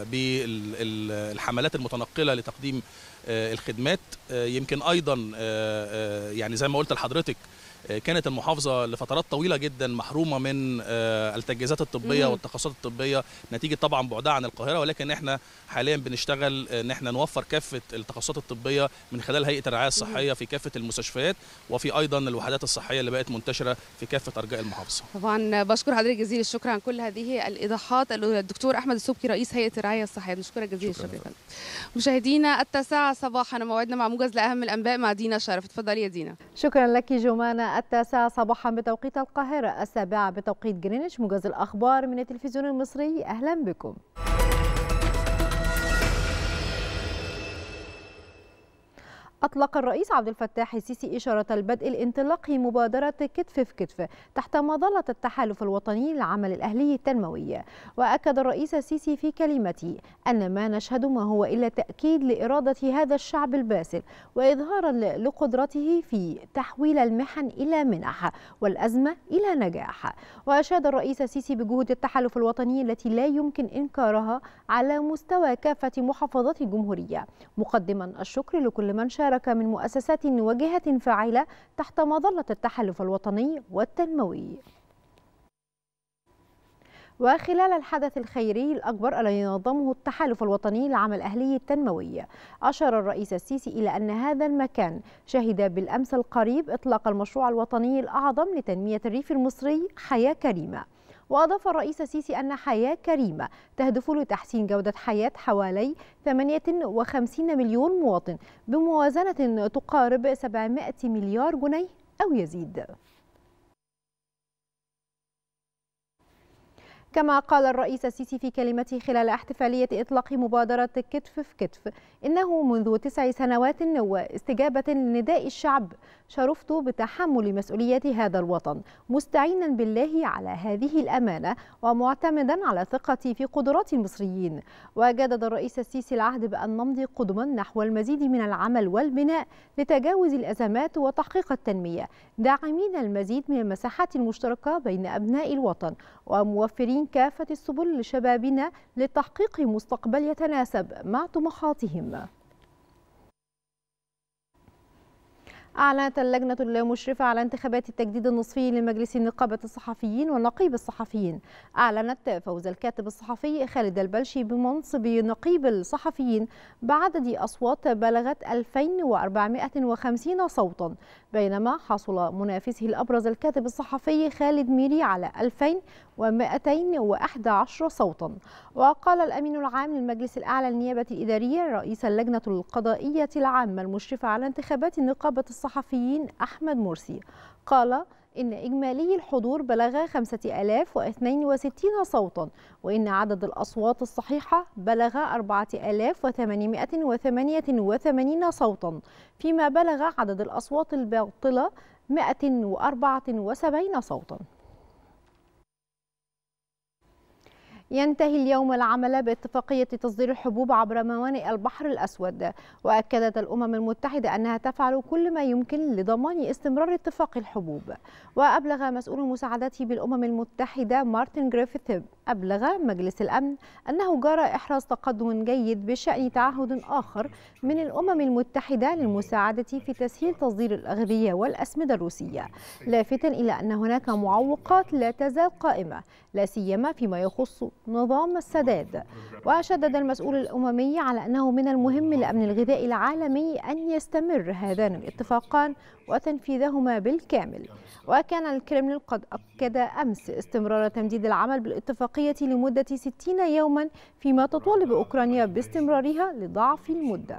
بالحملات المتنقله لتقديم آه، الخدمات آه، يمكن ايضا آه، آه، يعني زي ما قلت لحضرتك آه، كانت المحافظه لفترات طويله جدا محرومه من آه، التجهيزات الطبيه مم. والتخصصات الطبيه نتيجه طبعا بعدها عن القاهره ولكن احنا حاليا بنشتغل آه، ان احنا نوفر كافه التخصصات الطبيه من خلال هيئه الرعايه الصحيه في كافه المستشفيات وفي ايضا الوحدات الصحيه اللي بقت منتشره في كافه ارجاء المحافظه طبعا بشكر حضرتك جزيل الشكر عن كل هذه الايضاحات الدكتور احمد السبكي رئيس هيئه الرعايه الصحيه بنشكرك جزيل الشكر يا فندم. مشاهدينا التاسعه صباحا موعدنا مع موجز لاهم الانباء مع دينا شرف اتفضلي يا دينا شكرا لك جمانة التاسعة صباحا بتوقيت القاهرة السابعة بتوقيت جرينتش موجز الأخبار من التلفزيون المصري أهلا بكم أطلق الرئيس عبد الفتاح السيسي إشارة البدء الانطلاقي مبادرة كتف في كتف تحت مظلة التحالف الوطني للعمل الأهلي التنموي وأكد الرئيس السيسي في كلمته أن ما نشهد ما هو إلا تأكيد لإرادة هذا الشعب الباسل وإظهارا لقدرته في تحويل المحن إلى منح والأزمة إلى نجاح وأشاد الرئيس السيسي بجهود التحالف الوطني التي لا يمكن إنكارها على مستوى كافة محافظات الجمهورية مقدما الشكر لكل من شارك من مؤسسات وجهات فاعلة تحت مظلة التحالف الوطني والتنموي وخلال الحدث الخيري الأكبر الذي ينظمه التحالف الوطني للعمل الأهلي التنموي أشار الرئيس السيسي إلى أن هذا المكان شهد بالأمس القريب إطلاق المشروع الوطني الأعظم لتنمية الريف المصري حياة كريمة وأضاف الرئيس السيسي أن حياة كريمة تهدف لتحسين جودة حياة حوالي 58 مليون مواطن بموازنة تقارب 700 مليار جنيه أو يزيد كما قال الرئيس السيسي في كلمته خلال احتفالية إطلاق مبادرة كتف في كتف إنه منذ تسع سنوات واستجابة لنداء الشعب شرفت بتحمل مسؤوليات هذا الوطن مستعينا بالله على هذه الأمانة ومعتمدا على ثقتي في قدرات المصريين وجدد الرئيس السيسي العهد بأن نمضي قدما نحو المزيد من العمل والبناء لتجاوز الأزمات وتحقيق التنمية داعمين المزيد من المساحات المشتركة بين أبناء الوطن وموفرين كافة السبل لشبابنا لتحقيق مستقبل يتناسب مع طموحاتهم أعلنت اللجنة المشرفة على انتخابات التجديد النصفي لمجلس نقابة الصحفيين ونقيب الصحفيين أعلنت فوز الكاتب الصحفي خالد البلشي بمنصب نقيب الصحفيين بعدد أصوات بلغت 2450 صوتا بينما حصل منافسه الأبرز الكاتب الصحفي خالد ميري على 2211 صوتا وقال الأمين العام للمجلس الأعلى للنيابة الإدارية رئيس اللجنة القضائية العامة المشرفة على انتخابات نقابة الصحفيين أحمد مرسي قال إن إجمالي الحضور بلغ 5062 صوتا وإن عدد الأصوات الصحيحة بلغ 4888 صوتا فيما بلغ عدد الأصوات الباطلة 174 صوتا ينتهي اليوم العمل باتفاقية تصدير الحبوب عبر موانئ البحر الأسود وأكدت الأمم المتحدة أنها تفعل كل ما يمكن لضمان استمرار اتفاق الحبوب وأبلغ مسؤول المساعدات بالأمم المتحدة مارتن جريفيث أبلغ مجلس الأمن أنه جرى إحراز تقدم جيد بشأن تعهد آخر من الأمم المتحدة للمساعدة في تسهيل تصدير الأغذية والأسمدة الروسية لافتا إلى أن هناك معوقات لا تزال قائمة لا سيما فيما يخص نظام السداد وشدد المسؤول الأممي على أنه من المهم لأمن الغذاء العالمي أن يستمر هذان الاتفاقان وتنفيذهما بالكامل وكان الكرملين قد أكد أمس استمرار تمديد العمل بالاتفاقية لمدة 60 يوما فيما تطالب أوكرانيا باستمرارها لضعف المدة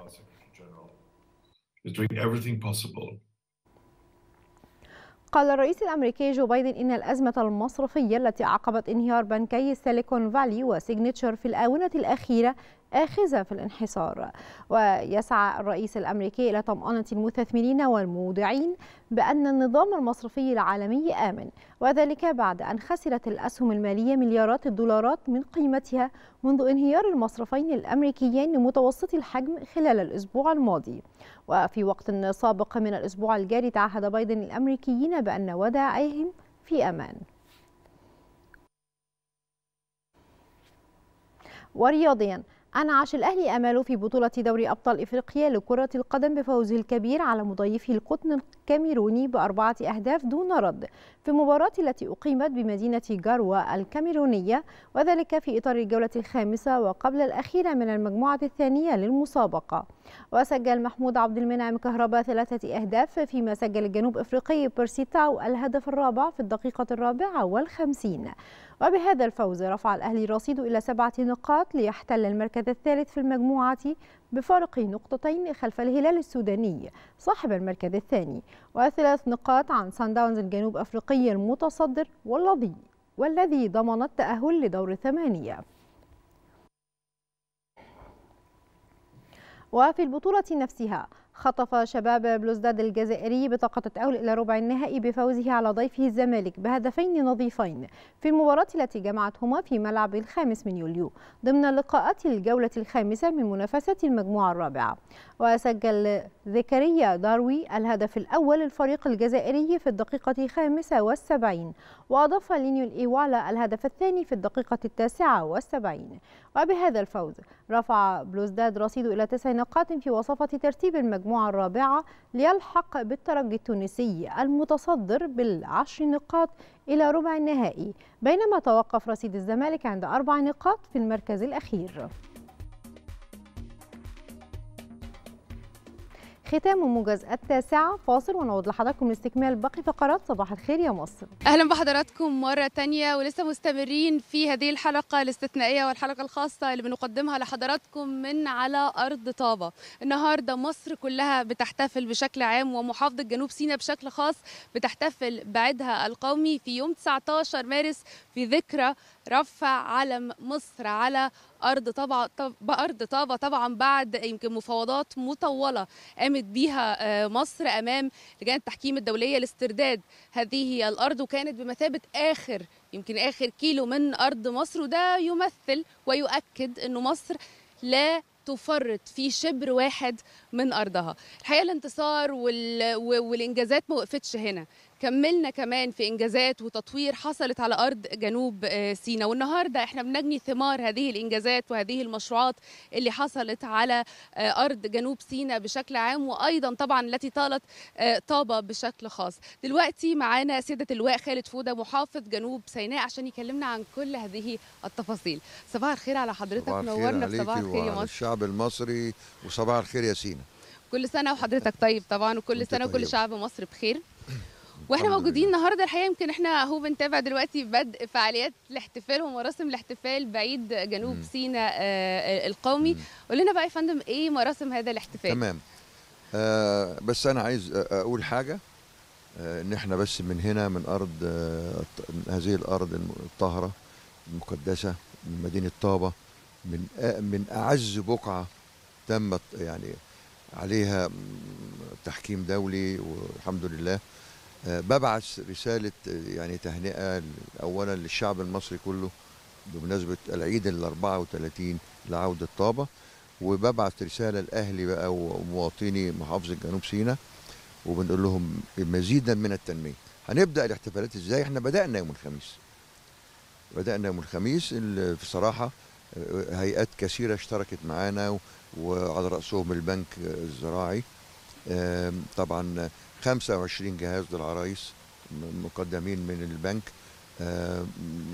قال الرئيس الامريكي جو بايدن ان الازمه المصرفيه التي عقبت انهيار بنكي سيليكون فالي وسيجنتشر في الاونه الاخيره آخذة في الانحسار ويسعى الرئيس الأمريكي إلى طمأنة المستثمرين والمودعين بأن النظام المصرفي العالمي آمن وذلك بعد أن خسرت الأسهم المالية مليارات الدولارات من قيمتها منذ انهيار المصرفين الأمريكيين لمتوسط الحجم خلال الأسبوع الماضي وفي وقت سابق من الأسبوع الجاري تعهد بايدن الأمريكيين بأن ودائعهم في أمان ورياضيا أنعش الأهلي أماله في بطولة دوري أبطال إفريقيا لكرة القدم بفوزه الكبير على مضيفه القطن الكاميروني بأربعة أهداف دون رد في المباراة التي أقيمت بمدينة جاروا الكاميرونية وذلك في إطار الجولة الخامسة وقبل الأخيرة من المجموعة الثانية للمسابقة وسجل محمود عبد المنعم كهرباء ثلاثة أهداف فيما سجل الجنوب أفريقي بيرسيتاو الهدف الرابع في الدقيقة الرابعة والخمسين وبهذا الفوز رفع الأهلي رصيده إلى سبعة نقاط ليحتل المركز الثالث في المجموعة بفارق نقطتين خلف الهلال السوداني صاحب المركز الثاني وثلاث نقاط عن سان داونز الجنوب أفريقي المتصدر والذي والذي ضمن التأهل لدور الثمانية وفي البطولة نفسها خطف شباب بلوزداد الجزائري بطاقة التأهل إلى ربع النهائي بفوزه على ضيفه الزمالك بهدفين نظيفين في المباراة التي جمعتهما في ملعب الخامس من يوليو ضمن لقاءات الجولة الخامسة من منافسة المجموعة الرابعة وسجل زكريا داروي الهدف الأول للفريق الجزائري في الدقيقة الخامسة والسبعين وأضاف لينيو الإيوالا الهدف الثاني في الدقيقة التاسعة والسبعين وبهذا الفوز رفع بلوزداد رصيده إلى تسع نقاط في وصفة ترتيب المجموعة الرابعة ليلحق بالترجي التونسي المتصدر بالعشر نقاط إلى ربع النهائي بينما توقف رصيد الزمالك عند أربع نقاط في المركز الأخير ختام موجز التاسعة فاصل ونعود لحضراتكم لاستكمال باقي فقرات صباح الخير يا مصر اهلا بحضراتكم مره تانية ولسه مستمرين في هذه الحلقه الاستثنائيه والحلقه الخاصه اللي بنقدمها لحضراتكم من على ارض طابه النهارده مصر كلها بتحتفل بشكل عام ومحافظه جنوب سيناء بشكل خاص بتحتفل بعيدها القومي في يوم 19 مارس في ذكرى رفع علم مصر على ارض طبعا طب ارض طابه طبعا بعد يمكن مفاوضات مطوله قامت بيها آه، مصر امام لجان التحكيم الدوليه لاسترداد هذه الارض وكانت بمثابه اخر يمكن اخر كيلو من ارض مصر وده يمثل ويؤكد انه مصر لا تفرط في شبر واحد من ارضها الحقيقه الانتصار وال... والانجازات ما وقفتش هنا كملنا كمان في انجازات وتطوير حصلت على ارض جنوب آه، سيناء والنهارده احنا بنجني ثمار هذه الانجازات وهذه المشروعات اللي حصلت على آه، ارض جنوب سيناء بشكل عام وايضا طبعا التي طالت آه، طابه بشكل خاص دلوقتي معانا سياده اللواء خالد فوده محافظ جنوب سيناء عشان يكلمنا عن كل هذه التفاصيل صباح الخير على حضرتك صباح الخير نورنا في عليكي صباح الخير يا وعلى مصر الشعب المصري وصباح الخير يا سينا كل سنه وحضرتك طيب طبعا وكل وانت سنه وكل طيبة. شعب مصر بخير واحنا الحمد موجودين النهارده الحقيقه يمكن احنا اهو بنتابع دلوقتي بدء فعاليات الاحتفال ومراسم الاحتفال بعيد جنوب سيناء آه، القومي قول لنا بقى يا فندم ايه مراسم هذا الاحتفال تمام آه بس انا عايز أ- اقول حاجه آه ان احنا بس من هنا من ارض آه الط- هذه الارض الم- الطاهره المقدسه من مدينه طابه من أ- من اعز بقعه تمت يعني عليها م- تحكيم دولي والحمد لله آه ببعث رساله آه، يعني تهنئه اولا للشعب المصري كله بمناسبه العيد ال 34 لعوده طابه وببعت رساله لاهلي بقى ومواطني محافظه جنوب سيناء وبنقول لهم مزيدا من التنميه هنبدا الاحتفالات ازاي احنا بدانا يوم الخميس بدانا يوم الخميس اللي بصراحه آه، هيئات كثيره اشتركت معانا و- وعلى راسهم البنك الزراعي آم، طبعا 25 جهاز للعرايس م- مقدمين من البنك آم،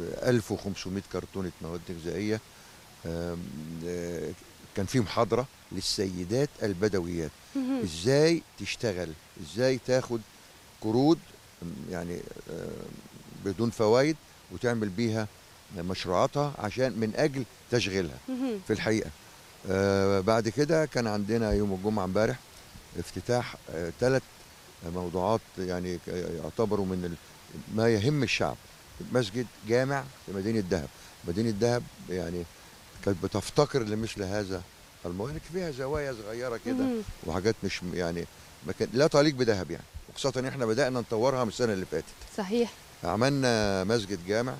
1500 كرتونه مواد غذائيه آم، آه، كان في محاضره للسيدات البدويات مهم. ازاي تشتغل ازاي تاخد قروض م، يعني آه، بدون فوائد وتعمل بيها مشروعاتها عشان من اجل تشغيلها مهم. في الحقيقه آه بعد كده كان عندنا يوم الجمعه امبارح افتتاح ثلاث موضوعات يعني ك- يعتبروا من ال- ما يهم الشعب مسجد جامع في مدينه دهب مدينه دهب يعني كانت بتفتقر لمثل هذا الموضوع فيها زوايا صغيره كده مهم. وحاجات مش م- يعني ما كان لا تليق بدهب يعني وخاصه ان احنا بدانا نطورها من السنه اللي فاتت صحيح عملنا مسجد جامع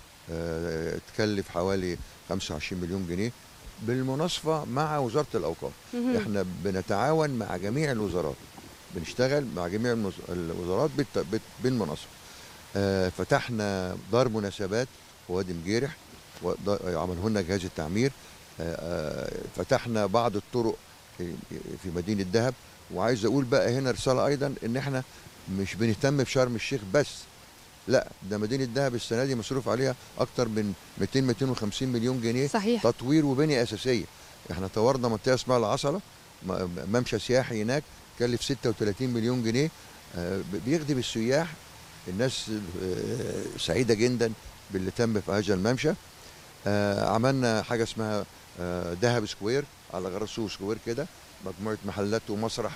آه، اتكلف حوالي 25 مليون جنيه بالمناصفه مع وزاره الاوقاف مهم. احنا بنتعاون مع جميع الوزارات بنشتغل مع جميع المز- الوزارات بالت- بت- بالمناصفه آه، فتحنا دار مناسبات في وادي مجيرح عمله لنا جهاز التعمير آه، آه، فتحنا بعض الطرق في في مدينه دهب وعايز اقول بقى هنا رساله ايضا ان احنا مش بنهتم بشرم الشيخ بس لا ده مدينه دهب السنه دي مصروف عليها اكتر من 200 250 مليون جنيه صحيح. تطوير وبنيه اساسيه احنا طورنا منطقه اسمها العصله م- ممشى سياحي هناك كلف 36 مليون جنيه آه، ب- بيخدم السياح الناس آه، سعيده جدا باللي تم في هذا الممشى آه، عملنا حاجه اسمها آه، دهب سكوير على غرار سوق سكوير كده مجموعه محلات ومسرح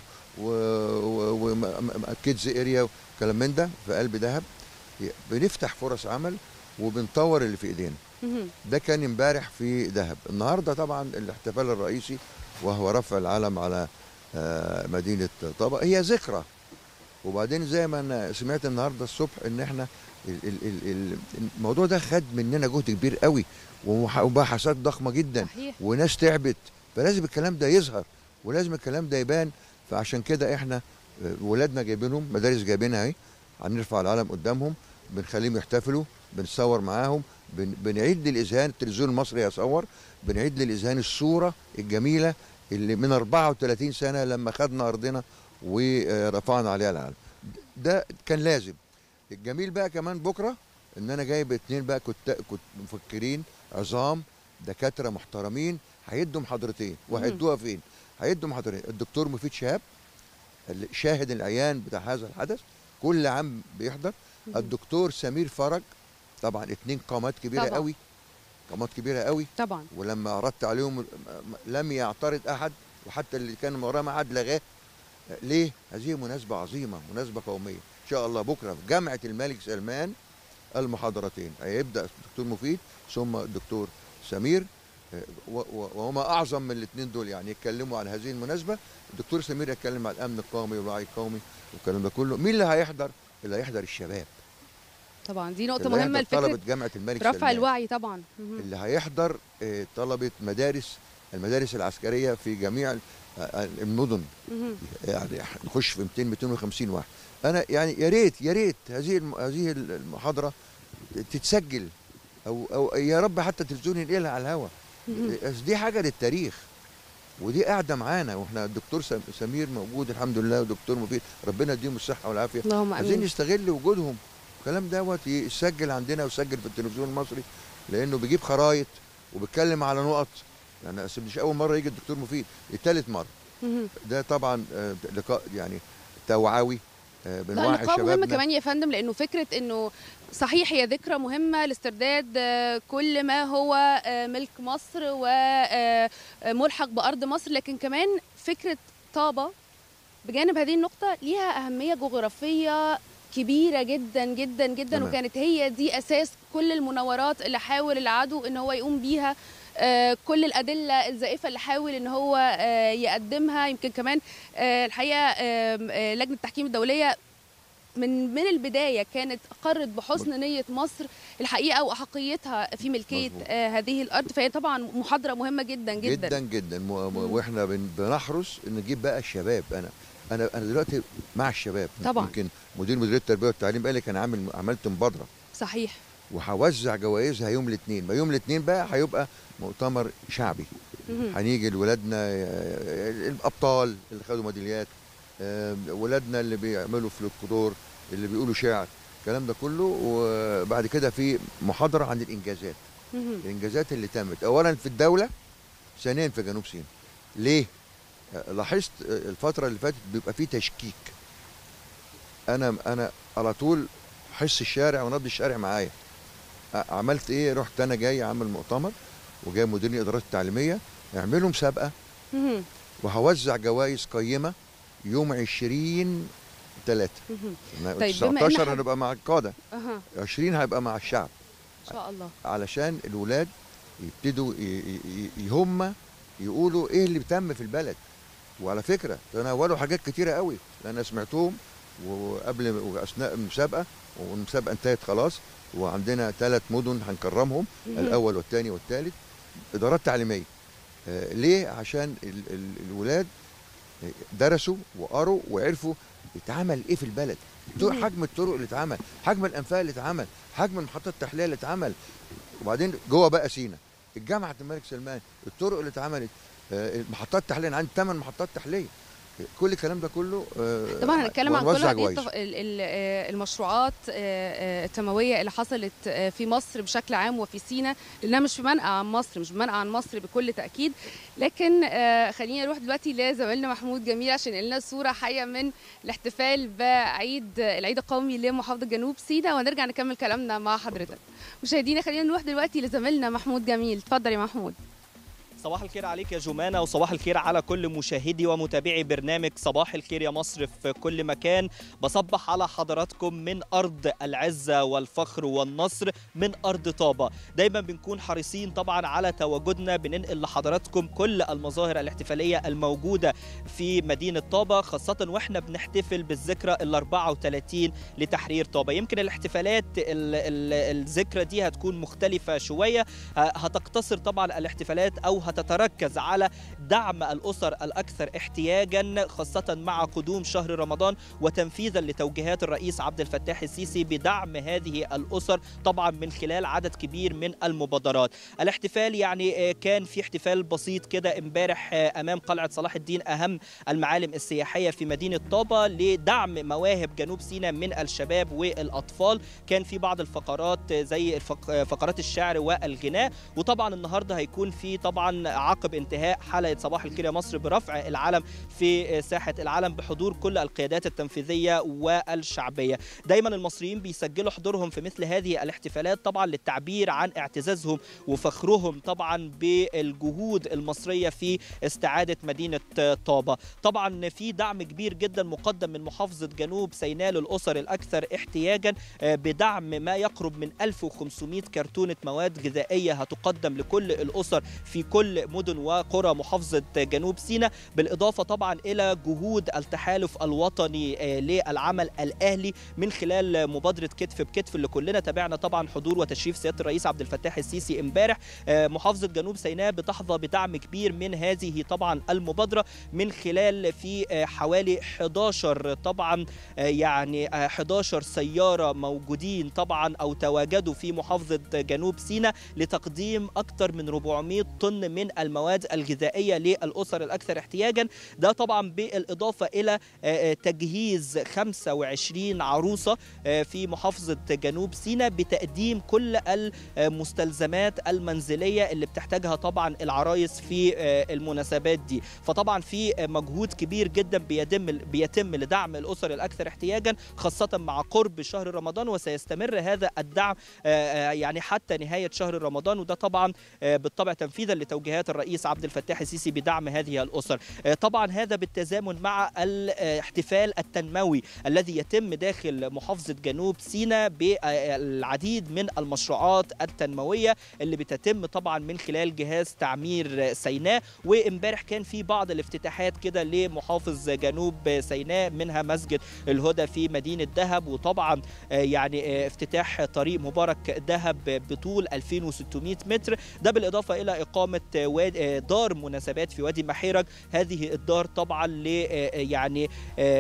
وكيدز اريا وكلام من ده في قلب دهب بنفتح فرص عمل وبنطور اللي في ايدينا مهم. ده كان امبارح في دهب النهارده طبعا الاحتفال الرئيسي وهو رفع العلم على آه، مدينه طابا هي ذكرى وبعدين زي ما انا سمعت النهارده الصبح ان احنا ال- ال- ال- ال- الموضوع ده خد مننا جهد كبير قوي ومح- وبحثات ضخمه جدا صحيح. وناس تعبت فلازم الكلام ده يظهر ولازم الكلام ده يبان فعشان كده احنا آه، ولادنا جايبينهم مدارس جايبينها اهي هنرفع العلم قدامهم بنخليهم يحتفلوا بنصور معاهم بن بنعيد للاذهان التلفزيون المصري يصور بنعيد للاذهان الصوره الجميله اللي من 34 سنه لما خدنا ارضنا ورفعنا عليها العلم ده كان لازم الجميل بقى كمان بكره ان انا جايب اتنين بقى كنت كنت مفكرين عظام دكاتره محترمين هيدوا محاضرتين وهيدوها فين؟ هيدوا محاضرتين الدكتور مفيد شهاب اللي شاهد العيان بتاع هذا الحدث كل عام بيحضر مهم. الدكتور سمير فرج طبعا اتنين قامات كبيره طبعا. قوي قامات كبيره قوي طبعا ولما عرضت عليهم م- م- لم يعترض احد وحتى اللي كان وراه ميعاد لغاه ليه؟ هذه مناسبة عظيمة مناسبة قومية إن شاء الله بكرة في جامعة الملك سلمان المحاضرتين هيبدا الدكتور مفيد ثم الدكتور سمير آه، و- و- وهما اعظم من الاثنين دول يعني يتكلموا على هذه المناسبه الدكتور سمير يتكلم على الامن القومي والوعي القومي والكلام ده كله مين اللي هيحضر اللي هيحضر الشباب طبعا دي نقطه اللي مهمه هيحضر طلبه لفكره جامعه الملك رفع سلمان. الوعي طبعا مهم. اللي هيحضر آه، طلبه مدارس المدارس العسكريه في جميع ال- آه، المدن مهم. يعني نخش في 200 250 واحد انا يعني يا ريت يا ريت هذه الم- هذه المحاضره تتسجل او او يا رب حتى التلفزيون ينقلها على الهواء مهم. بس دي حاجه للتاريخ ودي قاعده معانا واحنا الدكتور سم- سمير موجود الحمد لله ودكتور مفيد ربنا يديهم الصحه والعافيه اللهم عايزين آمين. نستغل وجودهم الكلام دوت يسجل عندنا ويسجل في التلفزيون المصري لانه بيجيب خرايط وبيتكلم على نقط يعني أصل مش اول مره يجي الدكتور مفيد دي ثالث مره مهم. ده طبعا آه، لقاء يعني توعوي آه، لا بنوعي لقاء مهم شبابنا كمان يا فندم لانه فكره انه صحيح هي ذكرى مهمه لاسترداد آه، كل ما هو آه، ملك مصر وملحق بارض مصر لكن كمان فكره طابه بجانب هذه النقطه ليها اهميه جغرافيه كبيره جدا جدا جدا تمام. وكانت هي دي اساس كل المناورات اللي حاول العدو ان هو يقوم بيها آه، كل الادله الزائفه اللي حاول ان هو آه، يقدمها يمكن كمان آه، الحقيقه آم، آه، لجنه التحكيم الدوليه من من البدايه كانت اقرت بحسن نيه مصر الحقيقه واحقيتها في ملكيه آه هذه الارض فهي طبعا محاضره مهمه جدا جدا, جدا جدا م- م- واحنا بن- بنحرص ان نجيب بقى الشباب انا انا انا دلوقتي مع الشباب طبعاً. يمكن مدير مديريه التربيه والتعليم قال لي كان عامل عملت مبادره صحيح وهوزع جوائزها يوم الاثنين ما يوم الاثنين بقى هيبقى مؤتمر شعبي مهم. هنيجي لولادنا آه، الابطال اللي خدوا ميداليات آه، ولادنا اللي بيعملوا في القدور اللي بيقولوا شعر الكلام ده كله وبعد كده في محاضره عن الانجازات مهم. الانجازات اللي تمت اولا في الدوله ثانيا في جنوب سيناء ليه آه، لاحظت آه، الفتره اللي فاتت بيبقى فيه تشكيك انا انا على طول حس الشارع ونبض الشارع معايا آه، عملت ايه رحت انا جاي عامل مؤتمر وجاي مدير الادارات التعليميه اعملوا مسابقه مهم. وهوزع جوائز قيمه يوم 20 3 مهم. طيب طيب، بما إن 19 حد- هنبقى مع القاده اها 20 هيبقى مع الشعب ان شاء الله علشان الولاد يبتدوا ي- ي- ي- هم يقولوا ايه اللي تم في البلد وعلى فكره تناولوا حاجات كتيره قوي انا سمعتهم وقبل واثناء المسابقه والمسابقه انتهت خلاص وعندنا ثلاث مدن هنكرمهم مهم. الاول والثاني والثالث ادارات تعليميه آه، ليه عشان ال ال الولاد درسوا وقروا وعرفوا اتعمل ايه في البلد طرق- مهم. حجم الطرق اللي اتعمل حجم الانفاق اللي اتعمل حجم المحطات التحليه اللي اتعمل وبعدين جوه بقى سينا الجامعه الملك سلمان الطرق اللي اتعملت آه، محطات تحليه أنا عندي ثمان محطات تحليه كل الكلام ده كله آه، طبعا هنتكلم عن كل وهنوزع هذه جوائز. التف... ال- ال- آه، المشروعات آه، آه، التنمويه اللي حصلت آه، في مصر بشكل عام وفي سينا لانها مش في منأى عن مصر مش في منأى عن مصر بكل تاكيد لكن آه، خلينا نروح دلوقتي لزميلنا محمود جميل عشان ينقل لنا صوره حيه من الاحتفال بعيد العيد القومي لمحافظه جنوب سيناء ونرجع نكمل كلامنا مع حضرتك مشاهدينا خلينا نروح دلوقتي لزميلنا محمود جميل اتفضل يا محمود صباح الخير عليك يا جمانة وصباح الخير على كل مشاهدي ومتابعي برنامج صباح الخير يا مصر في كل مكان بصبح على حضراتكم من أرض العزة والفخر والنصر من أرض طابة دايما بنكون حريصين طبعا على تواجدنا بننقل لحضراتكم كل المظاهر الاحتفالية الموجودة في مدينة طابة خاصة واحنا بنحتفل بالذكرى ال 34 لتحرير طابة يمكن الاحتفالات ال ال الذكرى دي هتكون مختلفة شوية ه- هتقتصر طبعا الاحتفالات او هتتركز على دعم الاسر الاكثر احتياجا خاصه مع قدوم شهر رمضان وتنفيذا لتوجيهات الرئيس عبد الفتاح السيسي بدعم هذه الاسر طبعا من خلال عدد كبير من المبادرات الاحتفال يعني آه، كان في احتفال بسيط كده امبارح آه، امام قلعه صلاح الدين اهم المعالم السياحيه في مدينه طابه لدعم مواهب جنوب سيناء من الشباب والاطفال كان في بعض الفقرات زي الفق- فقرات الشعر والغناء وطبعا النهارده هيكون في طبعا طبعا عقب انتهاء حلقه صباح الخير يا مصر برفع العلم في ساحه العلم بحضور كل القيادات التنفيذيه والشعبيه دايما المصريين بيسجلوا حضورهم في مثل هذه الاحتفالات طبعا للتعبير عن اعتزازهم وفخرهم طبعا بالجهود المصريه في استعاده مدينه طابه طبعا في دعم كبير جدا مقدم من محافظه جنوب سيناء للاسر الاكثر احتياجا بدعم ما يقرب من 1500 كرتونه مواد غذائيه هتقدم لكل الاسر في كل مدن وقرى محافظه جنوب سيناء بالاضافه طبعا الى جهود التحالف الوطني للعمل الاهلي من خلال مبادره كتف بكتف اللي كلنا تابعنا طبعا حضور وتشريف سياده الرئيس عبد الفتاح السيسي امبارح محافظه جنوب سيناء بتحظى بدعم كبير من هذه طبعا المبادره من خلال في حوالي 11 طبعا يعني 11 سياره موجودين طبعا او تواجدوا في محافظه جنوب سيناء لتقديم اكثر من 400 طن من المواد الغذائيه للاسر الاكثر احتياجا ده طبعا بالاضافه الى تجهيز 25 عروسه في محافظه جنوب سيناء بتقديم كل المستلزمات المنزليه اللي بتحتاجها طبعا العرايس في المناسبات دي فطبعا في مجهود كبير جدا بيتم بيتم لدعم الاسر الاكثر احتياجا خاصه مع قرب شهر رمضان وسيستمر هذا الدعم يعني حتى نهايه شهر رمضان وده طبعا بالطبع تنفيذا لتوجيهات الرئيس عبد الفتاح السيسي بدعم هذه الاسر طبعا هذا بالتزامن مع الاحتفال التنموي الذي يتم داخل محافظه جنوب سيناء بالعديد من المشروعات التنمويه اللي بتتم طبعا من خلال جهاز تعمير سيناء وامبارح كان في بعض الافتتاحات كده لمحافظ جنوب سيناء منها مسجد الهدى في مدينه دهب وطبعا يعني افتتاح طريق مبارك دهب بطول 2600 متر ده بالاضافه الى اقامه دار مناسبات في وادي محيرج هذه الدار طبعا ل يعني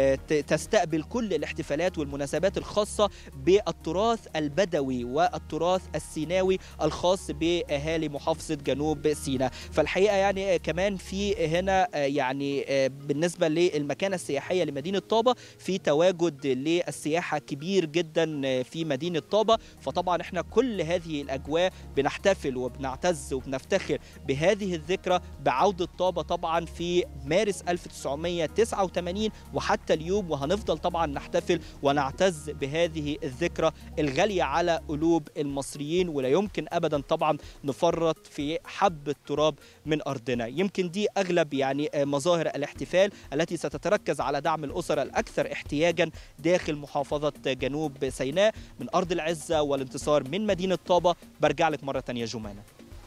تستقبل كل الاحتفالات والمناسبات الخاصه بالتراث البدوي والتراث السيناوي الخاص باهالي محافظه جنوب سيناء فالحقيقه يعني كمان في هنا يعني بالنسبه للمكانه السياحيه لمدينه طابه في تواجد للسياحه كبير جدا في مدينه طابه فطبعا احنا كل هذه الاجواء بنحتفل وبنعتز وبنفتخر بهذه الذكرى بعوده طابه طبعا في مارس 1989 وحتى اليوم وهنفضل طبعا نحتفل ونعتز بهذه الذكرى الغاليه على قلوب المصريين ولا يمكن ابدا طبعا نفرط في حب التراب من ارضنا يمكن دي اغلب يعني مظاهر الاحتفال التي ستتركز على دعم الاسر الاكثر احتياجا داخل محافظه جنوب سيناء من ارض العزه والانتصار من مدينه طابه برجع لك مره ثانيه جمانه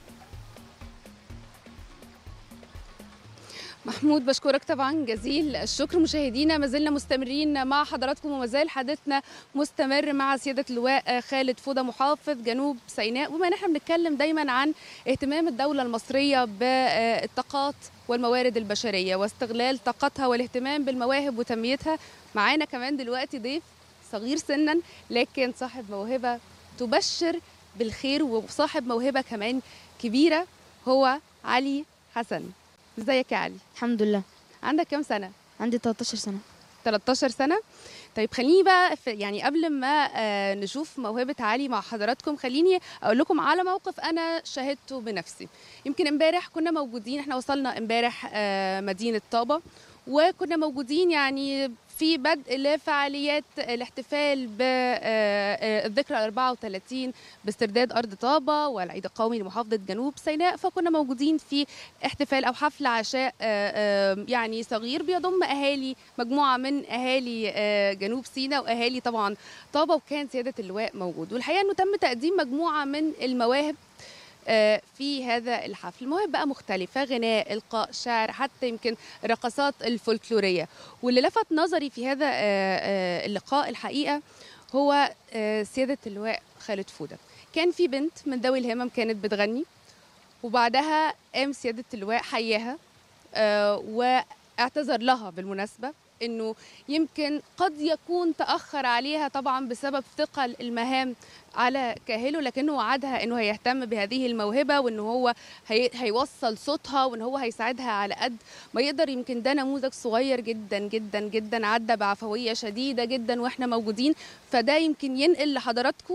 محمود بشكرك طبعا جزيل الشكر مشاهدينا ما زلنا مستمرين مع حضراتكم وما زال حديثنا مستمر مع سياده اللواء خالد فوده محافظ جنوب سيناء وبما ان احنا بنتكلم دايما عن اهتمام الدوله المصريه بالطاقات والموارد البشريه واستغلال طاقتها والاهتمام بالمواهب وتنميتها معانا كمان دلوقتي ضيف صغير سنا لكن صاحب موهبه تبشر بالخير وصاحب موهبه كمان كبيره هو علي حسن ازيك يا علي الحمد لله عندك كام سنه عندي 13 سنه 13 سنه طيب خليني بقى يعني قبل ما آه نشوف موهبه علي مع حضراتكم خليني اقول لكم على موقف انا شاهدته بنفسي يمكن امبارح كنا موجودين احنا وصلنا امبارح آه مدينه طابه وكنا موجودين يعني في بدء لفعاليات الاحتفال بالذكرى 34 باسترداد ارض طابه والعيد القومي لمحافظه جنوب سيناء فكنا موجودين في احتفال او حفل عشاء يعني صغير بيضم اهالي مجموعه من اهالي جنوب سيناء واهالي طبعا طابه وكان سياده اللواء موجود والحقيقه انه تم تقديم مجموعه من المواهب في هذا الحفل مواهب بقى مختلفة غناء إلقاء شعر حتى يمكن الرقصات الفولكلورية واللي لفت نظري في هذا اللقاء الحقيقة هو سيادة اللواء خالد فودة كان في بنت من ذوي الهمم كانت بتغني وبعدها قام سيادة اللواء حياها واعتذر لها بالمناسبة انه يمكن قد يكون تاخر عليها طبعا بسبب ثقل المهام على كاهله لكنه وعدها انه هيهتم بهذه الموهبه وان هو هي هيوصل صوتها وان هو هيساعدها على قد ما يقدر يمكن ده نموذج صغير جدا جدا جدا عدى بعفويه شديده جدا واحنا موجودين فده يمكن ينقل لحضراتكم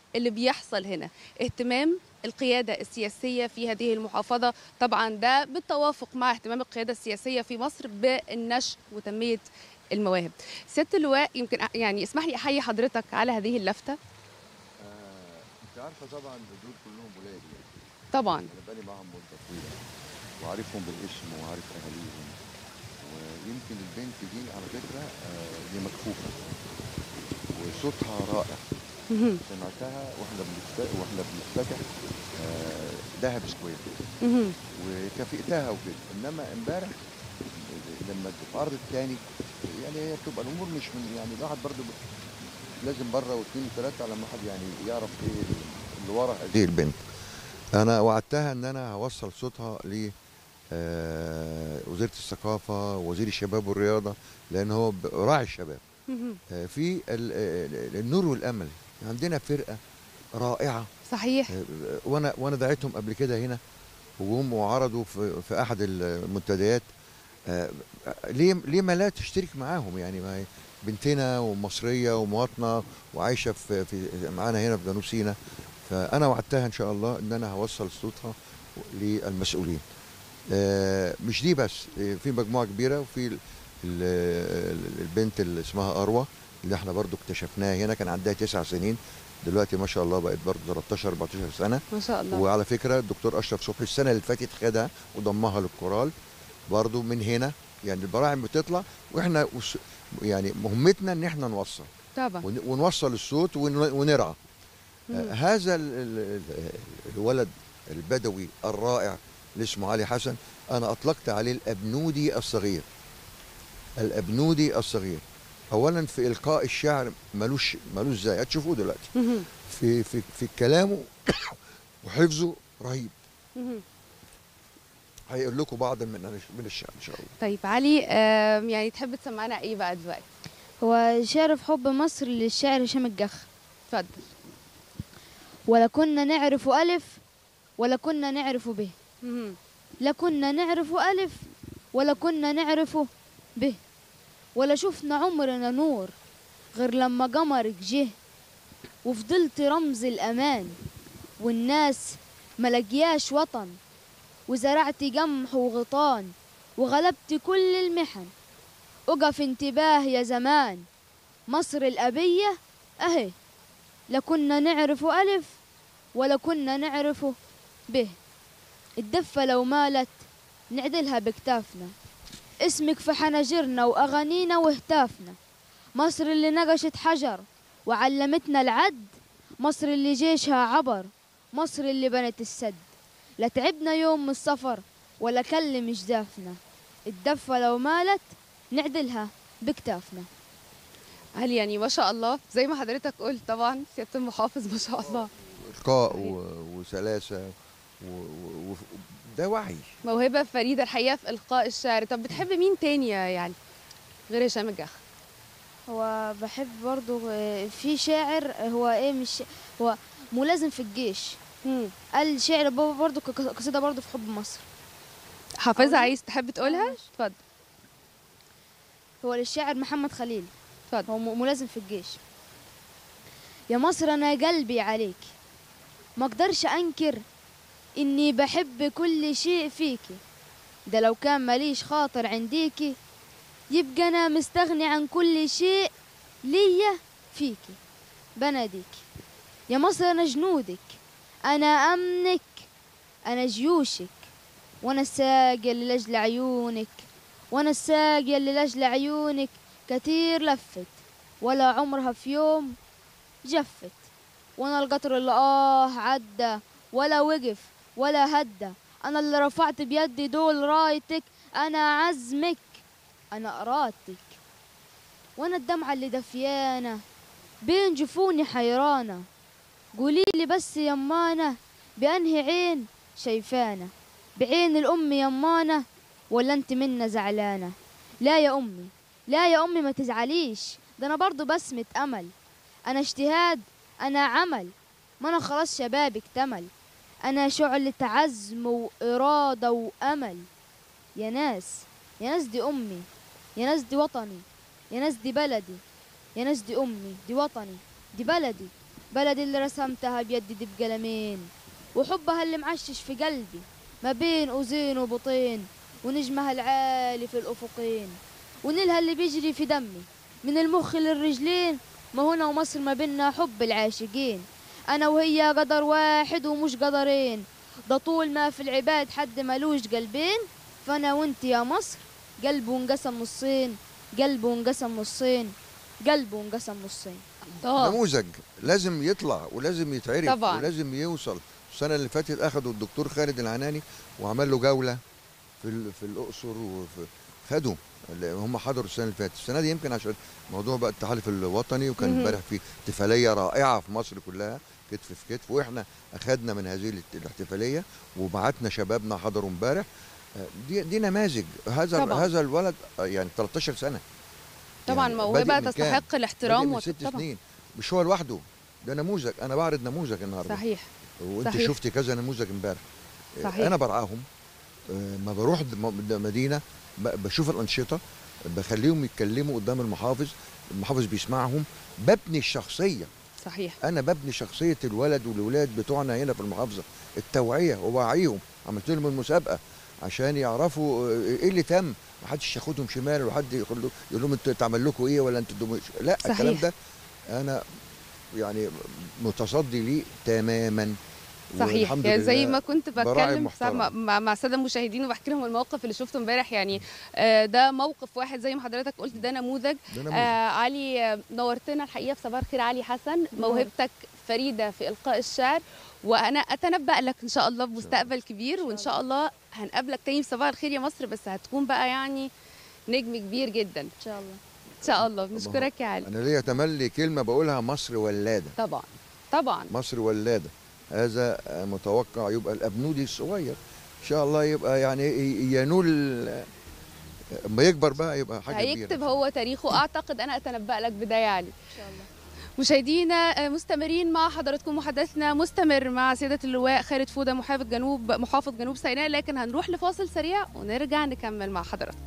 اللي بيحصل هنا اهتمام القيادة السياسية في هذه المحافظة طبعا ده بالتوافق مع اهتمام القيادة السياسية في مصر بالنشر وتنمية المواهب سيادة اللواء يمكن يعني اسمح لي أحيي حضرتك على هذه اللفتة انت عارفه طبعا دول كلهم ولادي طبعا انا بقالي معاهم مده طويله وعارفهم بالاسم وعارف اهاليهم ويمكن البنت دي على فكره آه، دي مكفوفه وصوتها رائع مهم. سمعتها واحنا بنفتتح واحنا بنفتتح آه، دهب سكوير مهم. وكافئتها وكده انما امبارح لما العرض الثاني يعني هي بتبقى الامور مش من يعني الواحد برضه ب- لازم بره واثنين وثلاثه على ما حد يعني يعرف ايه اللي ورا هذه البنت انا وعدتها ان انا هوصل صوتها ل آه، وزيره الثقافه وزير الشباب والرياضه لان هو ب- راعي الشباب مهم. آه، في ال- ال- النور والامل عندنا فرقه رائعه صحيح آه، وانا وانا دعيتهم قبل كده هنا وهم وعرضوا في, في احد المنتديات آه، ليه ليه ما لا تشترك معاهم يعني ما هي بنتنا ومصريه ومواطنه وعايشه في, في معانا هنا في جنوب سيناء فانا وعدتها ان شاء الله ان انا هوصل صوتها للمسؤولين آه، مش دي بس آه، في مجموعه كبيره وفي ال- ال- البنت اللي اسمها اروى اللي احنا برضو اكتشفناها هنا كان عندها تسع سنين دلوقتي ما شاء الله بقت برضو 13 14 سنه ما شاء الله وعلى فكره الدكتور اشرف صبحي السنه اللي فاتت خدها وضمها للكورال برضو من هنا يعني البراعم بتطلع واحنا وس- يعني مهمتنا ان احنا نوصل طبعا ون- ونوصل الصوت ون- ونرعى مم. آه، هذا ال- ال- ال- الولد البدوي الرائع اللي اسمه علي حسن انا اطلقت عليه الابنودي الصغير الابنودي الصغير اولا في القاء الشعر ملوش ملوش زي هتشوفوه دلوقتي مهم. في في في كلامه وحفظه رهيب مهم. هيقول لكم بعض من من الشعر ان شاء الله طيب علي آم، يعني تحب تسمعنا ايه بقى دلوقتي هو شعر في حب مصر للشاعر هشام الجخ اتفضل ولا كنا نعرف ألف ولا كنا نعرف به مهم. لا كنا نعرف ألف ولا كنا نعرف به ولا شفنا عمرنا نور غير لما قمرك جه وفضلت رمز الأمان والناس ملقياش وطن وزرعت قمح وغطان وغلبت كل المحن أقف انتباه يا زمان مصر الأبية أهي لا كنا نعرف ألف ولا كنا نعرف به الدفة لو مالت نعدلها بكتافنا اسمك في حناجرنا وأغانينا وهتافنا مصر اللي نقشت حجر وعلمتنا العد مصر اللي جيشها عبر مصر اللي بنت السد لا تعبنا يوم من السفر ولا كلم جدافنا الدفة لو مالت نعدلها بكتافنا هل يعني ما شاء الله زي ما حضرتك قلت طبعا سياده المحافظ ما شاء الله القاء و- وسلاسه و... و... و... ده وعي موهبه فريده الحقيقه في القاء الشعر طب بتحب مين تاني يا- يعني غير هشام الجخ هو بحب برضو آه، في شاعر هو ايه مش هو ملازم في الجيش قال شعر بابا برضو ك- قصيدة برضو في حب مصر حافظها عايز تحب تقولها اتفضل هو للشاعر محمد خليل اتفضل هو م- ملازم في الجيش يا مصر انا قلبي عليك ما اقدرش انكر اني بحب كل شيء فيكي ده لو كان ماليش خاطر عنديكي يبقى انا مستغني عن كل شيء ليا فيكي بناديك يا مصر انا جنودك انا امنك انا جيوشك وانا الساقية اللي لاجل عيونك وانا الساقية اللي لاجل عيونك كتير لفت ولا عمرها في يوم جفت وانا القطر اللي اه عدى ولا وقف ولا هدى انا اللي رفعت بيدي دول رايتك انا عزمك انا ارادتك وانا الدمعة اللي دفيانة بين جفوني حيرانة قولي لي بس يمانة بأنهي عين شايفانا بعين الأم يمانة ولا انت منا زعلانة لا يا أمي لا يا أمي ما تزعليش ده أنا برضو بسمة أمل أنا اجتهاد أنا عمل ما أنا خلاص شبابي اكتمل أنا شعلة عزم وإرادة وأمل يا ناس يا ناس دي أمي يا ناس دي وطني يا ناس دي بلدي يا ناس دي أمي دي وطني دي بلدي بلدي اللي رسمتها بيدي بقلمين وحبها اللي معشش في قلبي ما بين أذين وبطين ونجمها العالي في الأفقين ونيلها اللي بيجري في دمي من المخ للرجلين ما هنا ومصر ما بينا حب العاشقين أنا وهي قدر واحد ومش قدرين ده طول ما في العباد حد ملوش قلبين فأنا وانت يا مصر قلبه انقسم نصين قلبه انقسم نصين قلبه انقسم نصين نموذج لازم يطلع ولازم يتعرف طبعاً. ولازم يوصل السنه اللي فاتت اخدوا الدكتور خالد العناني وعمل له جوله في ال- في الاقصر وفي خدوا اللي هم حضروا السنه اللي فاتت السنه دي يمكن عشان موضوع بقى التحالف الوطني وكان مهم. امبارح في احتفاليه رائعه في مصر كلها كتف في كتف واحنا اخدنا من هذه الاحت- الاحتفاليه وبعتنا شبابنا حضروا امبارح آه، دي دي نماذج هذا طبعاً. هذا الولد آه، يعني 13 سنه طبعا يعني موهبه بادئ من كام؟ تستحق الاحترام بادئ من وت- ست طبعاً. سنين مش هو لوحده ده نموذج انا بعرض نموذج النهارده صحيح وانت صحيح. شفتي كذا نموذج امبارح آه، صحيح. انا برعاهم آه، ما بروح د- م- د- مدينه ب- بشوف الانشطه بخليهم يتكلموا قدام المحافظ المحافظ بيسمعهم ببني الشخصيه صحيح انا ببني شخصيه الولد والولاد بتوعنا هنا في المحافظه التوعيه ووعيهم عملت لهم المسابقه عشان يعرفوا آه، ايه اللي تم ما حدش ياخدهم شمال ولا حد يقول له- يقول لهم انتوا اتعمل لكم ايه ولا انتوا دم... لا صحيح. الكلام ده انا يعني متصدي ليه تماما صحيح والحمد يعني زي لله ما كنت براعي بتكلم محترم. مع, مع, مع الساده المشاهدين وبحكي لهم الموقف اللي شفته امبارح يعني آه، ده موقف واحد زي ما حضرتك قلت ده نموذج ده نموذج. آه علي آه، نورتنا الحقيقه في صباح الخير علي حسن موهبتك فريده في القاء الشعر وانا اتنبأ لك ان شاء الله بمستقبل كبير وان شاء الله هنقابلك تاني في صباح الخير يا مصر بس هتكون بقى يعني نجم كبير جدا ان شاء الله ان شاء الله بنشكرك يا علي انا ليا تملي كلمه بقولها مصر ولاده طبعا طبعا مصر ولاده هذا متوقع يبقى الابنودي الصغير ان شاء الله يبقى يعني ي- ينول اما يكبر بقى يبقى حاجه كبيره هيكتب هو تاريخه اعتقد انا اتنبأ لك بده يا علي ان شاء الله مشاهدينا آه، مستمرين مع حضراتكم محادثتنا مستمر مع سيادة اللواء خالد فودة محافظ جنوب محافظ جنوب سيناء لكن هنروح لفاصل سريع ونرجع نكمل مع حضراتكم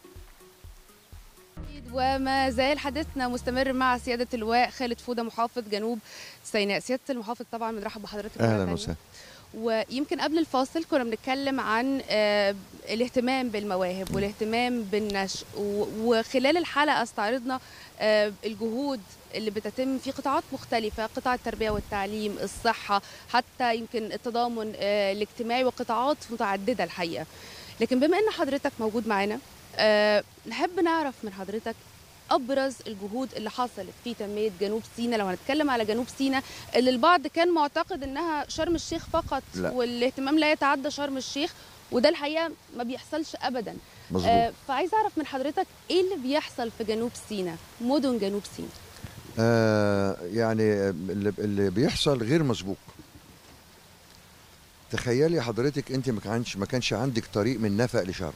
وما زال حديثنا مستمر مع سيادة اللواء خالد فودة محافظ جنوب سيناء سيادة المحافظ طبعا بنرحب بحضرتك مرة اهلا تانية. وسهلا ويمكن قبل الفاصل كنا بنتكلم عن آه، الاهتمام بالمواهب والاهتمام بالنشء و- وخلال الحلقة استعرضنا آه، الجهود اللي بتتم في قطاعات مختلفة قطاع التربية والتعليم الصحة حتى يمكن التضامن آه، الاجتماعي وقطاعات متعددة الحقيقة لكن بما ان حضرتك موجود معانا آه، نحب نعرف من حضرتك ابرز الجهود اللي حصلت في تنميه جنوب سيناء لو هنتكلم على جنوب سيناء اللي البعض كان معتقد انها شرم الشيخ فقط لا. والاهتمام لا يتعدى شرم الشيخ وده الحقيقه ما بيحصلش ابدا مظبوط. فعايز اعرف من حضرتك ايه اللي بيحصل في جنوب سيناء مدن جنوب سيناء آه يعني اللي, اللي بيحصل غير مسبوق تخيلي حضرتك انت ما كانش ما كانش عندك طريق من نفق لشرم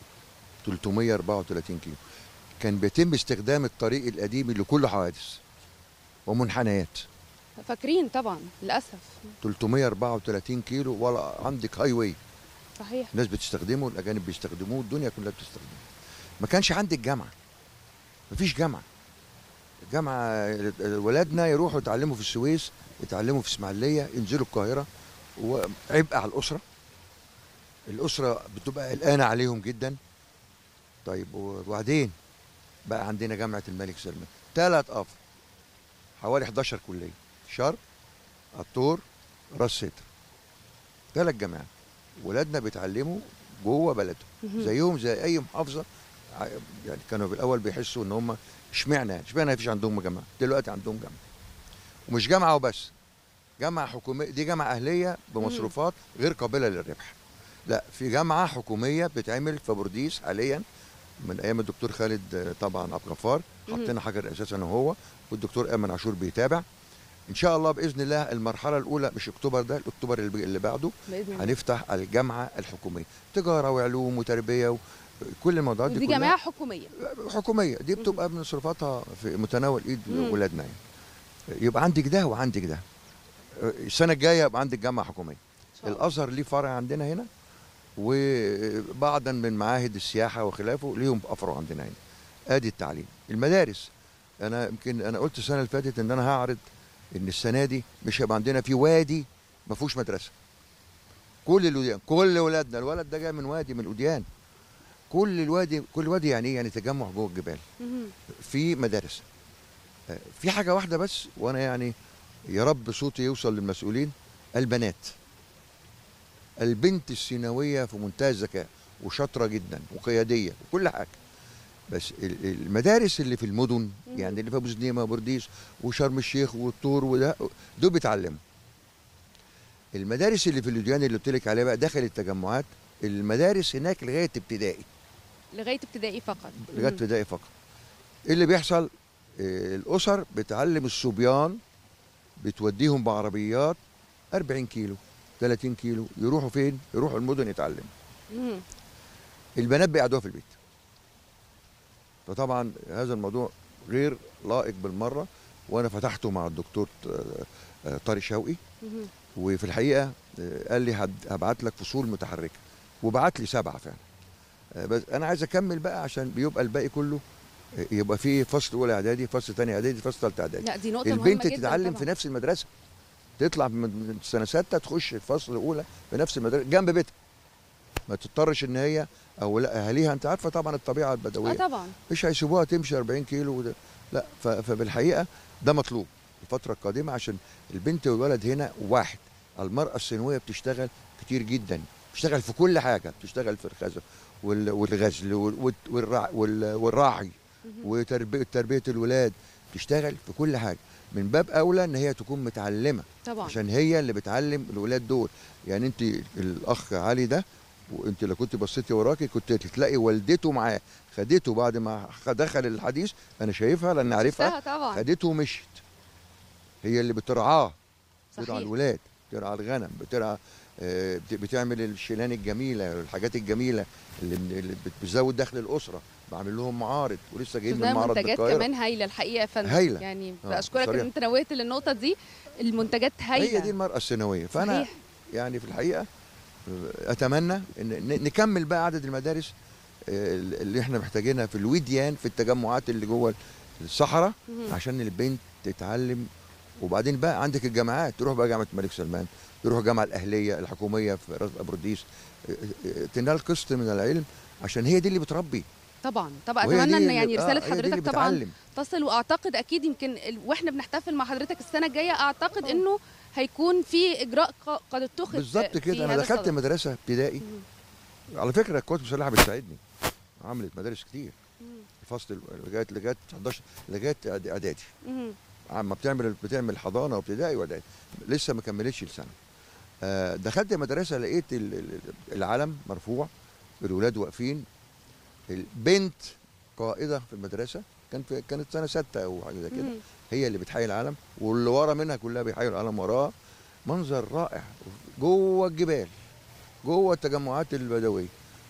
334 كيلو كان بيتم استخدام الطريق القديم اللي كله حوادث ومنحنيات فاكرين طبعا للاسف 334 كيلو ولا عندك هاي واي صحيح الناس بتستخدمه الاجانب بيستخدموه الدنيا كلها بتستخدمه ما كانش عندك جامعه مفيش جامعه الجامعه ولادنا يروحوا يتعلموا في السويس يتعلموا في اسماعيليه ينزلوا القاهره وعبء على الاسره الاسره بتبقى قلقانه عليهم جدا طيب وبعدين بقى عندنا جامعه الملك سلمان ثلاث افر حوالي 11 كليه شرق الطور راس سدر ثلاث جامعات ولادنا بيتعلموا جوه بلدهم مهم. زيهم زي اي محافظه ع- يعني كانوا بالاول بيحسوا ان هم اشمعنى اشمعنى مفيش عندهم جامعه دلوقتي عندهم جامعه ومش جامعه وبس جامعه حكوميه دي جامعه اهليه بمصروفات غير قابله للربح لا في جامعه حكوميه بتعمل في بورديس حاليا من ايام الدكتور خالد آه، طبعا عبد الغفار مهم. حطينا حجر اساس انا وهو والدكتور ايمن عاشور بيتابع ان شاء الله باذن الله المرحله الاولى مش اكتوبر ده الاكتوبر اللي اللي بعده بإذن الله. هنفتح الجامعه الحكوميه تجاره وعلوم وتربيه وكل الموضوعات دي ودي كلها جامعه حكوميه حكوميه دي بتبقى مصروفاتها في متناول ايد مم. ولادنا يعني يبقى عندك ده وعندك ده السنه الجايه يبقى عندك جامعه حكوميه الازهر ليه فرع عندنا هنا وبعضا من معاهد السياحه وخلافه ليهم افرع عندنا هنا ادي التعليم المدارس انا يمكن انا قلت السنه اللي فاتت ان انا هعرض ان السنه دي مش هيبقى عندنا في وادي ما فيهوش مدرسه كل الوديان كل ولادنا الولد ده جاي من وادي من الوديان كل الوادي كل وادي يعني ايه يعني تجمع جوه الجبال في مدارس آه، في حاجه واحده بس وانا يعني يا رب صوتي يوصل للمسؤولين البنات البنت السيناويه في منتهى الذكاء وشاطره جدا وقياديه وكل حاجه بس ال- المدارس اللي في المدن يعني اللي في ابو زنيمه وبرديس وشرم الشيخ والطور وده دول بيتعلموا المدارس اللي في الوديان اللي قلت لك عليها بقى داخل التجمعات المدارس هناك لغايه ابتدائي لغايه ابتدائي فقط لغايه مم. ابتدائي فقط ايه اللي بيحصل آه، الاسر بتعلم الصبيان بتوديهم بعربيات 40 كيلو 30 كيلو يروحوا فين يروحوا المدن يتعلموا مم. البنات بيقعدوها في البيت فطبعا هذا الموضوع غير لائق بالمره وانا فتحته مع الدكتور آه، آه، طارق شوقي مم. وفي الحقيقه آه، قال لي هد- هبعت لك فصول متحركه وبعت لي سبعه فعلا آه، بس انا عايز اكمل بقى عشان بيبقى الباقي كله آه، يبقى فيه فصل اولى اعدادي فصل ثاني اعدادي فصل ثالثه اعدادي لا دي نقطه مهمه البنت جدا تتعلم طبعاً. في نفس المدرسه تطلع من من سنه سته تخش الفصل الاولى في نفس المدرسه جنب بيتها ما تضطرش ان هي او لا اهاليها انت عارفه طبعا الطبيعه البدويه اه طبعا مش هيسيبوها تمشي 40 كيلو وده لا ف- فبالحقيقه ده مطلوب الفتره القادمه عشان البنت والولد هنا واحد المراه السنويه بتشتغل كتير جدا بتشتغل في كل حاجه بتشتغل في الخزف وال- والغزل وال- والرع- وال- والراعي وتربيه تربيه الولاد تشتغل في كل حاجه من باب اولى ان هي تكون متعلمه طبعا عشان هي اللي بتعلم الولاد دول يعني انت الاخ علي ده وانت لو كنت بصيتي وراكي كنت تلاقي والدته معاه خدته بعد ما دخل الحديث انا شايفها لان عارفها شفتها طبعا. خدته ومشيت هي اللي بترعاه صحيح. بترعى الولاد بترعى الغنم بترعى آه، بت- بتعمل الشيلان الجميله الحاجات الجميله اللي, اللي بت- بتزود دخل الاسره بعمل لهم معارض ولسه جايين من شفناها معرض منتجات بالقاهره كمان هايله الحقيقه يا فندم هايلة. يعني آه، بشكرك ان صريحة. انت نوهت للنقطه دي المنتجات هايله هي دي المرأة الثانوية فأنا صحيح. يعني في الحقيقة أتمنى إن ن- نكمل بقى عدد المدارس آه، اللي احنا محتاجينها في الوديان في التجمعات اللي جوه الصحراء مهم. عشان البنت تتعلم وبعدين بقى عندك الجامعات تروح بقى جامعة الملك سلمان تروح الجامعة الأهلية الحكومية في راس أبرديس آه، آه، تنال قسط من العلم عشان هي دي اللي بتربي طبعا طبعا وهي اتمنى دي ان اللي- يعني آه، رساله هي دي اللي حضرتك طبعا بتعلم. تصل واعتقد اكيد يمكن ال- واحنا بنحتفل مع حضرتك السنه الجايه اعتقد انه هيكون في اجراء ق- قد اتخذ بالظبط في كده انا هذا دخلت الصدد. مدرسه ابتدائي على فكره القوات المسلحه بتساعدني عملت مدارس كتير الفصل لغايه لغايه 11 لغايه إعد- اعدادي مهم. عم بتعمل بتعمل حضانه وابتدائي واعدادي لسه ما كملتش السنه آه، دخلت مدرسه لقيت ال- ال- العلم مرفوع الولاد واقفين البنت قائده في المدرسه كان في كانت سنه سته او حاجه زي كده مم. هي اللي بتحيي العلم واللي ورا منها كلها بيحيوا العلم وراها منظر رائع جوه الجبال جوه التجمعات البدويه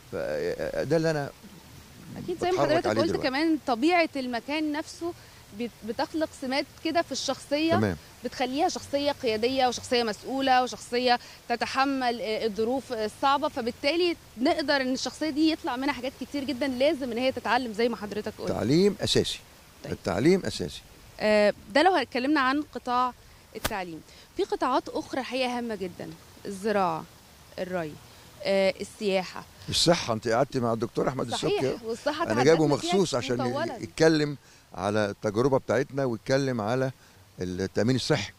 فده اللي انا اكيد زي ما بتحرك حضرتك عليه قلت دلوقتي. كمان طبيعه المكان نفسه بت- بتخلق سمات كده في الشخصيه تمام. بتخليها شخصيه قياديه وشخصيه مسؤوله وشخصيه تتحمل آه، الظروف الصعبه فبالتالي نقدر ان الشخصيه دي يطلع منها حاجات كتير جدا لازم ان هي تتعلم زي ما حضرتك قلت تعليم اساسي التعليم اساسي آه، ده لو اتكلمنا عن قطاع التعليم في قطاعات اخرى حقيقه هامه جدا الزراعه الري آه، السياحه الصحه انت قعدت مع الدكتور احمد صحيح، السبكي والصحة انا جايبه تحدثنا فيها مخصوص عشان مطولاً. يتكلم على التجربه بتاعتنا ويتكلم على التامين الصحي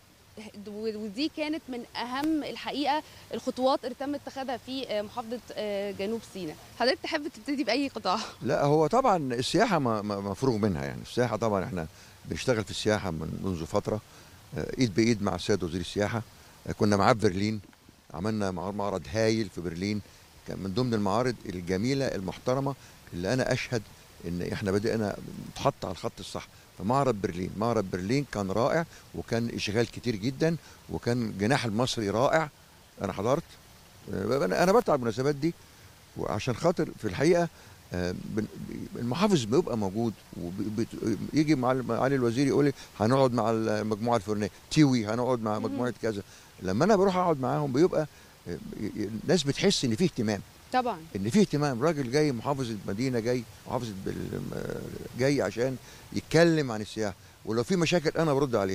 ودي كانت من اهم الحقيقه الخطوات اللي تم اتخاذها في آه، محافظه آه، جنوب سيناء حضرتك تحب تبتدي باي قطاع لا هو طبعا السياحه ما- ما- مفروغ منها يعني السياحه طبعا احنا بنشتغل في السياحه من منذ فتره آه، ايد بايد مع السيد وزير السياحه آه، كنا معاه في برلين عملنا مع- معرض هايل في برلين كان من ضمن المعارض الجميله المحترمه اللي انا اشهد ان احنا بدأنا نتحط على الخط الصح فمعرض برلين معرض برلين كان رائع وكان اشغال كتير جدا وكان الجناح المصري رائع انا حضرت آه، انا أنا بتعب المناسبات دي وعشان خاطر في الحقيقه آه، بن- المحافظ بيبقى موجود ويجي مع معالي الوزير يقول لي هنقعد مع المجموعه الفلانيه تيوي هنقعد مع مجموعه كذا لما انا بروح اقعد معاهم بيبقى آه، ي- ي- الناس بتحس ان في اهتمام طبعا ان في اهتمام راجل جاي محافظ المدينه جاي محافظ بال- جاي عشان يتكلم عن السياحه ولو في مشاكل انا برد عليها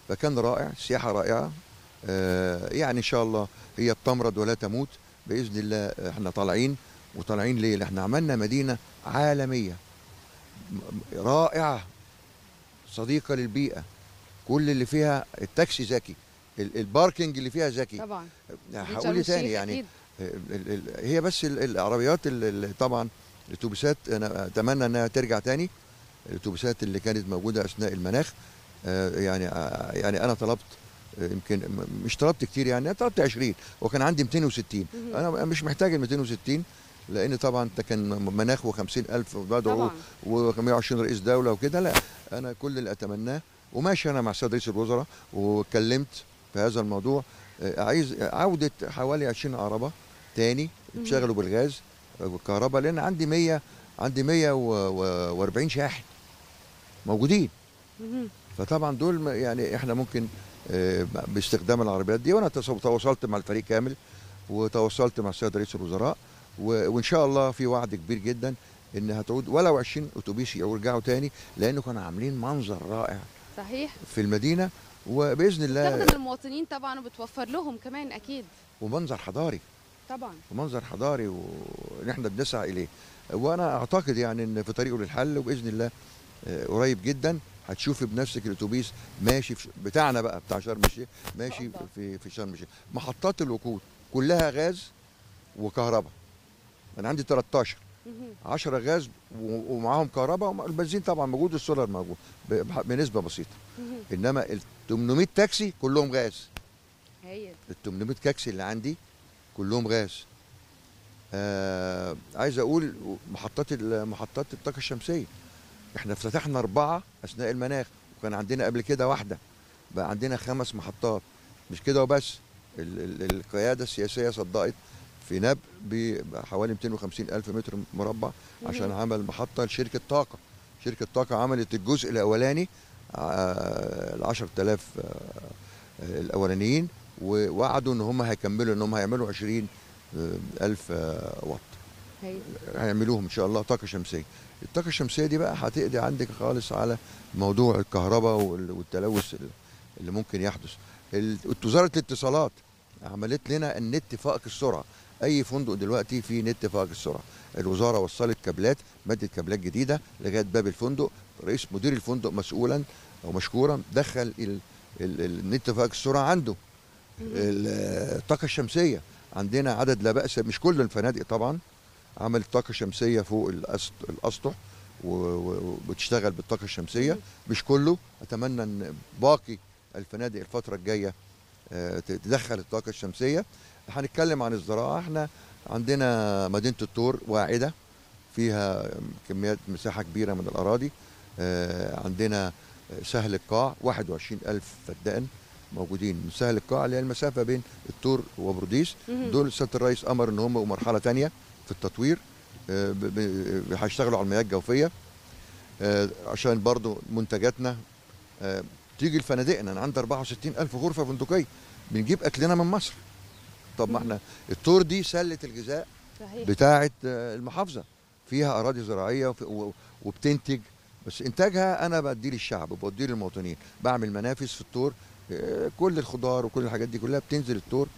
فكان رائع سياحه رائعه آه، يعني ان شاء الله هي بتمرض ولا تموت باذن الله احنا طالعين وطالعين ليه؟ احنا عملنا مدينه عالميه م- رائعه صديقه للبيئه كل اللي فيها التاكسي ذكي ال- الباركينج اللي فيها ذكي طبعا هقول ايه تاني يعني ال- ال- ال- هي بس ال- العربيات ال- ال- طبعا الاتوبيسات انا اتمنى انها ترجع تاني الاتوبيسات اللي كانت موجوده اثناء المناخ آه، يعني آه، يعني انا طلبت آه، يمكن م- مش طلبت كتير يعني طلبت 20 وكان عندي 260 مهم. انا مش محتاج ال 260 لان طبعا ده كان مناخ و50000 وبدعو طبعاً. و120 رئيس دوله وكده لا انا كل اللي اتمناه وماشي انا مع السيد رئيس الوزراء واتكلمت في هذا الموضوع آه، عايز عوده حوالي 20 عربه تاني مهم. يشتغلوا بالغاز والكهرباء لان عندي 100 عندي 140 شاحن موجودين فطبعا دول ما- يعني احنا ممكن آه، باستخدام العربيات دي وانا تصو- تواصلت مع الفريق كامل وتواصلت مع السيد رئيس الوزراء و- وان شاء الله في وعد كبير جدا ان هتعود ولو 20 اتوبيس يرجعوا تاني لانه كانوا عاملين منظر رائع صحيح في المدينه وباذن الله تخدم المواطنين طبعا وبتوفر لهم كمان اكيد ومنظر حضاري طبعا ومنظر حضاري ونحن بنسعى اليه وانا اعتقد يعني ان في طريقه للحل وباذن الله آه، قريب جدا هتشوفي بنفسك الاتوبيس ماشي في ش- بتاعنا بقى بتاع شرم الشيخ ماشي في في شرم الشيخ محطات الوقود كلها غاز وكهرباء انا عندي 13 10 غاز و- ومعاهم كهرباء وم- البنزين طبعا موجود والسولار موجود ب- بح- بنسبه بسيطه انما ال 800 تاكسي كلهم غاز هايل ال 800 تاكسي اللي عندي كلهم غاز آه عايز اقول محطات ال- محطات الطاقه الشمسيه احنا افتتحنا اربعه اثناء المناخ وكان عندنا قبل كده واحده بقى عندنا خمس محطات مش كده وبس ال ال القياده السياسيه صدقت في نب بحوالي 250 الف متر مربع عشان مهم. عمل محطه لشركه طاقه شركه طاقه عملت الجزء الاولاني ال 10000 الاولانيين ووعدوا ان هم هيكملوا ان هم هيعملوا 20 الف واط هايل هيعملوهم ان شاء الله طاقه شمسيه الطاقه الشمسيه دي بقى هتقضي عندك خالص على موضوع الكهرباء وال- والتلوث ال- اللي ممكن يحدث ال- وزاره الاتصالات عملت لنا النت فائق السرعه اي فندق دلوقتي فيه نت فائق السرعه الوزاره وصلت كابلات مدت كابلات جديده لغايه باب الفندق رئيس مدير الفندق مسؤولا او مشكورا دخل ال- ال- النت فائق السرعه عنده ال- الطاقه الشمسيه عندنا عدد لا باس مش كل الفنادق طبعا عملت طاقه شمسيه فوق الأسط- الاسطح و- و- وبتشتغل بالطاقه الشمسيه مش كله اتمنى ان باقي الفنادق الفتره الجايه آه، تدخل الطاقه الشمسيه هنتكلم عن الزراعه احنا عندنا مدينه الطور واعده فيها كميات مساحه كبيره من الاراضي آه، عندنا سهل القاع 21 ألف فدان موجودين سهل القاع اللي هي المسافه بين الطور وبرديس مهم. دول سياده الرئيس امر ان هم يبقوا مرحله تانية في التطوير آه، ب- ب- هيشتغلوا على المياه الجوفيه آه، عشان برضو منتجاتنا آه، تيجي لفنادقنا انا عندي 64 الف غرفه فندقيه بنجيب اكلنا من مصر طب ما احنا الطور دي سله الغذاء صحيح. بتاعه آه، المحافظه فيها اراضي زراعيه وف- و- وبتنتج بس انتاجها انا بديه للشعب وبديه للمواطنين بعمل منافس في الطور آه، كل الخضار وكل الحاجات دي كلها بتنزل الطور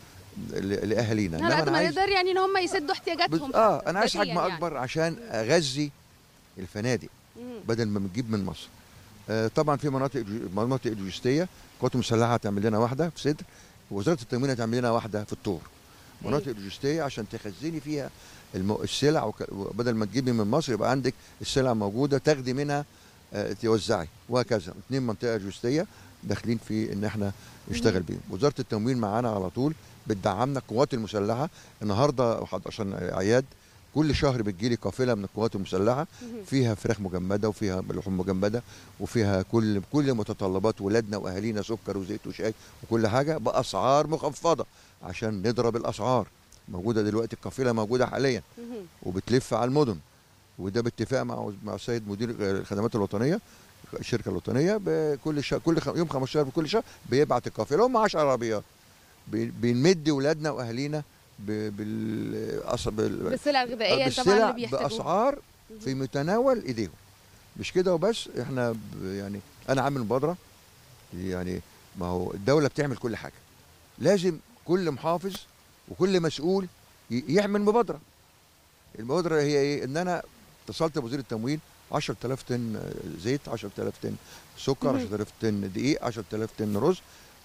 ل- لاهالينا على إنما قد أنا ما عايز- نقدر يعني ان هم يسدوا بس احتياجاتهم اه انا عايز ذاتياً حجم يعني. اكبر عشان اغذي الفنادق مم. بدل ما بنجيب من مصر آه طبعا في مناطق مناطق لوجستيه القوات المسلحه هتعمل لنا واحده في صدر وزاره التموين هتعمل لنا واحده في الطور مناطق لوجستيه عشان تخزني فيها الم- السلع وك- وبدل ما تجيبي من مصر يبقى عندك السلع موجوده تاخدي منها آه، توزعي وهكذا اثنين منطقه لوجستيه داخلين في ان احنا نشتغل بيهم وزاره التموين معانا على طول بتدعمنا القوات المسلحه النهارده وحد- عشان اعياد كل شهر بتجيلي قافله من القوات المسلحه مهم. فيها فراخ مجمده وفيها لحوم مجمده وفيها كل كل متطلبات ولادنا واهالينا سكر وزيت وشاي وكل حاجه باسعار مخفضه عشان نضرب الاسعار موجوده دلوقتي القافله موجوده حاليا مهم. وبتلف على المدن وده باتفاق مع مع السيد مدير الخدمات الوطنيه الشركه الوطنيه بكل شهر كل خ- يوم 15 بكل شهر بيبعت القافله هم 10 عربيات بي- بنمد ولادنا واهالينا ب- بال أص- بال- بالسلع الغذائية طبعاً بالسلع اللي بيحتاجوها. باسعار في متناول ايديهم مش كده وبس احنا ب- يعني انا عامل مبادره يعني ما هو الدوله بتعمل كل حاجه لازم كل محافظ وكل مسؤول ي- يعمل مبادره المبادره هي ايه ان انا اتصلت بوزير التموين 10000 طن زيت 10000 طن سكر مهم. 10000 طن دقيق 10000 طن رز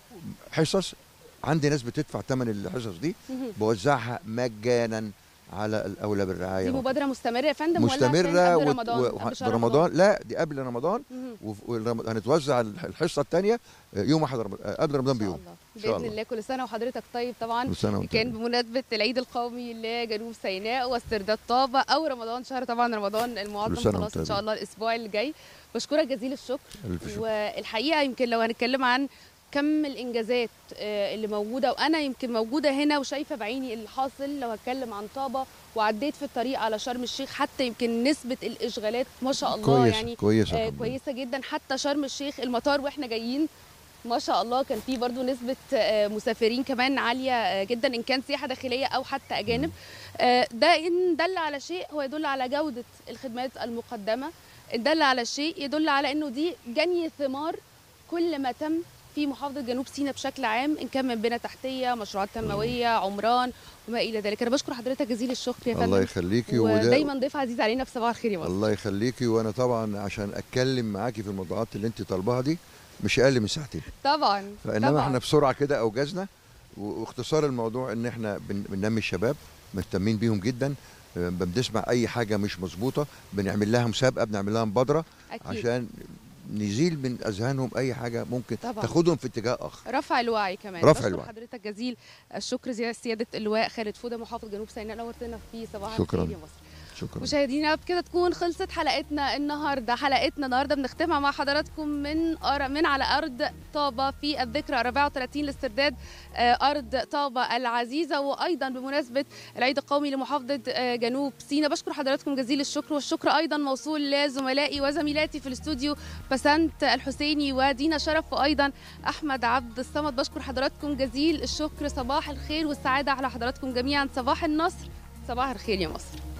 حصص عندي ناس بتدفع ثمن الحصص دي مهم. بوزعها مجانا على الاولى بالرعايه دي مبادره مستمره يا فندم ولا مستمره عشان قبل وت- رمضان و- قبل شهر برمضان لا دي قبل رمضان مهم. وف- والرم- هنتوزع الح- الحصه الثانيه يوم واحد رمضان قبل رمضان بيوم ان شاء باذن الله الله كل سنه وحضرتك طيب طبعا كل سنة وأنت كان طيب. بمناسبه العيد القومي لجنوب سيناء واسترداد طابه او رمضان شهر طبعا رمضان المعظم كل سنة خلاص وأنت ان شاء طيب. الله الاسبوع اللي جاي بشكرك جزيل الشكر ألف شكر. والحقيقه يمكن لو هنتكلم عن كم الانجازات آه، اللي موجوده وانا يمكن موجوده هنا وشايفه بعيني اللي حاصل لو هتكلم عن طابه وعديت في الطريق على شرم الشيخ حتى يمكن نسبه الاشغالات ما شاء الله كويسة- يعني كويسة آه، الحمد لله. كويسه جدا حتى شرم الشيخ المطار واحنا جايين ما شاء الله كان في برضو نسبة آه، مسافرين كمان عالية آه، جدا إن كان سياحة داخلية أو حتى أجانب آه، ده إن دل على شيء هو يدل على جودة الخدمات المقدمة إن دل على شيء يدل على إنه دي جني ثمار كل ما تم في محافظة جنوب سيناء بشكل عام إن كان من بنى تحتية مشروعات تنموية عمران وما إلى ذلك أنا بشكر حضرتك جزيل الشكر يا فندم الله يخليكي وده- ودايما ضيف عزيز علينا في صباح الخير يا مصر الله يخليكي وانا طبعا عشان اتكلم معاكي في الموضوعات اللي انت طالباها دي مش اقل من ساعتين طبعا فانما طبعا احنا بسرعه كده اوجزنا و- واختصار الموضوع ان احنا بن- بننمي الشباب مهتمين بيهم جدا آه، بنسمع اي حاجه مش مظبوطه بنعمل لها مسابقه بنعمل لها مبادره أكيد. عشان نزيل من اذهانهم اي حاجه ممكن طبعاً. تاخدهم في اتجاه اخر رفع الوعي كمان رفع بشكر الوعي. حضرتك جزيل الشكر زي سياده اللواء خالد فوده محافظ جنوب سيناء نورتنا في صباح شكراً. الخير يا مصر شكرا مشاهدينا بكده تكون خلصت حلقتنا النهارده حلقتنا النهارده بنختمها مع حضراتكم من أر- من على ارض طابه في الذكرى 34 لاسترداد آه، ارض طابه العزيزه وايضا بمناسبه العيد القومي لمحافظه آه، جنوب سيناء بشكر حضراتكم جزيل الشكر والشكر ايضا موصول لزملائي وزميلاتي في الاستوديو بسنت الحسيني ودينا شرف وايضا احمد عبد الصمد بشكر حضراتكم جزيل الشكر صباح الخير والسعاده على حضراتكم جميعا صباح النصر صباح الخير يا مصر